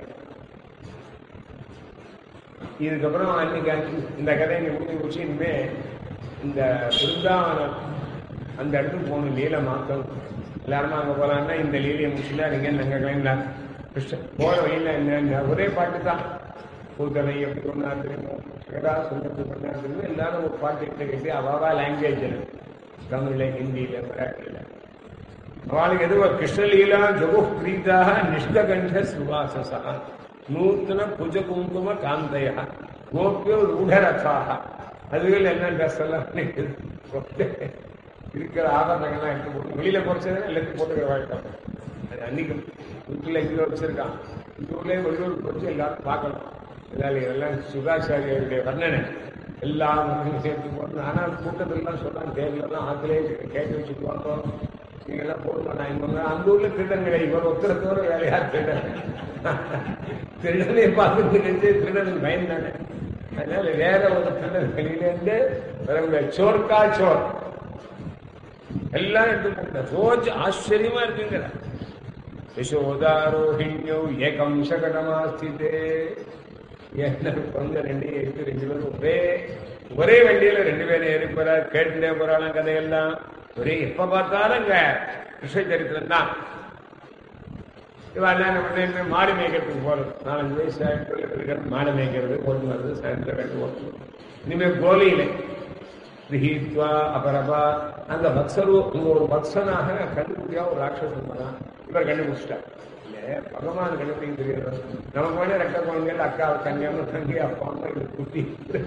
இதுக்கப்புறம் அன்னைக்கு அன்னைக்கு இந்த கதை நீ முடிஞ்சு முடிச்சு இனிமே இந்த பிருந்தாவனம் அந்த இடத்துக்கு போகணும் லீலை மாத்தம் எல்லாருமே அங்க போலான்னா இந்த லீலையை முடிச்சுல நீங்க நாங்க கிளம்பலாம் கிருஷ்ண போற வழியில என்ன ஒரே பாட்டு தான் பூதனை எப்படி கொண்டா தெரியுமோ சகதா சுந்தரத்து கொண்டா தெரியுமோ எல்லாரும் ஒரு பாட்டு கிட்ட கேட்டு அவாவா லாங்குவேஜ் தமிழ்ல ஹிந்தியில மராட்டியில அவளுக்கு எதுவோ கிருஷ்ணலீலா ஜகு பிரீதாக நிஷ்டகண்ட சுவாசசா நூத்தன புஜ குங்கும காந்தய கோபியோ ரூடரசாக அதுகள் என்ன ட்ரெஸ் எல்லாம் இருக்கிற ஆபரணங்கள்லாம் எடுத்து போட்டு வெளியில குறைச்சது எல்லாத்தையும் போட்டுக்கிற வாழ்க்கை அது அன்னைக்கு வீட்டுல இங்க வச்சிருக்கான் இந்த ஊர்லயே வெளியூர் குறைச்சு எல்லாரும் பார்க்கலாம் இதால இதெல்லாம் சுகாச்சாரியருடைய வர்ணனை எல்லாம் சேர்த்து போட்டு ஆனா கூட்டத்திலாம் சொல்றாங்க தேர்தலாம் ஆத்திலே கேட்டு வச்சுட்டு வந்தோம் நீங்கெல்லாம் போடுமா நான் இங்க அந்த ஊர்ல திருடன் கிடையாது இவர் ஒருத்தர தவிர வேற யார் திருடன் திருடனை பார்த்து நின்று திருடன் பயந்தானே அதனால வேற ஒரு திருடன் வெளியில இருந்து வரக்கூடிய சோர்க்கா சோர் எல்லாம் எடுத்து போட்ட ரோஜ் ஆச்சரியமா இருக்குங்கிற யசோதாரோஹிண்யோ ஏகம் சகடமாஸ்திதே என்ன வந்து ரெண்டு எடுத்து ரெண்டு பேரும் ஒரே ஒரே வண்டியில ரெண்டு பேரும் ஏறி போறார் கேட்டுட்டே போறாளாம் கதையெல்லாம் ஒரே எப்ப பார்த்தாலும் அங்க கிருஷ்ண சரித்திரம் தான் இவெல்லாம் என்ன பண்ண மாடு மேய்க்கிறதுக்கு போறது நாலஞ்சு வயசு இருக்கிறது மாடு மேய்க்கிறது கொண்டு வருது சாயந்தரம் கட்டு ஓட்டணும் இனிமே கோலியில கிரகித்வா அபரபா அந்த பக்சரு இங்க ஒரு பக்சனாக கண்டுபிடிச்சா ஒரு ராட்சசன் தான் இவர் கண்டுபிடிச்சிட்டார் இல்ல பகவான் கண்டுபிடிக்க தெரியாது நமக்கு வேணா ரெக்க குழந்தைகள் அக்கா கன்னியாம தங்கி அப்பா அம்மா இது குட்டி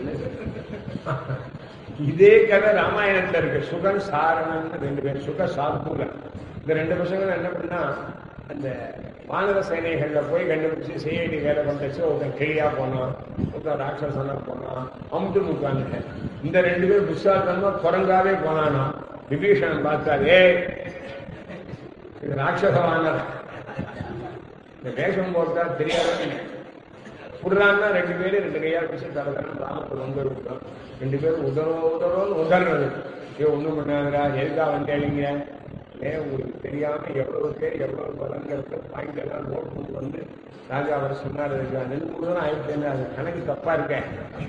இதே கதை ராமாயணத்துல இருக்கு சுகன் சாரணன் ரெண்டு பேர் சுக சாத்பூலன் இந்த ரெண்டு பசங்களும் என்ன பண்ணா அந்த வானர சேனைகள்ல போய் கண்டுபிடிச்சு சிஐடி வேலை பண்ணிச்சு ஒருத்தன் கிளியா போனான் ஒருத்தன் ராட்சசனா போனான் அமுட்டு முக்கான்னு இந்த ரெண்டு பேர் புஷாத்தனமா குரங்காவே போனானா விபீஷணன் பார்த்தாரு ஏய் இது ராட்சச வானர இந்த வேஷம் போட்டா தெரியாத புடுறான்னா ரெண்டு பேரும் ரெண்டு கையால் பிடிச்சி தரதரம் ராமத்தை வந்து விட்டோம் ரெண்டு பேரும் உதறோ உதறோன்னு உதறது ஏ ஒண்ணும் பண்ணாதரா எதுக்கா வந்தேளிங்க ஏன் உங்களுக்கு தெரியாம எவ்வளவு பேர் எவ்வளவு பலங்கிறத பாயிண்ட் எல்லாம் நோட் பண்ணி வந்து ராஜா அவர் சொன்னார் ரெண்டு மூணு தான் ஆயிடுச்சேன்னு அது கணக்கு தப்பா இருக்கேன்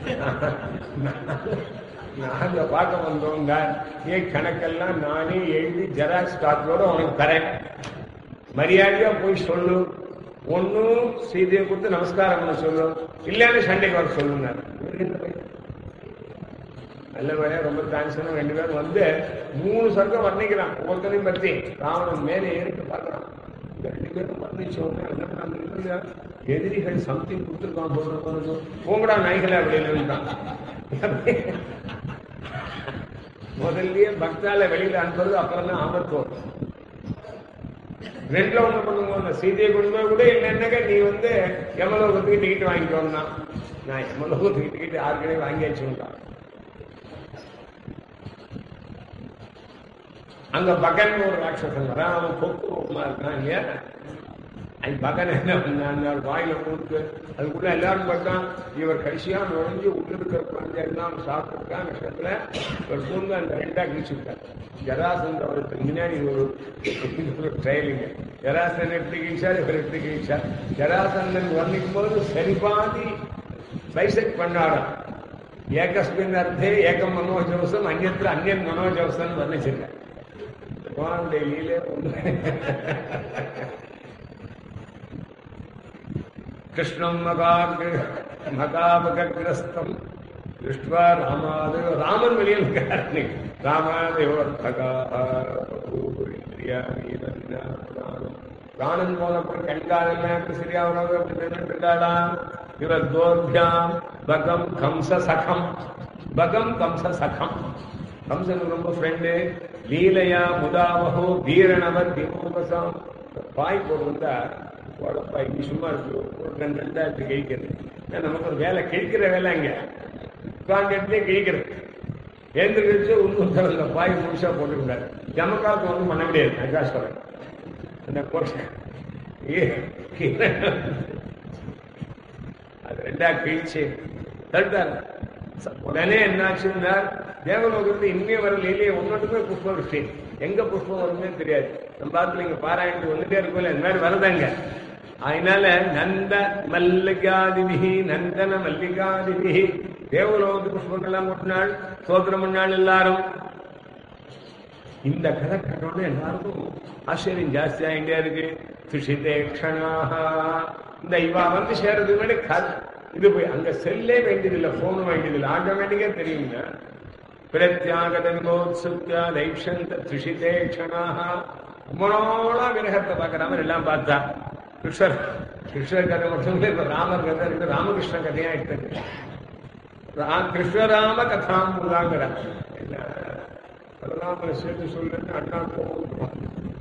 நாங்க பார்க்க வந்தோங்க ஏன் கணக்கெல்லாம் நானே எழுதி ஜெராக்ஸ் காப்பியோட உனக்கு தரேன் மரியாதையா போய் சொல்லு ஒன்னும் செய்தியை கொடுத்து நமஸ்காரம் பண்ண சொல்லு இல்லன்னு சண்டைக்கு வர சொல்லுங்க நல்ல வேலையா ரொம்ப தேங்க்ஸ் ரெண்டு பேரும் வந்து மூணு சர்க்கம் வர்ணிக்கிறான் ஒவ்வொருத்தரையும் பத்தி ராவணன் மேலே ஏறிட்டு பார்க்கறான் இந்த ரெண்டு பேரும் வர்ணிச்ச உடனே என்ன பண்ணாங்க எதிரிகள் சம்திங் கொடுத்துருக்கான் போடுறது போங்கடா நாய்களே அப்படின்னு இருந்தான் முதல்லயே பக்தால வெளியில அனுப்புறது அப்புறம் தான் ஆபத்து வரும் ரெண்டுல ஒண்ணு பண்ணுங்க சீதையை கொண்டு போய் கூட என்னன்னாக்க நீ வந்து யமலோகத்துக்கு டிக்கெட் வாங்கிக்கோன்னா நான் யமலோகத்துக்கு டிக்கெட் யாருக்கனே வாங்கி வச்சுட்டான் அங்க பகன் ஒரு ராட்சசன் வரான் அவன் கொக்கு ரூபமா இருக்கான் இல்லையா அது பகன் என்ன பண்ணான் வாயில கொடுத்து அதுக்குள்ள எல்லாரும் பார்த்தான் இவர் கடைசியா நுழைஞ்சு உள்ள இருக்கிற குழந்தை எல்லாம் சாப்பிட்டுருக்கான் விஷயத்துல இவர் பூந்து அந்த ரெண்டா கிழிச்சுட்டார் ஜராசன் அவருக்கு முன்னாடி ஒரு ஒரு ட்ரையலிங்க ஜராசன் எப்படி கிழிச்சார் இவர் எப்படி கிழிச்சார் ஜராசந்தன் வர்ணிக்கும் போது சரிபாதி பைசெக்ட் பண்ணாராம் ஏகஸ்மின் அர்த்தே ஏகம் மனோஜவசம் அந்நத்திர அந்நியன் மனோஜவசம் வர்ணிச்சிருக்கார் பகவானுடைய லீலே ஒன்று கிருஷ்ணம் மகாகிர மகாபகிரஸ்தம் திருஷ்டுவா ராமாதேவ ராமன் வெளியில் இருக்காரு ராமாதேவர்த்தகா பிராணன் போனப்ப கண்காலெல்லாம் எப்படி சரியா உணவு எப்படி நின்றுட்டு இருக்காளாம் இவர் தோர்பியாம் பகம் கம்ச சகம் பகம் கம்ச சகம் கம்சன் ரொம்ப ஃப்ரெண்டு லீலையா முதாவகோ வீரணவர் திமுகசாம் பாய் போட்டு உடம்பா இங்க சும்மா இருக்கு ஒரு ரெண்டு ரெண்டாயிரத்து கிழிக்கிறது ஏன்னா, நமக்கு ஒரு வேலை கிழிக்கிற வேலை இங்க உட்காந்துட்டே கிழிக்கிறது எழுந்திரிச்சு உள்ள அந்த பாய் முழுசா போட்டுக்கிட்டாரு ஜமக்காலத்து ஒன்றும் பண்ண முடியாது அதுக்காக சொல்றேன் அந்த கோஷம் அது ரெண்டா கிழிச்சு தடுத்தாரு உடனே என்னாச்சுன்னா தேவலோகத்துல இனிமே வர லீலையை ஒன்னொன்றுமே புஷ்ப விருஷ்டி எங்க புஷ்பம் வருமே தெரியாது நம்ம பார்த்துல இங்க பாராயணத்துக்கு வந்துட்டே இருக்கோம்ல இந்த மாதிரி வருதாங்க அதனால நந்த மல்லிகாதிபிகி நந்தன மல்லிகாதிபிகி தேவலோகத்து புஷ்பங்கள்லாம் கொட்டினாள் சோத்திரம் பண்ணாள் எல்லாரும் இந்த கதை கட்டோட எல்லாருக்கும் ஆச்சரியம் ஜாஸ்தி ஆகிட்டே இருக்கு சுஷிதே க்ஷணாக இந்த இவா வந்து சேர்றதுக்கு முன்னாடி கதை இது போய் அங்க செல்லே வேண்டியதில்லை போனும் வேண்டியதில்லை ஆட்டோமேட்டிக்கா தெரியுங்க பிரத்யாக விமோத்சுத்யா தைக்ஷந்த சுஷிதே க்ஷணாக ரொம்ப நாளா விரகத்தை பார்க்கற மாதிரி எல்லாம் பார்த்தா கிருஷ்ணர் கிருஷ்ணர் கதை மட்டும் இல்லை இப்ப ராமர் கதை இருக்கு ராமகிருஷ்ண கதையா எடுத்தது ரா- கிருஷ்ணராம கதாம்புதாங்கிற என்ன பலராமனை சேர்த்து சொல்லுன்னு அண்ணா கோபம்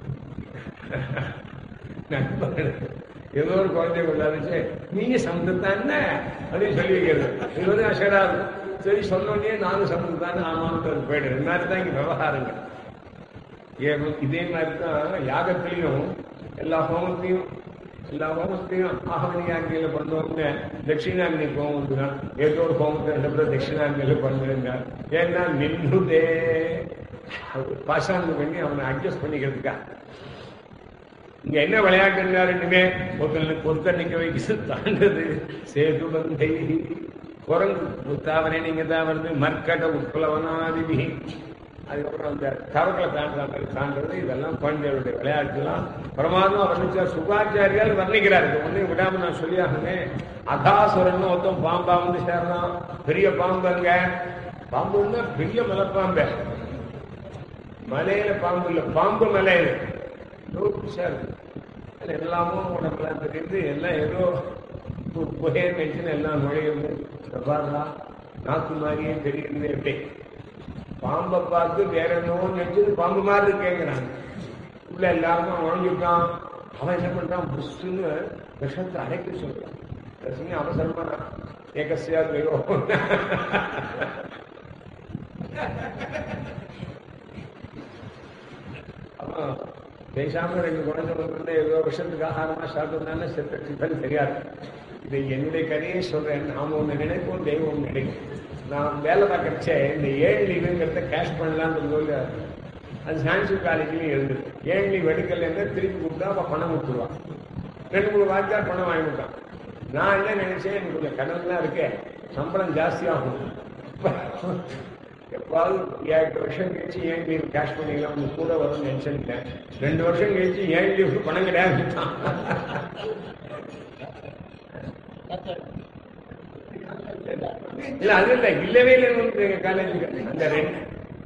நண்பர்கள் ஏதோ ஒரு குழந்தை கொண்டாந்துச்சு நீங்க சமத்துத்தானே அப்படின்னு சொல்லி வைக்கிறது இது வந்து அஷரா இருக்கும் சரி சொன்னோடனே நானும் சமத்துத்தானே ஆமான்னு போயிடுறேன் இந்த மாதிரி தான் இங்க விவகாரங்கள் ஏன் இதே மாதிரி தான் யாகத்திலையும் எல்லா ஹோமத்தையும் எல்லா ஹோமத்தையும் ஆகமணி யாக்கையில பண்ணவங்க தட்சிணாங்கினி ஹோமம் வந்துதான் ஏதோ ஒரு ஹோமத்தை ரெண்டு பேரும் தட்சிணாங்கில பண்ணுங்க ஏன்னா நின்றுதே பாசாங்கம் பண்ணி அவனை அட்ஜஸ்ட் பண்ணிக்கிறதுக்கா இங்க என்ன விளையாட்டு ரெண்டுமே ஒருத்தனுக்கு ஒருத்தர் நிக்க வைக்கிறது தாண்டது சேது பந்தை குரங்கு முத்தாவனே நீங்க தான் வருது மர்க்கட உட்பலவனாதிபி அதுக்கப்புறம் அந்த தவக்களை தாண்டுற மாதிரி தாண்டது இதெல்லாம் குழந்தைகளுடைய விளையாட்டுலாம் பிரமாதமா வர்ணிச்சார் சுகாச்சாரியால் வர்ணிக்கிறார் இது ஒன்றையும் விடாம நான் சொல்லி ஆகணும் அகாசுரன் ஒருத்தன் பாம்பா வந்து சேரலாம் பெரிய பாம்புங்க பாம்புன்னா பெரிய மலைப்பாம்பு மலையில பாம்பு இல்ல பாம்பு மலையில பெருசா இருக்கு அதுல எல்லாமும் உடம்புலாம் தெரியுது எல்லாம் ஏதோ பு- புகையை வச்சுன்னு எல்லாம் நுழையுது பாருடா நாக்கு மாதிரியே தெரியுது எப்படி பாம்பை பார்த்து வேற என்னவோ நினைச்சது பாம்பு மாதிரி கேட்கிறாங்க உள்ள எல்லாருக்கும் நுழைஞ்சுட்டான் அவன் என்ன பண்றான் புஷ்ன்னு விஷத்தை அடைக்க சொல்றான் ரசிங்க அவசரமா ஏகசியா துவயோ அவன் பேசாம ரெண்டு குழந்தை வந்து ஏதோ விஷத்துக்கு ஆகாரமா சாப்பிட்டதுனால செத்த சித்தன் தெரியாது இது என்னுடைய கதையை சொல்றேன் நாம ஒண்ணு நினைப்போம் தெய்வம் ஒண்ணு நினைக்கும் நான் வேலை பார்க்கறச்ச இந்த ஏழு லீவுங்கிறத கேஷ் பண்ணலாம்னு சொல்லி அது சான்சிவ் காலேஜ்லயும் எழுது ஏழு லீவ் எடுக்கலைன்னா திருப்பி கொடுத்தா அவ பணம் கொடுத்துருவான் ரெண்டு மூணு வாய்க்கால் பணம் வாங்கி கொடுத்தான் நான் என்ன நினைச்சேன் எனக்கு கொஞ்சம் கடன்லாம் இருக்கே சம்பளம் ஜாஸ்தியாகும் எப்பாவது ஏழு வருஷம் கழிச்சு ஏன் லீவ் கேஷ் பண்ணிக்கலாம் உங்க கூட வரும்னு நினைச்சிருக்கேன் ரெண்டு வருஷம் கழிச்சு ஏன் லீவுக்கு பணம் கிடையாது இல்ல அது இல்ல இல்லவே இல்லை எங்க காலேஜுக்கு அந்த ரெண்டு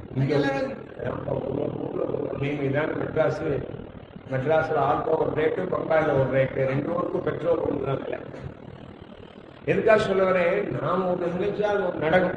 நீங்க இதான் மெட்ராஸ் மெட்ராஸ்ல ஆல்டோ ஒரு ரேட்டு பம்பாயில ஒரு ரேட்டு ரெண்டு ஊருக்கும் பெட்ரோல் ஒன்று தான் இல்லை எதுக்காக சொல்ல வரேன் நாம ஒன்று நினைச்சா அது ஒரு நடக்கும்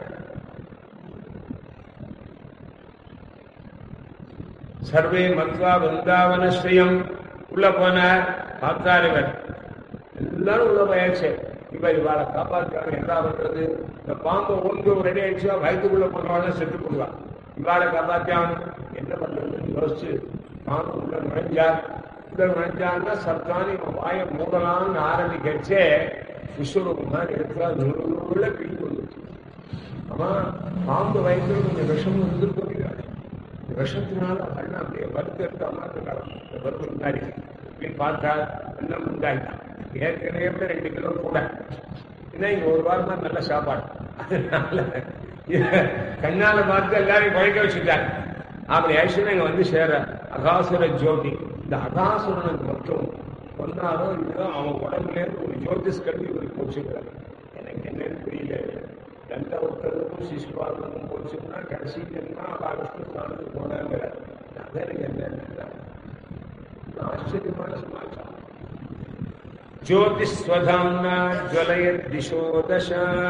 சர்வே மத்வா வந்தாவன ஸ்ரீயம் உள்ள போனார் பார்த்தார் இவர் எல்லாரும் உள்ள போயாச்சு இப்ப இவாளை காப்பாற்றாம என்ன பண்றது இந்த பாம்பை ஒன்று ரெடி ஆயிடுச்சா வயிற்றுக்குள்ள போனவாள் செத்து போடுவான் இவாளை காப்பாற்றாம என்ன பண்றதுன்னு யோசிச்சு பாம்பு உள்ள நுழைஞ்சார் உள்ள நுழைஞ்சான்னா சர்க்கானி வாயை மூடலாம்னு ஆரம்பிக்கச்சே விஸ்வரூபம் மாதிரி எடுத்தா நூறுல கிழி வந்துச்சு ஆமா பாம்பு வயிற்றுல கொஞ்சம் விஷம் இருந்திருக்க முடியாது இந்த விஷத்தினால அண்ணா அப்படியே வறுத்து எடுத்த மாதிரி நடக்கும் வறுத்து முன்னாடி அப்படின்னு பார்த்தா எல்லாம் முந்தாயிட்டான் ஏற்கனவே விட ரெண்டு கிலோ கூட ஏன்னா இங்க ஒரு வாரமா நல்ல சாப்பாடு அதனால கண்ணால பார்த்து எல்லாரையும் குழைக்க வச்சுட்டாங்க அப்படி ஆக்சுவலா இங்க வந்து சேர அகாசுர ஜோதி இந்த அகாசுரனுக்கு மட்டும் கொண்டாரோ இல்லையோ அவன் உடம்புல இருந்து ஒரு ஜோதிஷ் கல்வி ஒரு போச்சுக்கிறார் எனக்கு என்னன்னு தெரியல தண்டவத்தருக்கும் சிசுபாலனுக்கும் போச்சுன்னா கடைசி ஜென்மா பாலகிருஷ்ண ஸ்நானத்துக்கு போனாங்க அது எனக்கு என்ன ஆச்சரியமான சமாச்சாரம் ஜோதிஸ்வதாம்னா ஜுவலயத் திசோ தச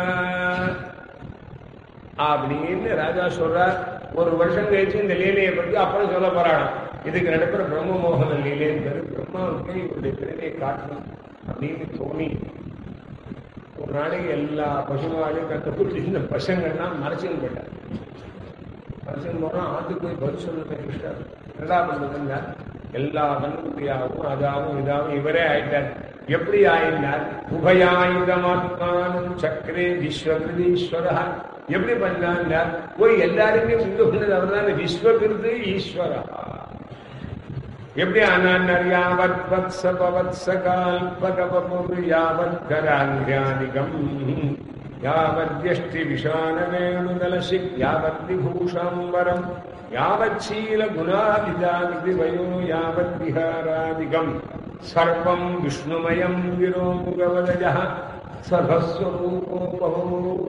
அப்படின்னு ராஜா சொல்றார் ஒரு வருஷம் கழிச்சு இந்த லீலையை பத்தி அப்புறம் சொல்ல போறாளாம் இதுக்கு நடுப்புற பிரம்ம மோகன லீலைன்னு பேரு பிரம்மாவுக்கு இவருடைய பெருமையை காட்டணும் அப்படின்னு தோணி ஒரு நாளைக்கு எல்லா பசுமாலையும் கற்றுக்குட்டி இந்த பசங்கள்லாம் மறைச்சுன்னு போயிட்டார் மறைச்சுன்னு போனா ஆத்துக்கு போய் பதில் சொல்லுங்க கிருஷ்ணர் என்னடா பண்றதுங்க எல்லா கண்ணுக்குட்டியாகவும் அதாகவும் இதாகவும் இவரே ஆயிட்டார் எப்படி ஆயினார் உபயாயுதமாத்மானம் சக்கரே விஸ்வகிருதீஸ்வர எப்படி பண்ணாங்க போய் எல்லாருமே உண்டு பண்ணது அவர் தான் விஸ்வகிருது ஈஸ்வரா எப்படி ஆனார் யாவத் வத்ச பவத்ச கால்பகபுர் யாவத் கராங்கியாதிகம் யாவத்யஷ்டி விஷான வேணுதலசிக் யாவத் விபூஷாம்பரம் யாவத் சீல குணாதிதாதி வயோ யாவத் விஹாராதிகம் சர்வம் விஷ்ணுமயம் விரோமுகவதய சர்வஸ்வரூபோ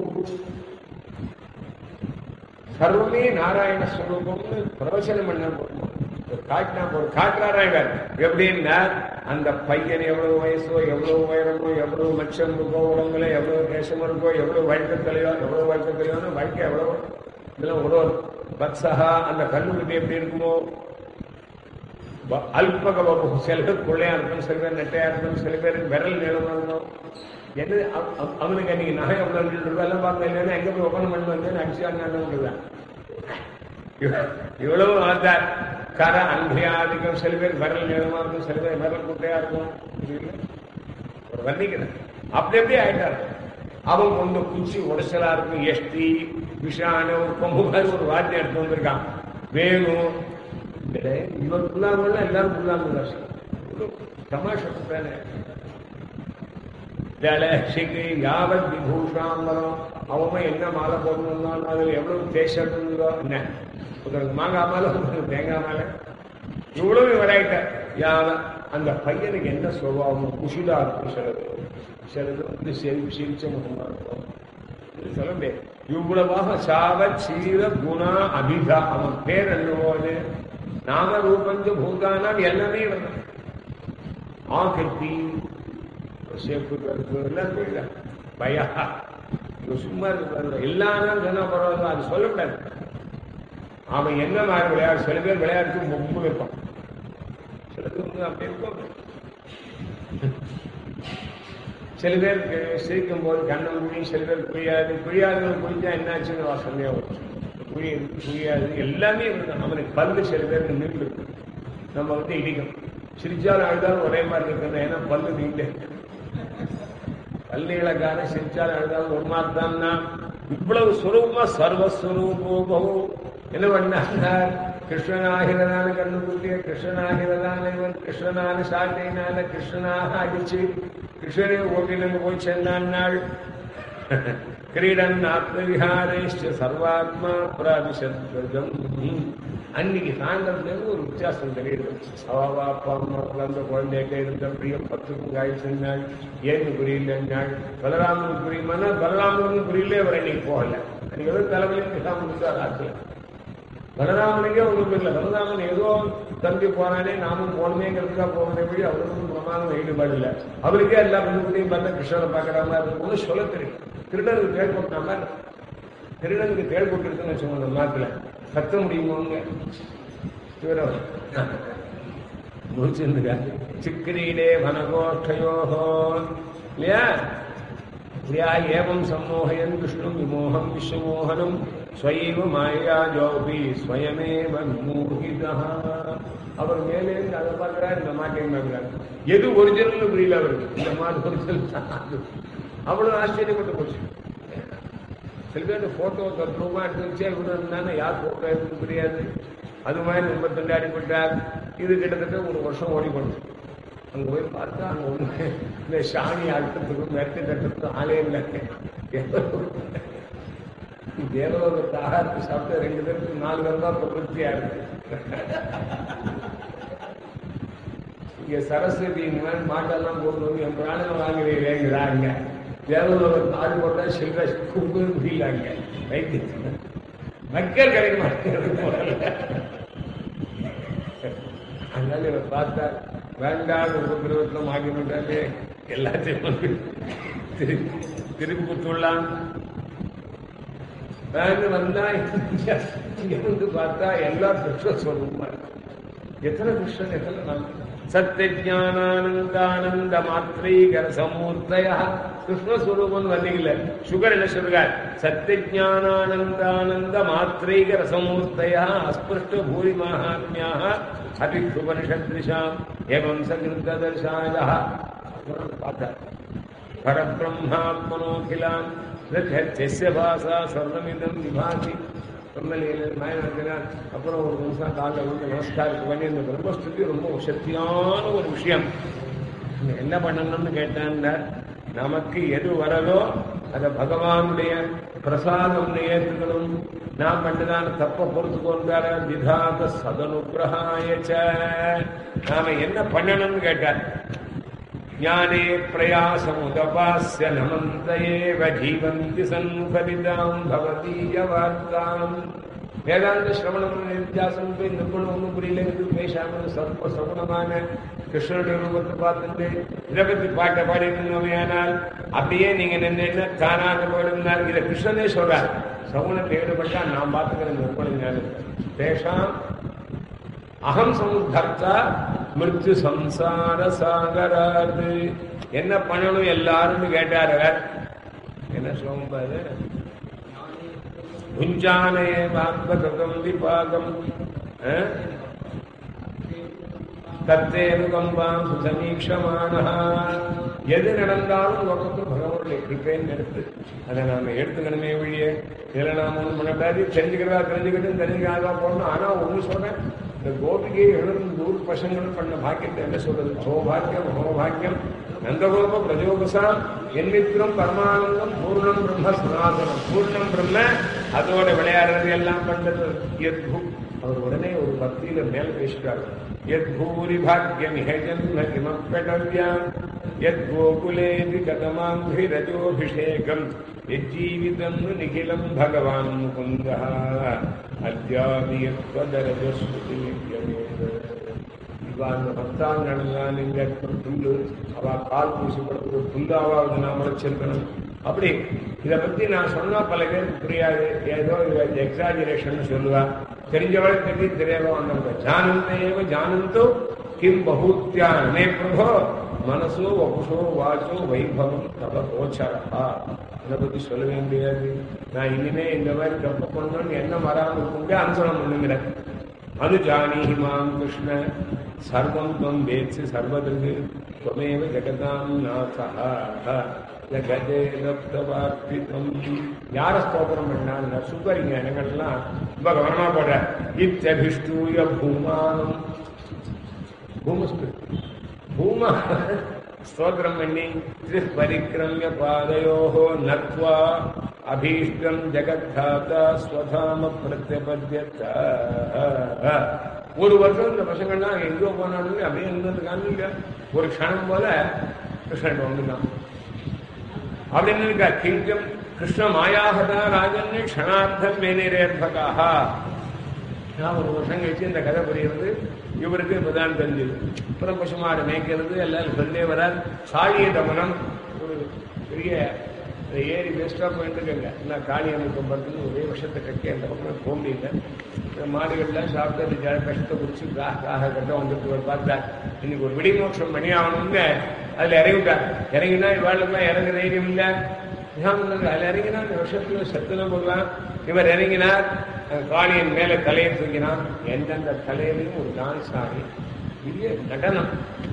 சர்வமே நாராயண ஸ்வரூபம்னு பிரவச்சனம் பண்ண போறோம் காட்டினா போறோம் காட்டுறாரா இவர் எப்படின்னா அந்த பையன் எவ்வளவு வயசோ எவ்வளவு உயரமோ எவ்வளவு மச்சம் இருக்கோ உடம்புல எவ்வளவு தேசம் இருக்கோ எவ்வளவு வழக்கத்திலையோ எவ்வளவு வழக்கத்திலையோன்னு வாழ்க்கை எவ்வளவு இதெல்லாம் ஒரு பத்சகா அந்த கண்ணுக்கு எப்படி இருக்குமோ ப- அல்பக வகுப்பு சில பேர் கொள்ளையா இருக்கும் சில பேர் நெட்டையா இருக்கும் சில பேர் விரல் நீளமா இருக்கும் என்ன அவ- அவ- அவனுக்கு அன்னைக்கு நகை எவ்வளவு இருக்கும் எல்லாம் பார்க்க இல்லைன்னா எங்க போய் ஒப்பனம் பண்ணி வந்து அடிச்சான்னு இவ்வளவு ஆத்தார் கர அன்பியாதிக்கம் சில பேர் விரல் நீளமா இருக்கும் சில பேர் விரல் குட்டையா இருக்கும் இது இல்லை. ஒரு வர்ணிக்கிறேன் அப்படி அப்படியே ஆயிட்டாரு அவன் கொண்டு குச்சி உடச்சலா இருக்கும் எஸ்டி விஷான ஒரு கொம்பு மாதிரி ஒரு வாத்தியம் எடுத்து வந்திருக்கான் வேணும் இவர் புல்லாமல் எல்லாரும் புல்லாமல் தமாஷா தானே ஜலசிக்கு யாவத் விபூஷாம்பரம் அவன் என்ன மாலை போடணும்னாலும் அதுல எவ்வளவு தேசம் இருந்ததோ என்ன ஒருத்தருக்கு மாங்காய் மாலை ஒருத்தருக்கு தேங்காய் மாலை இவ்வளவு வராயிட்ட யாவ அந்த பையனுக்கு என்ன சுபாவம் குஷிலா இருக்கும் சிலது சிலது வந்து சிரி சிரிச்ச முகமா இருக்கும் இது சொல்ல முடியாது இவ்வளவாக சாவ சீர குணா அபிதா அவன் பேர் என்னவோ அது நாம ரூபஞ்ச பூதானாம் எல்லாமே இவன் ஆக்கத்தி சேப்பு கருப்பு எல்லாம் போயிடல பயா இவன் சும்மா இருக்கு எல்லா நாளும் சொன்னா பரவாயில்ல அது சொல்லக்கூடாது அவன் என்ன மாதிரி விளையாடு சில பேர் விளையாடுறதுக்கு ரொம்ப வைப்பான் சில பேர் வந்து அப்படி இருக்கும் சில பேருக்கு சிரிக்கும் போது கண்ணம் குழி சில பேர் குழியாது குழியாதவங்க குழிஞ்சா என்னாச்சுன்னு வாசனையா வரும் குழி இருக்கு குழியாது எல்லாமே இருக்கு அவனுக்கு பல்லு சில பேருக்கு நின்று இருக்கு நம்ம வந்து இடிக்கும் சிரிச்சாலும் அழுதாலும் ஒரே மாதிரி இருக்கணும் ஏன்னா பல்லு நீண்டு பல்லிகளக்கான சிரிச்சாலும் அழுதாலும் ஒரு மாதிரி தான் இவ்வளவு சுரூபமா சர்வஸ்வரூபோ என்ன பண்ணார் கிருஷ்ணனாகிறதான கண்ணுக்குட்டிய கிருஷ்ணனாகிறதான இவன் கிருஷ்ணனான சாட்டையினால கிருஷ்ணனாக அடிச்சு கிருஷ்ணனை ஓட்டினு போய் சென்றான் நாள் கிரீடன் ஆத்மவிஹாரேஷ்ட சர்வாத்மா பிராபிஷத்வஜம் அன்னைக்கு சாயந்தரத்துல இருந்து ஒரு வித்தியாசம் தெரியுது அவாவா அப்பா அம்மா குழந்தை குழந்தைகிட்ட இருந்த பிரியம் பத்துக்கும் காய்ச்சி நாள் ஏன்னு புரியல நாள் பலராமனுக்கு புரியுமானா பலராமனுக்கு புரியல அவர் அன்னைக்கு போகல அன்னைக்கு ஏதோ தலைவலியும் இல்லாம இருந்தார் ஆட்சியில பலராமனுக்கே ஒண்ணும் இல்லை பலராமன் ஏதோ தம்பி போனானே நாமும் போனமேங்கிறதுக்காக போனதே வழி அவருக்கும் பிரமாணம் ஈடுபாடு இல்லை அவருக்கே எல்லா பந்துக்குட்டையும் பார்த்தா கிருஷ்ணரை பார்க்குற மாதிரி இருக்கும் ஒன்றும் சொல்ல தெரியும் திருடனுக்கு தேள் கொட்டின மாதிரி திருடனுக்கு தேள் கொட்டிருக்குன்னு வச்சுக்கோங்க அந்த நாட்டில் கத்த முடியுமோங்க இவரோ முடிச்சிருந்துங்க சிக்கிரீடே வனகோஷ்டயோகோ இல்லையா இல்லையா ஏவம் சம்மோகயன் விஷ்ணு விமோகம் விஸ்வமோகனம் ஸ்வயைவ மாயா ஜோபி ஸ்வயமேவ விமோகிதா அவர் மேலே இருந்து அதை பார்க்கிறார் இந்த மாட்டையும் பார்க்கிறார் எது ஒரிஜினல் புரியல அவருக்கு இந்த மாதிரி ஒரிஜினல் அவ்வளவு ஆச்சரியப்பட்டு போச்சு சில பேர் போட்டோ தத்ரூபமா எடுத்து வச்சே இவரு இருந்தானே யார் போட்டோ எடுத்து தெரியாது அது மாதிரி ரொம்ப திண்டாடி போட்டார் இது கிட்டத்தட்ட ஒரு வருஷம் ஓடி போனது அங்க போய் பார்த்தா அங்க ஒண்ணு இந்த சாணி அழுத்தத்துக்கும் மெட்டு கட்டுறதுக்கும் ஆளே இல்லை தேவலோகத்தை ஆகாரத்தை சாப்பிட்டு ரெண்டு பேருக்கு நாலு பேர் தான் பிரபத்தியா இருக்கு இங்க சரஸ்வதி இந்த மாதிரி மாட்டெல்லாம் போட்டு வந்து என் பிராணம் வாங்குறீங்கிறாங்க தேவலோகத்தை ஆடு போட்டா சில்ற கும்பு முடியலாங்க வைத்தியம் மக்கள் கிடைக்க மாட்டேங்கிறது அதனால இவர் பார்த்தா வேண்டாம் உபகிரகத்தில் ஆகி விட்டாலே எல்லாத்தையும் வந்து திரு திருப்பி கொடுத்துடலாம் வேண்டு வந்தா இங்க வந்து பார்த்தா எல்லா கிருஷ்ண சொல்லுமா எத்தனை கிருஷ்ணன் எத்தனை நாம் சத்தியஜானானந்தானந்த மாத்திரைகர சமூர்த்தய கிருஷ்ணஸ்வரூபம் வந்தீங்கல்ல சுகர் என்ன சொல்றார் சத்தியஜானானந்தானந்த மாத்திரைகர சமூர்த்தய அஸ்பிருஷ்ட பூரி மகாத்மியாக அபிக்ஷுபனிஷத்ரிஷாம் ஏவம் சகிருத்ததர்ஷாய பார்த்தார் பரபிரம்மாத்மனோகிலான் தெஸ்ய பாசா சொர்ணமிதம் விபாதி சொன்னலையில் நாயனார் அப்புறம் ஒரு நிமிஷம் காலில் வந்து நமஸ்காரத்துக்கு பண்ணி இந்த பிரம்மஸ்துதி ரொம்ப சக்தியான ஒரு விஷயம் என்ன பண்ணணும்னு கேட்டான்னா நமக்கு எது வரதோ அதை பகவானுடைய பிரசாதம் ஏற்றுக்கணும் நாம் பண்ணதான தப்ப பொறுத்து கொண்டார விதாத சதனுகிரகாயச்ச நாம என்ன பண்ணணும்னு கேட்டார் ஞானே பிரயாசமுதபாஸ்ய நமந்த ஏவ ஜீவந்தி சன்முகரிதாம் பவதீய வார்த்தாம் வேதாந்த சிரவணம் வித்தியாசம் போய் இந்த பொண்ணு ஒன்றும் புரியல இது பேசாம சர்ப்ப சகுணமான கிருஷ்ணனுடைய ரூபத்தை பார்த்துட்டு இதை பத்தி பாட்டை பாடினால் அப்படியே நீங்க நின்று தானாக போயிருந்தார் இதை கிருஷ்ணனே சொல்றார் சகுனத்தை ஈடுபட்டா நான் பார்த்துக்கிறேன் நிர்மல ஞானம் பேஷாம் அகம் சமுத்தர்த்தா மிருத்யு சம்சார சாகராது என்ன பண்ணணும் எல்லாரும் கேட்டார் அவர் என்ன ஸ்லோகம் பாரு புஞ்சானே பாத்மதம் விபாகம் தத்தேனுகம்பாம் சுசமீக்ஷமான எது நடந்தாலும் லோகத்தில் பகவானுடைய கிருப்பேன்னு எடுத்து அதை நாம எடுத்துக்கணுமே ஒழிய இதில் நாம ஒன்றும் பண்ணக்கூடாது தெரிஞ்சுக்கிறதா தெரிஞ்சுக்கிட்டு தெரிஞ்சுக்காதா போடணும் ஆனா ஒண்ணு சொல்றேன் இந்த கோபிகை எழுநூறு நூறு பசங்களும் பண்ண பாக்கியத்தை என்ன சொல்றது அகோபாக்கியம் அகோபாக்கியம் நந்தகோப பிரஜோபசாம் என்மித்திரம் பரமானந்தம் பூர்ணம் பிரம்ம சனாதனம் பூர்ணம் பிரம்ம அதோட விளையாடுறது எல்லாம் பண்றது எத்பு அவர் உடனே ஒரு பக்தியில மேல பேசுறாரு எத் பூரி பாக்கியம் ஹெஜன்ம கிமப்படவ்யாம் எத் கோகுலேதி கதமாங்கிரஜோபிஷேகம் எஜ்ஜீவிதம் நிகிலம் பகவான் முகுந்த அத்தியாபி யத்வதரஜஸ்ருதி இவா அந்த பக்தால் நடந்தான் இங்க புல்லு அவ கால் பூசிப்படுறது புல்லாவாவது நாம் வச்சிருக்கணும் அப்படி இதை பத்தி நான் சொன்னா பல பேருக்கு புரியாது ஏதோ எக்ஸாஜரேஷன் சொல்லுவா தெரிஞ்சவள் தெரிஞ்சு தெரியாதோ அந்த ஜானந்தேவ ஜானந்தோ கிம் பகூத்யானே பிரபோ மனசோ வபுஷோ வாச்சோ வைபவம் தவ கோச்சரா அதை பத்தி சொல்லவே முடியாது நான் இனிமே இந்த மாதிரி தப்பு பண்ணணும்னு என்ன வராமல் கொண்டு அனுசரணம் பண்ணுங்கிறேன் அனுஜானீஹி மாம் கிருஷ்ண சர்வம் துவம் வேத்சி சர்வதிருக்கு துவமேவ ஜெகதாம் நாசா ஜகதே ரப்தவார்ப்பிதம் யார ஸ்தோத்திரம் பண்ணாங்க சுப்பரிங்க எனங்கள்லாம் ரொம்ப கவனமா போடுற இத்தபிஷ்டூய பூமானம் பூமஸ்து பூமா ஸ்தோத்திரம் பண்ணி பரிக்கிரமிய பாதையோ நத்வா அபீஷ்டம் ஜெகத்தாத்தா ஸ்வதாம பிரத்யபத்தியத்த ஒரு வருஷம் இந்த பசங்கள்லாம் எங்கோ போனாலும் அப்படியே இருந்ததுக்கான ஒரு க்ஷணம் போல கிருஷ்ணன் வந்துட்டான் அப்படின்னு இருக்கா கிங்கம் கிருஷ்ண மாயாகதா ராஜன் க்ஷணார்த்தம் மேனேரேர்பகாக நான் ஒரு வருஷம் கழிச்சு இந்த கதை புரியுறது இவருக்கு இப்பதான் தெரிஞ்சது அப்புறம் பசுமாடு மேய்க்கிறது எல்லாம் சொல்லே வரார் சாழிய தமனம் ஒரு பெரிய ஏரி வேஸ்டா போயிட்டு இருக்கங்க நான் காளி அமைக்கம் பார்த்துன்னு ஒரே வருஷத்தை கட்டி அந்த பக்கம் போக முடியல இந்த மாடுகள்லாம் சாப்பிட்டு அந்த ஜல கஷ்டத்தை குடிச்சு காக கட்ட வந்துட்டு ஒரு பார்த்தா இன்னைக்கு ஒரு விடிமோட்சம் மணி ஆகணும்னு அதுல இறங்கிட்டார் இறங்கினா இவாளுக்குலாம் இறங்க தைரியம் இல்லை அதில் இறங்கினா இந்த வருஷத்துல சத்துன போடலாம் இவர் இறங்கினார் காளியின் மேல தலையை தூக்கினான் எந்தெந்த தலையிலையும் ஒரு டான்ஸ் ஆடி பெரிய நடனம்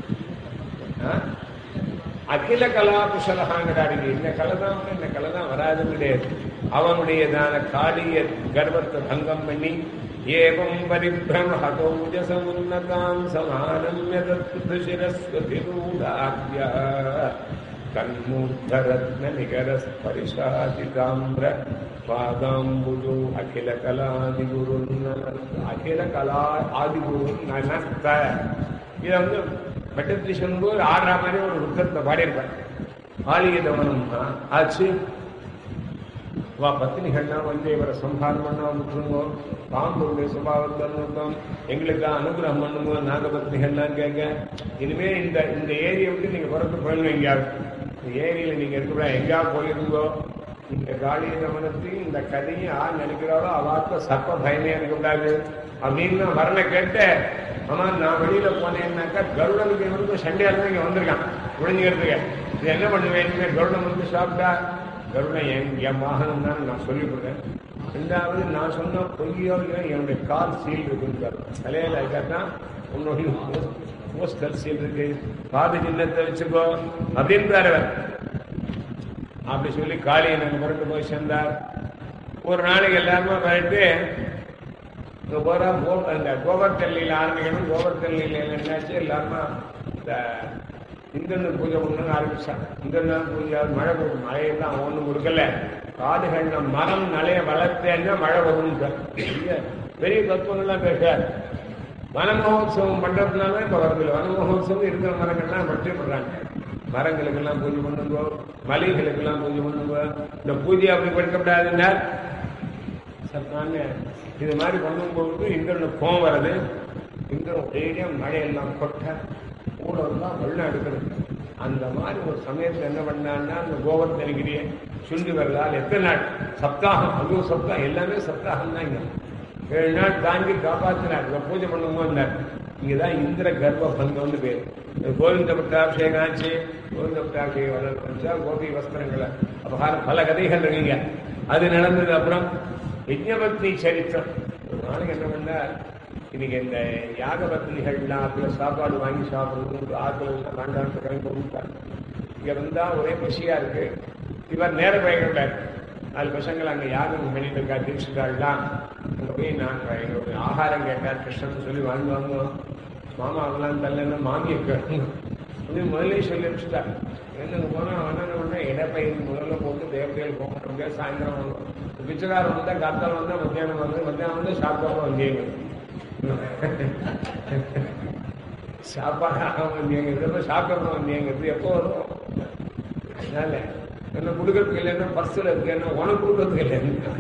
அகில கலா குஷலகாங்கிறாரு இந்த கலை தான் இந்த கலை தான் வராது கிடையாது அவனுடையதான காளிய கர்வத்தை பங்கம் பண்ணி ஏவம் பரிபிரம ஹதோஜசமுன்னதாம் சமானம் சிரஸ்வதிரூடாத்யா கண்மூர்த்தரத்ன நிகர ஸ்பரிசாதிதாம்பிர பாதாம்புஜோ அகில கலாதிகுரு அகில கலா ஆதிகுரு நனஸ்த இதை வந்து பட்டத்திரி சொல்லும்போது ஆடுற மாதிரி ஒரு ருத்தத்தை பாடியிருப்பார் ஆலிய தமனம் ஆச்சு வா பத்தினிகள்லாம் வந்து இவரை சம்ஹாரம் பண்ணா விட்டுருங்கோ பாம்புடைய சுபாவத்தை நோக்கம் எங்களுக்கு அனுகிரகம் பண்ணுங்க நாக பத்தினிகள்லாம் கேட்க இனிமே இந்த இந்த ஏரியை விட்டு நீங்க புறத்து போயிடணும் எங்கேயாவது இந்த ஏரியில நீங்க இருக்கிற எங்கேயாவது போயிருந்தோ இந்த காளிய தமனத்தையும் இந்த கதையும் யார் நினைக்கிறாரோ அவாத்த சர்ப்ப பயமே எனக்கு கூடாது அப்படின்னு வரல கேட்டு ஆமா நான் வெளியில போனேன்னாக்கா கருடனுக்கு இவனுக்கும் சண்டையால இங்க வந்திருக்கான் குழந்தைங்கிறதுக்கு இது என்ன பண்ணுவேன் கருடன் வந்து சாப்பிட்டா கருடன் என் என் வாகனம் தான் நான் சொல்லிக் கொடுத்தேன் ரெண்டாவது நான் சொன்ன பொய்யோ இல்லையோ என்னுடைய கால் சீல் இருக்குன்னு தலையில அதுக்காகத்தான் உன்னுடைய போஸ்டல் சீல் இருக்கு பாத சின்னத்தை வச்சுக்கோ அப்படின்றாரு அவர் அப்படி சொல்லி காளியை நாங்கள் புரண்டு போய் சேர்ந்தார் ஒரு நாளைக்கு எல்லாருமே போயிட்டு இங்க போறா கோ அந்த கோபர்த்தல்லியில் ஆரம்பிக்கணும் கோபர்த்தல்லியில் என்னாச்சு எல்லாருமே இந்த இந்திரன் பூஜை பண்ணணும்னு ஆரம்பிச்சாங்க இந்திரன் பூஜை மழை கொடுக்கும் மழையெல்லாம் ஒன்றும் கொடுக்கல காடுகள்ல மரம் நிலைய வளர்த்தேன்னா மழை வரும்னு பெரிய பெரிய தத்துவங்கள்லாம் பேசுறாரு வன மகோத்சவம் பண்றதுனால இப்ப வருதில்லை வன மகோத்சவம் இருக்கிற மரங்கள்லாம் பற்றி பண்றாங்க மரங்களுக்கெல்லாம் பூஜை பண்ணுங்க மலைகளுக்கெல்லாம் பூஜை பண்ணுங்க இந்த பூஜை அப்படி படிக்கப்படாதுன்னா சத்தான இது மாதிரி பண்ணும்போது இந்திரனுக்கு கோவம் வருது இந்திரன் ஒரேடியா மழையெல்லாம் கொட்ட ஊரெல்லாம் வெள்ளம் எடுக்கிறது அந்த மாதிரி ஒரு சமயத்துல என்ன பண்ணான்னா அந்த கோவர்த்தனகிரியை சுண்டி வரலால் எத்தனை நாள் சப்தாகம் அதுவும் சப்தாகம் எல்லாமே சப்தாகம் தான் இங்க ஏழு நாள் தாங்கி காப்பாத்தினார் இதை பூஜை பண்ணும்போது இங்கதான் இந்திர கர்ப்ப பந்தம்னு பேர் இந்த கோவிந்த பட்டாபிஷேகம் ஆச்சு கோவிந்த பட்டாபிஷேகம் வளர்ச்சா கோபி வஸ்திரங்களை அபகாரம் பல கதைகள் இருக்குங்க அது நடந்தது அப்புறம் யஜ்ஞபத்னி சரித்திரம் ஒரு நாளைக்கு என்ன பண்ணார் இன்னைக்கு இந்த யாக பத்னிகள்லாம் அதுல சாப்பாடு வாங்கி சாப்பிடுறது ஆட்கள் எல்லாம் வேண்டாம்னு கிளம்பி கொடுத்தாங்க இங்க வந்தா ஒரே பசியா இருக்கு இவர் நேர பயங்கர நாலு பசங்கள் அங்க யாகம் பண்ணிட்டு இருக்கா தீட்சிதாள்லாம் அங்க போய் நாங்க எங்களுடைய ஆகாரம் கேட்டார் கிருஷ்ணன் சொல்லி வாங்கி வாங்குவோம் மாமா அவங்களாம் தள்ளன மாமியை கேட்கணும் இது முதல்ல சொல்லி வச்சுட்டா என்னங்க போனா அவன உடனே இடப்பயிர் முதல்ல போட்டு தேவதையில் போக முடியாது சாயந்தரம் வந்தோம் பிச்சைக்காரன் வந்தா காத்தால் வந்தா மத்தியானம் வந்து மத்தியானம் வந்து சாப்பிடாம வந்தீங்க சாப்பாடு வந்தீங்க இதெல்லாம் சாப்பிடாம வந்தீங்கிறது எப்போ வரும் அதனால என்ன கொடுக்கறதுக்கு இல்லைன்னா பர்ஸில் இருக்கு என்ன உனக்கு கொடுக்கறதுக்கு இல்லைன்னு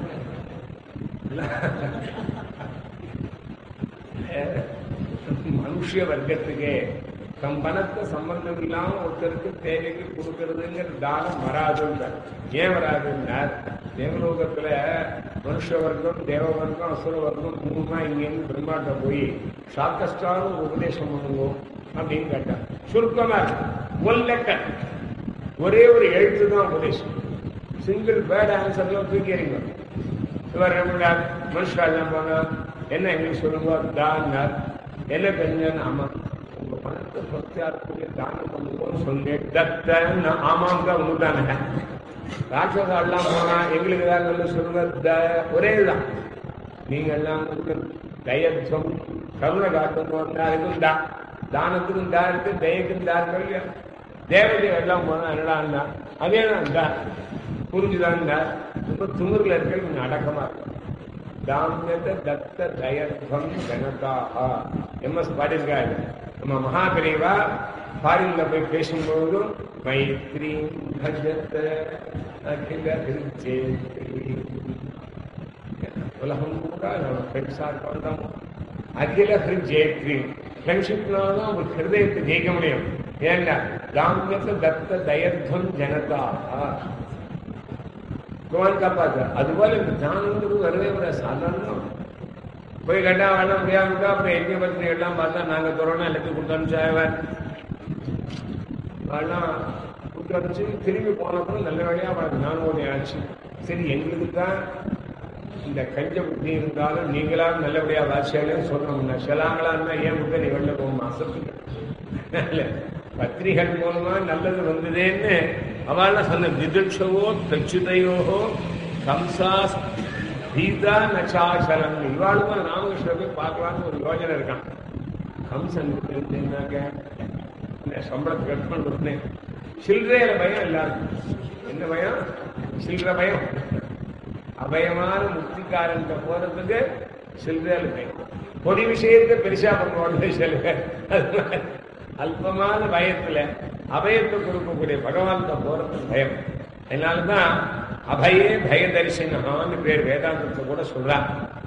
மனுஷ வர்க்கத்துக்கே தம் பணத்தை சம்பந்தம் இல்லாம ஒருத்தருக்கு தேவைக்கு கொடுக்கறதுங்கிற தானம் வராதுன்ற ஏன் வராதுன்னா தேவலோகத்துல மனுஷ வர்க்கம் தேவ வர்க்கம் அசுர வர்க்கம் மூணுமா இங்கேருந்து பிரம்மாட்ட போய் சாக்கஸ்டான ஒரு உபதேசம் பண்ணுங்க அப்படின்னு கேட்டான் சுருக்கமா ஒன் லெக்கன் ஒரே ஒரு எழுத்து தான் உபதேசம் சிங்கிள் பேர்ட் ஆன்சர்லாம் தூக்கி எறிங்க இவர் என்ன மனுஷாலாம் போங்க என்ன இங்கிலீஷ் சொல்லுங்க தான்னார் என்ன தெரிஞ்சேன்னு ஆமா உங்க பணத்தை பிரத்யாரத்துக்கு தானம் பண்ணுவோம்னு சொன்னேன் தத்தன்னு ஆமாம் தான் உண்டானே ராட்சசாலாம் போனா எங்களுக்கு தான் நல்ல சொல்லுங்க த- ஒரே இதுதான் நீங்க எல்லாம் வந்து தயத்வம் கருணை காட்டணும் அதுக்கும் தா தானத்துக்கும் தா இருக்கு தயக்கும் தா இருக்கு இல்லையா தேவதை எல்லாம் போனா என்னடா அதே தான் தா புரிஞ்சுதான் ரொம்ப துமுறில் இருக்க கொஞ்சம் அடக்கமா இருக்கும் தாமியத தத்த தயத்வம் ஜனதாஹா எம்எஸ் பாடியிருக்காரு நம்ம மகாபிரிவா ஃபாரின்ல போய் பேசும்போதும் மைத்ரி பஜத்த அகில ஹிருஜேத்ரி உலகம் கூட நம்ம ஃப்ரெண்ட்ஸா இருக்கோம் அகில ஹிருஜேத்ரி ஃப்ரெண்ட்ஷிப்னால தான் ஒரு ஹிருதயத்தை ஜெயிக்க முடியும் ஏன்னா தாமியத தத்த தயத்வம் ஜனதாஹா பகவான் காப்பாத்து அதுபோல இந்த தியானங்கிறது வரவே வர சாதாரணம் போய் கேட்டா வேணா முடியாம இருக்கா அப்புறம் எங்க பத்திரி எல்லாம் பார்த்தா நாங்க தரோம்னா எல்லாத்தையும் கொடுத்து அனுப்பிச்சாவன் அதெல்லாம் கொடுத்து அனுப்பிச்சு திரும்பி போனப்பறம் நல்ல வழியா அவனுக்கு ஞானோதயம் ஆச்சு சரி எங்களுக்கு தான் இந்த கஞ்ச புத்தி இருந்தாலும் நீங்களா நல்லபடியா வாசியாலே சொல்லணும்னா சிலாங்களா இருந்தா ஏன் புத்த நீ வெளில போகும் அசத்து பத்திரிகள் மூலமா நல்லது வந்ததேன்னு அவள் சொன்ன திதிட்சவோ தச்சுதையோகோ கம்சா பீதா நச்சாசலம் இவாளுக்கும் ராமகிருஷ்ண போய் பார்க்கலாம்னு ஒரு யோஜனை இருக்கான் கம்சன் தெரிஞ்சுனாங்க இந்த சம்பளத்துக்கு கட் பண்ணுறது சில்லறையில பயம் எல்லாருக்கும் என்ன பயம் சில்லற பயம் அபயமான முக்திக்காரன் போறதுக்கு சில்லறையில பயம் பொடி விஷயத்தை பெருசா பண்ணுவாங்க சில பேர். அல்பமான பயத்துல அபயத்தை கொடுக்கக்கூடிய பகவான் போறது பயம் அதனாலதான் அபயே பய தரிசனகான்னு பேர் வேதாந்தத்தை கூட சொல்றான்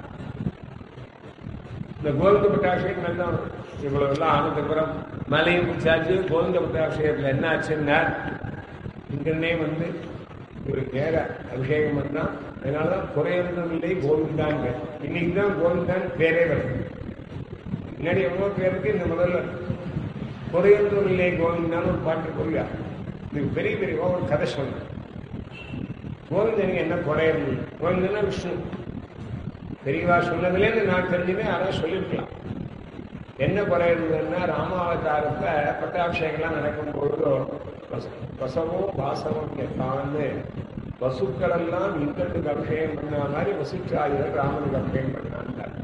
இந்த கோவிந்த பட்டாபிஷேகம் தான் இவ்வளவு எல்லாம் ஆனதுக்கப்புறம் மலையும் பிடிச்சாச்சு கோவிந்த பட்டாபிஷேகத்துல என்ன ஆச்சுன்னா இங்கன்னே வந்து ஒரு நேர அபிஷேகம் பண்ணா அதனாலதான் குறையொன்றும் இல்லை கோவிந்தாங்க இன்னைக்கு தான் கோவிந்தான் பேரே வருது முன்னாடி எவ்வளவு பேருக்கு இந்த முதல்ல குறையொன்றும் இல்லை கோவிந்தான்னு ஒரு பாட்டு கொள்ளியா இது பெரிய பெரிய ஒரு கதை சொன்ன கோவிந்தனுக்கு என்ன குறையொன்றும் இல்லை. கோவிந்தனா விஷ்ணு பெரியவா சொன்னதுலேருந்து நான் தெரிஞ்சுமே யாராவது சொல்லியிருக்கலாம் என்ன குறை இருந்ததுன்னா ராமாவதாரத்தை பட்டாபிஷேகம்லாம் நடக்கும் பொழுது பச- பசவோ வாசவம் எத்தான்னு பசுக்கள் எல்லாம் இந்திரனுக்கு அபிஷேகம் பண்ண மாதிரி வசிச்சாரியர் ராமனுக்கு அபிஷேகம் பண்ணாங்க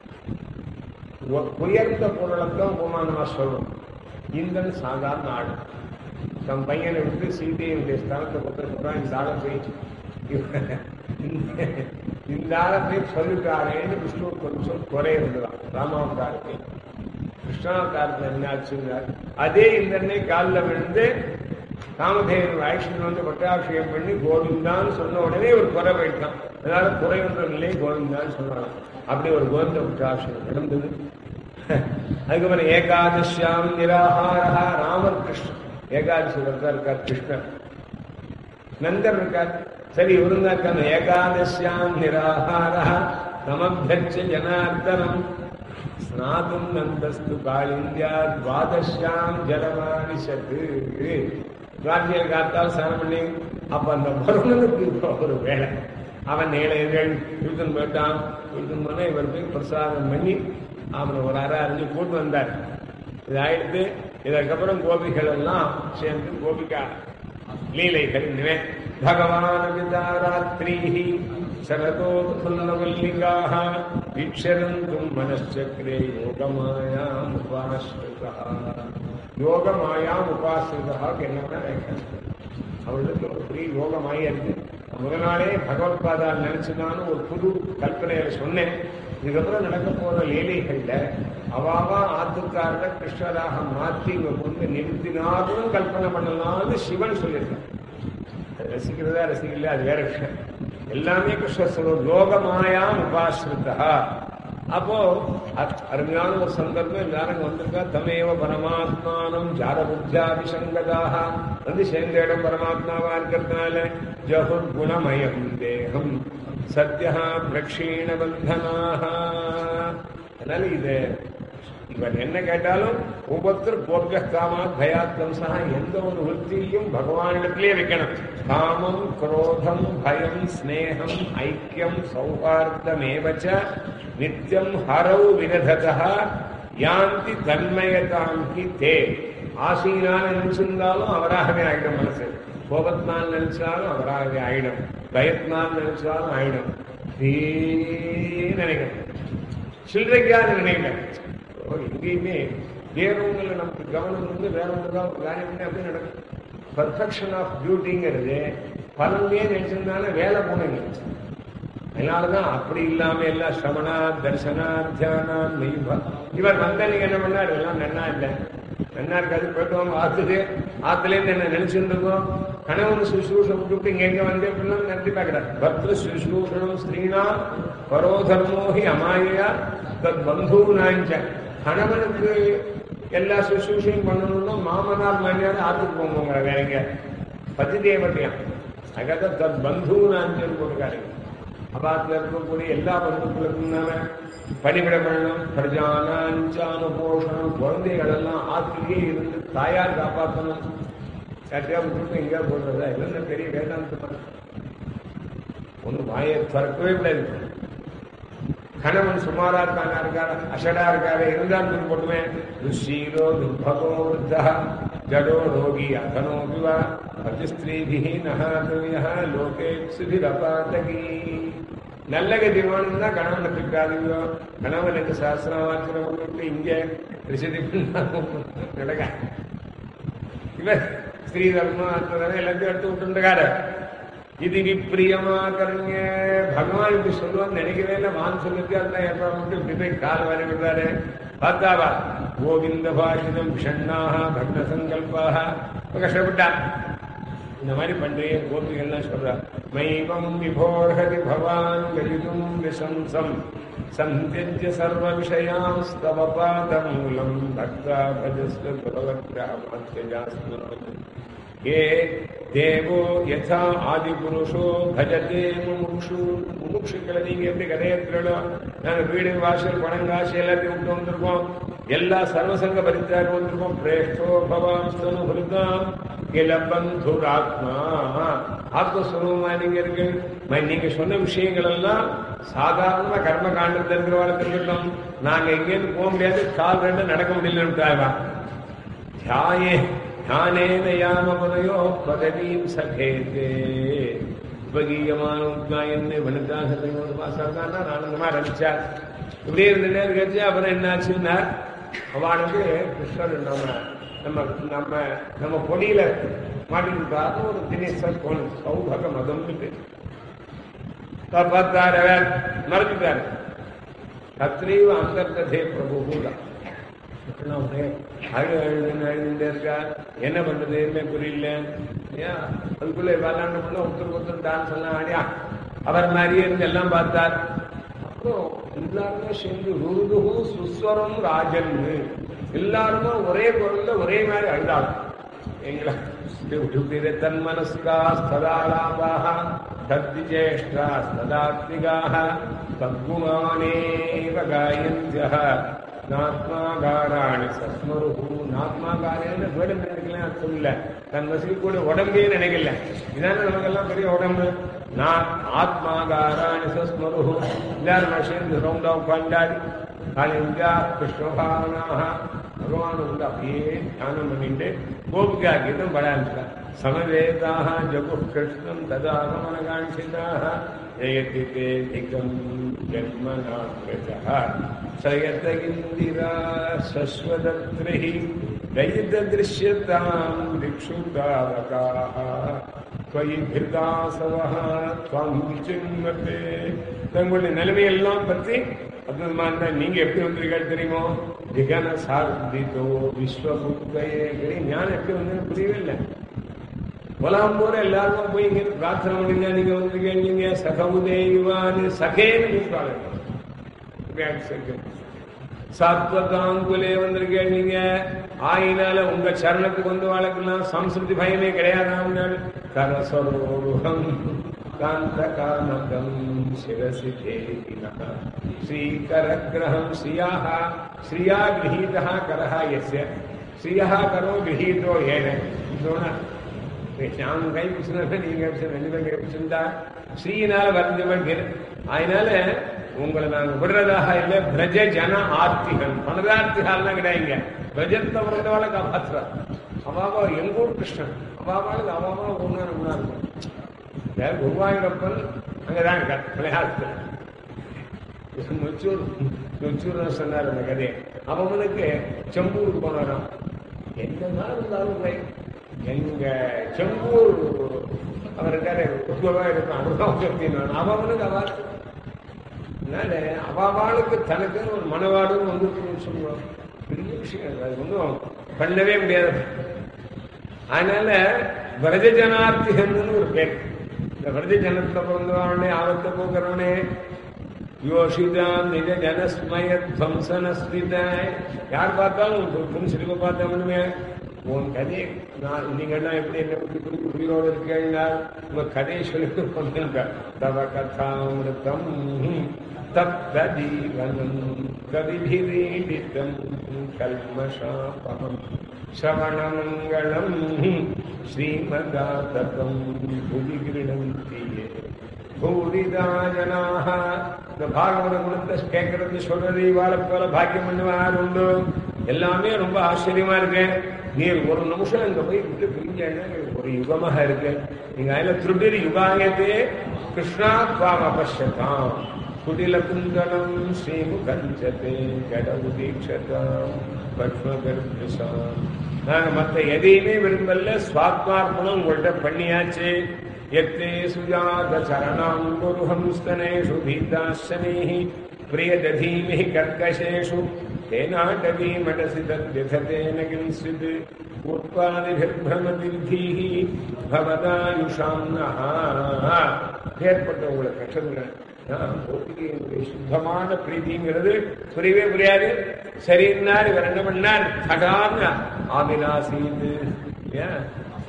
உ- உயர்ந்த பொருளைத்தான் உபமானமா சொல்லணும் இந்திரன் சாதாரண ஆடு தன் பையனை விட்டு சீதையினுடைய ஸ்தானத்தை பற்றி சொல்றான் இந்த ஆளை போய் இந்த- இந்த ஆளை போய் சொல்லிட்டாரேன்னு விஷ்ணு கொஞ்சம் குறை இருந்ததான் ராமாவதாரத்தை கிருஷ்ணாவதாரத்தில் என்ன ஆச்சுங்கிறார் அதே இந்திரனே காலில் விழுந்து காமதேவன் ஆக்ஷன் வந்து பட்டாபிஷேகம் பண்ணி கோவிந்தான்னு சொன்ன உடனே ஒரு குறை போயிட்டான் அதனால குறை ஒன்ற நிலை கோவிந்தான்னு சொன்னாங்க அப்படி ஒரு கோவிந்த பட்டாபிஷேகம் நடந்தது அதுக்கப்புறம் ஏகாதசியாம் நிராகாரா ராமர் கிருஷ்ணன் ஏகாதசி விரதம் இருக்கார் கிருஷ்ணன் நந்தர் இருக்கார் சரி இவருங்க இருக்காங்க ஏகாதசியாம் நிராகாரா சமபியட்ச ஜனார்த்தனம் ஸ்நாதும் நந்தஸ்து காளிந்தியா துவாதசியாம் ஜலமானிஷத்து துவாரதியில் காத்தால் ஸ்நானம் பண்ணி அப்ப அந்த வருணனுக்கு இப்போ ஒரு வேலை அவன் நேழைகள் இழுத்துன்னு போயிட்டான் இழுத்துன்னு போனா இவர் போய் பிரசாதம் பண்ணி அவனை ஒரு அரை அறிஞ்சு கூட்டு வந்தார் இதாயிடுத்து இதற்கப்புறம் கோபிகள் எல்லாம் சேர்ந்து கோபிகா லீலைகள் நினை பகவான் விதாராத்ரி சரதோத்புல்லவல்லிகாः வீக்ஷரந்தும் மனச்சக்கரே யோகமாயாம் உபாஸ்ருதா யோகமாயாம் உபாஸ்ருதா என்ன அவளுக்கு ஒரு பெரிய யோகமாயே இருக்கு முதல் நாளே பகவத்பாதால் நினைச்சுதான்னு ஒரு புது கல்பனையில சொன்னேன் இதுக்கப்புறம் நடக்க போற லீலைகள்ல அவாவா ஆத்துக்காரத கிருஷ்ணராக மாற்றி இங்க கொண்டு நிறுத்தினாலும் கல்பனை பண்ணலாம்னு சிவன் சொல்லியிருக்கான் அது ரசிக்கிறதா ரசிக்கல அது வேற விஷயம் எல்லாமே கிருஷ்ண சொல்லும் லோகமாயாம் உபாஸ்ருதா அப்போ அ- அருமையான ஒரு சந்தர்ப்பம் எல்லாரும் வந்திருக்கா தமேவ பரமாத்மானம் ஜாரபுத்தியாபிசங்கதாக வந்து சேர்ந்த இடம் பரமாத்மாவா இருக்கிறதுனால ஜகுர் குணமயம் தேகம் சத்யா பிரக்ஷீண பந்தனாக அதனால இது இவன் என்ன கேட்டாலும் ஒவ்வொருத்தர் கோபிய காமா பயாத்வம்சா எந்த ஒரு விற்த்தியும் பகவானிடத்திலே வைக்கணும் காமம் குரோதம் பயம் ஸ்நேகம் ஐக்கியம் சௌஹார்தமேவச்ச நித்தியம் ஹரவு வினததா யாந்தி தன்மயதாம் ஹி தே ஆசீனான் நினைச்சிருந்தாலும் அவராகவே ஆயிடும் மனசு கோபத்தினால் நினைச்சாலும் அவராகவே ஆயிடும் பயத்தினால் நினைச்சாலும் ஆயிடும் தீ நினைக்கணும் சில்லறைக்காக நினைக்கல ஓ, எங்கேயுமே வேறவங்களை நமக்கு கவனம் வந்து வேற ஒன்றுதான் காரியம் பண்ணி அப்படியே நடக்கும் பர்ஃபெக்ஷன் ஆஃப் பியூட்டிங்கிறது பலன்லயே நினைச்சிருந்தாலும் வேலை போனீங்க அதனாலதான் அப்படி இல்லாம எல்லாம் சிரவணா தர்சனா தியானா மெய்வா இவர் வந்த நீங்க என்ன பண்ணாரு எல்லாம் நன்னா இல்லை நன்னா இருக்காது போயிட்டு வாங்க ஆத்துக்கு ஆத்துல இருந்து என்ன நினைச்சுட்டு இருக்கோம் கணவன் சுசூஷம் விட்டுவிட்டு இங்க எங்க வந்து அப்படின்னா நடத்தி பார்க்கிறார் பக்த சுசூஷணம் ஸ்திரீனா பரோதர்மோஹி அமாயா தத் பந்தூனாஞ்ச கணவனுக்கு எல்லா சுசூஷையும் பண்ணணும்னா மாமனார் மாமியார் ஆத்துக்கு போங்க வேற எங்க பதி தேவதையாம் அதுக்காக தத் பந்தூனாஞ்சல் போட்டுக்காரு அபாத்துல இருக்கக்கூடிய எல்லா பந்துக்களுக்கும் நாம பணிவிட பண்ணணும் பிரஜானாஞ்சான போஷணம் குழந்தைகள் எல்லாம் ஆத்திலேயே இருந்து தாயார் காப்பாற்றணும் யார்ட்டையா விட்டுட்டு எங்கேயா போடுறதா இதெல்லாம் பெரிய வேதாந்தம் ஒண்ணு வாயை திறக்கவே கூடாது கணவன் சுமாரா இருக்கானா இருக்காரு அஷடா இருக்காரு இருந்தால் போட்டுவேன் துஷீலோ துர்பகோ விருத்தா ஜடோ ரோகி அகனோபி வா பதிஸ்திரீபிஹி நகாதவியா லோகேப்சுபிரபாதகி நல்ல கதி வேணும்னா கணவனுக்கு இருக்காதீங்க கணவனுக்கு சாஸ்திரம் வாக்கிரம் விட்டு இங்க ரிஷதி நடக்க இவர் ஸ்ரீ தர்மம் அத்தனை எல்லாத்தையும் எடுத்து விட்டுருக்காரு இது விப்பிரியமா கருங்க பகவான் இப்படி சொல்லுவான்னு நினைக்கவே இல்லை வான் சொல்லிட்டு அதான் ஏற்பாடு மட்டும் இப்படி போய் கால் வரை விடுறாரு பார்த்தாவா கோவிந்த பாஷிதம் விஷண்ணாக பக்த சங்கல்பாக கஷ்டப்பட்டா இந்த மாதிரி பண்றீங்க கோபிகள்லாம் சொல்றா மைவம் விபோர்ஹதி பவான் கலிதும் விசம்சம் சந்தியஜ்ய சர்வ விஷயாஸ்தவ பாதமூலம் பக்தா பஜஸ்வ பகவத்யாமாத்யஜாஸ்து ये தேவோ யதா ஆதி புருஷோ பஜதே முமுக்ஷு முமுக்ஷுக்களை நீங்க எப்படி கதையத்திலோ நாங்க வீடு வாசல் பணம் காசு எல்லாத்தையும் விட்டு வந்திருக்கோம் எல்லா சர்வசங்க பரித்தாரம் வந்திருக்கோம் பிரேஷ்டோ பவாம் ஸ்தனு ஹிருதாம் கில பந்துராத்மா ஆத்மஸ்வரூபமா நீங்க இருக்கு ம- நீங்க சொன்ன விஷயங்கள் எல்லாம் சாதாரண கர்ம காண்டத்தில் இருக்கிறவர்களுக்கு இருக்கட்டும் நாங்க எங்கேருந்து போக முடியாது கால் ரெண்டு நடக்க முடியலன்னு தியாயே ஞானேன யாமபதையோ பதவியும் சகேதே உபகீயமான உத்காயன்னு இவனுக்காக ஒரு மாசம் தான் ஆனந்தமா ரமிச்சார் இப்படியே இருந்துட்டே இருக்கச்சு அப்புறம் என்னாச்சுன்னா அவனுக்கு கிருஷ்ணர் நம்ம நம்ம நம்ம நம்ம பொடியில மாட்டிக்கிட்டாரு ஒரு தினேசர் போன சௌபக மதம்னு பேர் பார்த்தாரு அவர் மறந்துட்டாரு தத்ரீவ அந்தர்கதே பிரபு கூட அழு அழுதுன்னு அழுதுட்டே இருக்கா என்ன பண்றது என்ன புரியல ஏன் அதுக்குள்ள விளாண்டு பண்ண ஒருத்தருக்கு ஒருத்தர் டான்ஸ் எல்லாம் ஆடியா அவர் மாதிரியே இருந்து எல்லாம் பார்த்தார் அப்புறம் எல்லாருமே சேர்ந்து ருருதுகு சுஸ்வரம் ராஜன் எல்லாருமே ஒரே குரல்ல ஒரே மாதிரி அழுதாங்க எங்களா தன்மனஸ்கா ஸ்ததாலாபாக தத்திஜேஷ்டா ஸ்ததாத்மிகாக தத்குமானேவ காயந்தியः நாத்மாகாராணி சஸ்மருகு நாத்மாகாரன்னு வேடம் நினைக்கலாம் அர்த்தம் இல்ல தன் வசதி கூட உடம்பே நினைக்கல இதான நமக்கெல்லாம் பெரிய உடம்பு நான் ஆத்மாகாராணி சஸ்மருகு எல்லாரும் சேர்ந்து ரவுண்டா உட்காண்டாடி காலிங்கா கிருஷ்ணபாவனாக பகவான் வந்து அப்படியே தியானம் பண்ணிட்டு கோபிகா கீதம் படாங்க சமவேதாக ஜகு கிருஷ்ணம் ததாகமன காஞ்சிதாக ஜெயதி தே திகம் ஜன்மநாத்ரஜः சயத இந்திரா சஸ்வதத்ரிஹி கைததிருஷ்யதாம் திக்ஷுதாவகாः त्वयि பிர்தாசவः त्वां விசிம்மதே தங்களுடைய நிலைமையெல்லாம் பற்றி அற்புதமான தான் நீங்க எப்படி வந்திருக்கீங்க தெரியுமோ திகன சார்பிதோ விஸ்வபுத்தையே ஞானம் எப்படி வந்து புரியவே இல்லை உலகம் பூரா எல்லாருக்கும் போய் இங்க பிரார்த்தனை பண்ணுங்க நீங்க வந்திருக்கீங்க சகமுதேவான்னு சகேன்னு சொல்றாங்க சாத்வதாங்குலே வந்திருக்கேன் நீங்க ஆயினால உங்க சரணத்துக்கு வந்து வாழ்க்கலாம் சம்ஸ்கிருதி பயமே கிடையாது கரசரோருகம் காந்த காமகம் சிரசி தேகினः श्रीकरग्रहं श्रियाः श्रिया गृहीतः करः यस्य श्रियः करो गृहीतो येन दोना நான் கை பிடிச்சினா நீங்க ரெண்டு பேரும் கை பிடிச்சிருந்தா ஸ்ரீயினால வரைஞ்சவன் அதனால உங்களை நாங்க விடுறதாக இல்ல பிரஜ ஜன ஆர்த்திகள் பணதார்த்திகால்லாம் கிடையாதுங்க பிரஜத்தை வந்தவாளை காப்பாற்றுறா அவாவா எங்கூர் கிருஷ்ணன் அவாவாளுக்கு அவாவா ஒன்னா குணா இருக்கும் இந்த குருவாயூரப்பன் அங்கதான் இருக்கார் விளையாட்டுல நொச்சூர் நொச்சூர் சொன்னார் அந்த கதையை அவனுக்கு செம்பூருக்கு போனாராம் என்னதான் இருந்தாலும் எங்க செம்பூர் அவர் இருக்காரு உத்வகா இருக்கும் அனுபவம் அவனுக்கு அவா அதனால அவாவாளுக்கு தனக்குன்னு ஒரு மனவாடும் வந்துருக்குன்னு சொல்லுவாங்க பெரிய விஷயம் அது ஒன்றும் பண்ணவே முடியாது அதனால விரஜ ஜனார்த்திகன்னு ஒரு பேர் இந்த விரஜ ஜனத்துல பிறந்தவனே ஆபத்தை போக்குறவனே யோஷிதாம் நிஜ ஜனஸ்மய துவம்சனஸ்மிதாய் யார் பார்த்தாலும் பொன் சிரிப்பை பார்த்தவனுமே உன் கதையை நான் நீங்கள்லாம் எப்படி என்ன பற்றி புரிஞ்சு உயிரோடு இருக்கீங்க உங்க கதையை சொல்லிட்டு கொண்டிருக்க தவ கதாமிருத்தம் தப்தீவனம் கவிபிரீடிதம் கல்மஷாபகம் ஸ்ரவணமங்கலம் ஸ்ரீமதாதகம் புவி கிருணந்தியே பூரிதா ஜனாக இந்த பாகவத குணத்தை கேட்கறது சொல்றது இவாளை போல பாக்கியம் பண்ணுவார் உண்டு எல்லாமே ரொம்ப ஆச்சரியமா இருக்கு நீர் ஒரு நிமிஷம் இங்க போய் விட்டு பிரிஞ்சேன்னா ஒரு யுகமாக இருக்கு நீங்க அதுல திருடிர் யுகாயத்தே கிருஷ்ணா துவாம் அபஷ்யதாம் குடில குந்தலம் ஸ்ரீமுகஞ்சதே கடவு தீட்சதாம் பத்மகர்பிசாம் நாங்க மத்த எதையுமே விரும்பல சுவாத்மார்ப்பணம் உங்கள்கிட்ட பண்ணியாச்சு எத்தே சுஜாத சரணாம் குருஹம்ஸ்தனேஷு பீதாசனைः प्रियदधीमिः कर्कशेषु तेनाटवी मटसि तद्व्यथतेन किंचित् உட்பாதிபிரமதிர்தீः பவதாயுஷாம் ஏற்பட்ட உங்களை கஷ்டங்கள் கோபிகையினுடைய சுத்தமான பிரீதிங்கிறது புரியவே புரியாது சரின்னார் இவர் என்ன பண்ணார் தடான்னு ஆமினாசீது ஏன்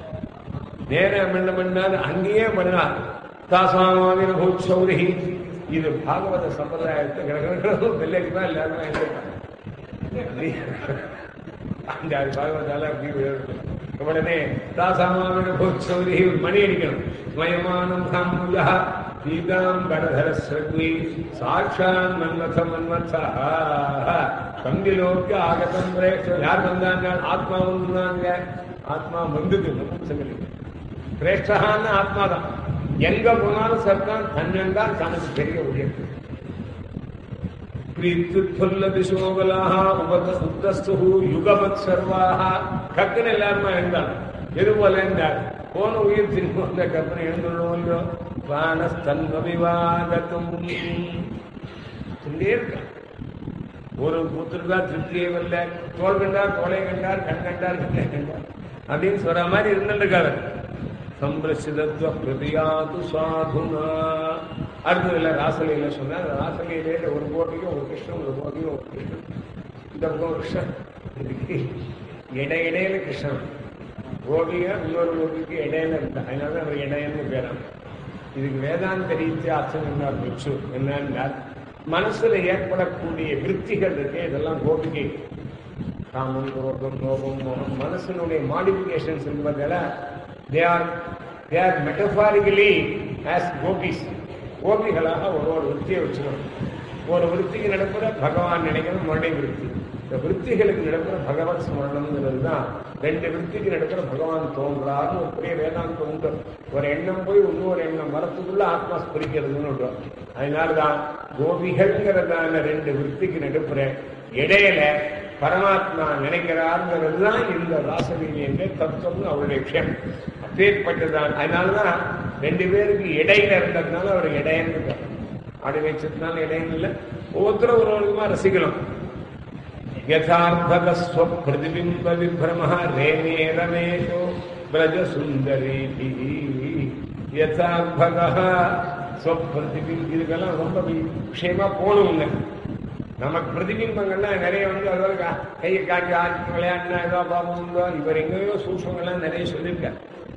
நேரம் என்ன பண்ணார் அங்கேயே பண்ணார் தாசாமாவின பூச்சௌரி இது பாகவத சம்பிரதாயத்தை கிடக்கிறதும் வெள்ளைக்கு தான் எல்லாருமே அந்த பாகவதால அப்படி விழுறது உடனே தாசாமாவின பூச்சௌரி மணி அடிக்கணும் ஸ்வயமானம் சாமுஜா பீதாம்பரதர ஸ்ரக்வி சாட்சான் மன்மத மன்மதா கம்பிலோக்கு ஆகதம் பிரேஷ யார் வந்தாங்க ஆத்மா வந்தாங்க ஆத்மா வந்தது நபும்சகலி சிரேஷ்டகான்னு ஆத்மா தான் எங்க போனாலும் சர்தான் தன்னன் தான் தனக்கு பெரிய உயர்வு பிரீத்துல்ல திசோகலாக உபத உத்தஸ்து யுகமத் சர்வாக கக்குன்னு எல்லாருமா இருந்தான் எது போல இருந்தார் போன உயிர் திரும்ப வந்த கப்பனை எழுந்துள்ளோ பானஸ்தன்விவாதத்தும் சொல்லியே இருக்கான் ஒரு கூத்துருக்கா திருப்தியே வரல தோல் கண்டார் தோலை கண்டார் கண் கண்டார் கண்ணை கண்டார் அப்படின்னு சொல்ற மாதிரி இருந்துருக்காரு சம்பிரசிதத்துவ பிரதியாது சாதுனா அடுத்ததுல ராசலையில சொன்னா அந்த ராசலையிலே ஒரு கோட்டிக்கும் ஒரு கிருஷ்ணன் ஒரு கோட்டிக்கும் ஒரு கிருஷ்ணன் இந்த பக்கம் கிருஷ்ணன் இதுக்கு இடையிடையில கிருஷ்ணன் கோபியா இன்னொரு கோபிக்கு இடையில இருந்தா அதனால அவர் இடையன்னு பேரான் இதுக்கு வேதாந்த ரீதியா அர்த்தம் என்ன பிச்சு என்னன்னா மனசுல ஏற்படக்கூடிய விருத்திகள் இருக்கு இதெல்லாம் கோபிகை காமம் குரோகம் லோகம் மோகம் மனசனுடைய மாடிஃபிகேஷன்ஸ் என்பதால they are they are metaphorically as gopis கோபிகளாக ஒரு ஒரு விருத்தியை வச்சுக்கணும் ஒரு விருத்திக்கு நடக்கிற பகவான் நினைக்கணும் மறுபடியும் விருத்தி இந்த விருத்திகளுக்கு நடக்கிற பகவத் ஸ்மரணம்ங்கிறது தான் ரெண்டு விருத்திக்கு நடக்கிற பகவான் தோன்றார்னு ஒரு பெரிய வேதாந்தம் உண்டு ஒரு எண்ணம் போய் இன்னொரு எண்ணம் மரத்துக்குள்ள ஆத்மா ஸ்பரிக்கிறதுன்னு உண்டு அதனாலதான் கோபிகள்ங்கிறதான ரெண்டு விருத்திக்கு நடுப்புற இடையில பரமாத்மா நினைக்கிறாருங்கிறது தான் இந்த ராசலீலை என்ற தத்துவம் அவருடைய விஷயம் அப்பேற்பட்டதான் அதனாலதான் ரெண்டு பேருக்கு இடையில இருந்ததுனால அவர் இடையன்னு இருக்கார். ஆடி வச்சதுனால இடையன் இல்லை ஒவ்வொருத்தரும் ஒரு விதமா ரசிக்கலாம் யதார்த்தக ஸ்வப்பிரதிபிம்ப விப்ரம ரேமே ரமேஷோ பிரஜ சுந்தரேபி யதார்த்தக ஸ்வப்பிரதிபிம் இதுக்கெல்லாம் ரொம்ப விஷயமா போகணுங்க நமக்கு பிரதிபிம்பங்கள்லாம் நிறைய வந்து அதாவது கா- கையை காட்டி ஆட்டி விளையாடினா ஏதோ பாபம் உண்டோ இவர் எங்கேயோ சூக்ஷங்கள்லாம் நிறைய சொல்லியிருக்கார்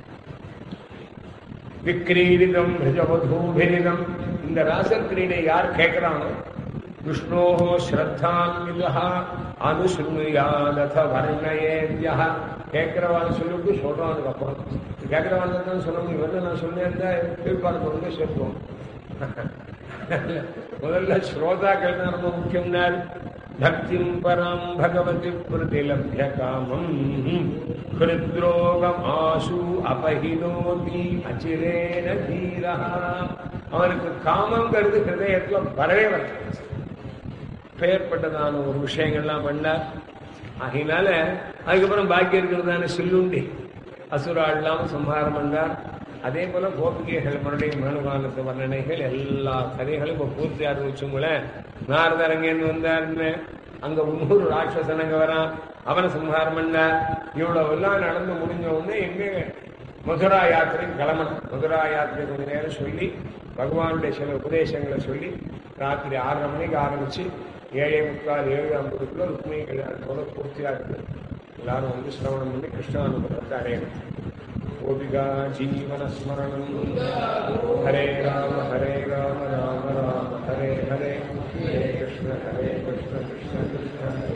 விக்ரீடிதம் பிரஜவதூபிரிதம் இந்த ராசக்கிரீடை யார் கேட்கிறானோ விஷ்ணோஹோ ஸ்ரத்தான்விதா அனுசுணுயாதத வர்ணயேத்யா கேட்கிறவான் சொல்லிட்டு சொல்றானுக்கு அப்புறம் கேட்கிறவான் தான் சொல்லணும் இவரை நான் சொன்னேன் எதிர்பார்க்க வந்து சொல்லுவோம் முதல்ல ஸ்ரோதாக்கள் தான் ரொம்ப முக்கியம்னார் பக்திம் பராம் பகவதி பிரதிலப்ய காமம் ஹிருத்ரோகம் ஆசு அபஹினோதி அச்சிரேன தீரா அவனுக்கு காமங்கிறது ஹிருதயத்துல வரவே வர பெயர்பட்டதான ஒரு விஷயங்கள்லாம் பண்ணார் ஆகையினால அதுக்கப்புறம் பாக்கி இருக்கிறதான சில்லுண்டி அசுரா இல்லாம சம்ஹாரம் பண்ணார் அதே போல கோபிகைகள் மறுபடியும் மேலுகாலத்து வர்ணனைகள் எல்லா கதைகளும் இப்ப பூர்த்தி ஆரம்பிச்சுங்களேன் நாரதர் அங்கேருந்து வந்தாருன்னு அங்க இன்னொரு ராட்சசன் அங்க வரான் அவனை சம்ஹாரம் பண்ணார் இவ்வளவு எல்லாம் நடந்து முடிஞ்ச உடனே எங்க மதுரா யாத்திரை கிளம்பணும் மதுரா யாத்திரை கொஞ்ச நேரம் சொல்லி பகவானுடைய சில உபதேசங்களை சொல்லி ராத்திரி ஆறரை மணிக்கு ஆரம்பிச்சு ஏழே முக்கால் ஏழு ஐம்பதுக்குள்ள ருக்மிணி கல்யாணத்தோட பூர்த்தியா இருக்கு எல்லாரும் வந்து சிரவணம் பண்ணி கிருஷ்ணானுபவத்தை அடையணும் கோபிகா ஜீவன ஸ்மரணம் ஹரே ராம ஹரே ராம ராம ராம ஹரே ஹரே ஹரே கிருஷ்ண ஹரே கிருஷ்ண கிருஷ்ண கிருஷ்ண ஹரே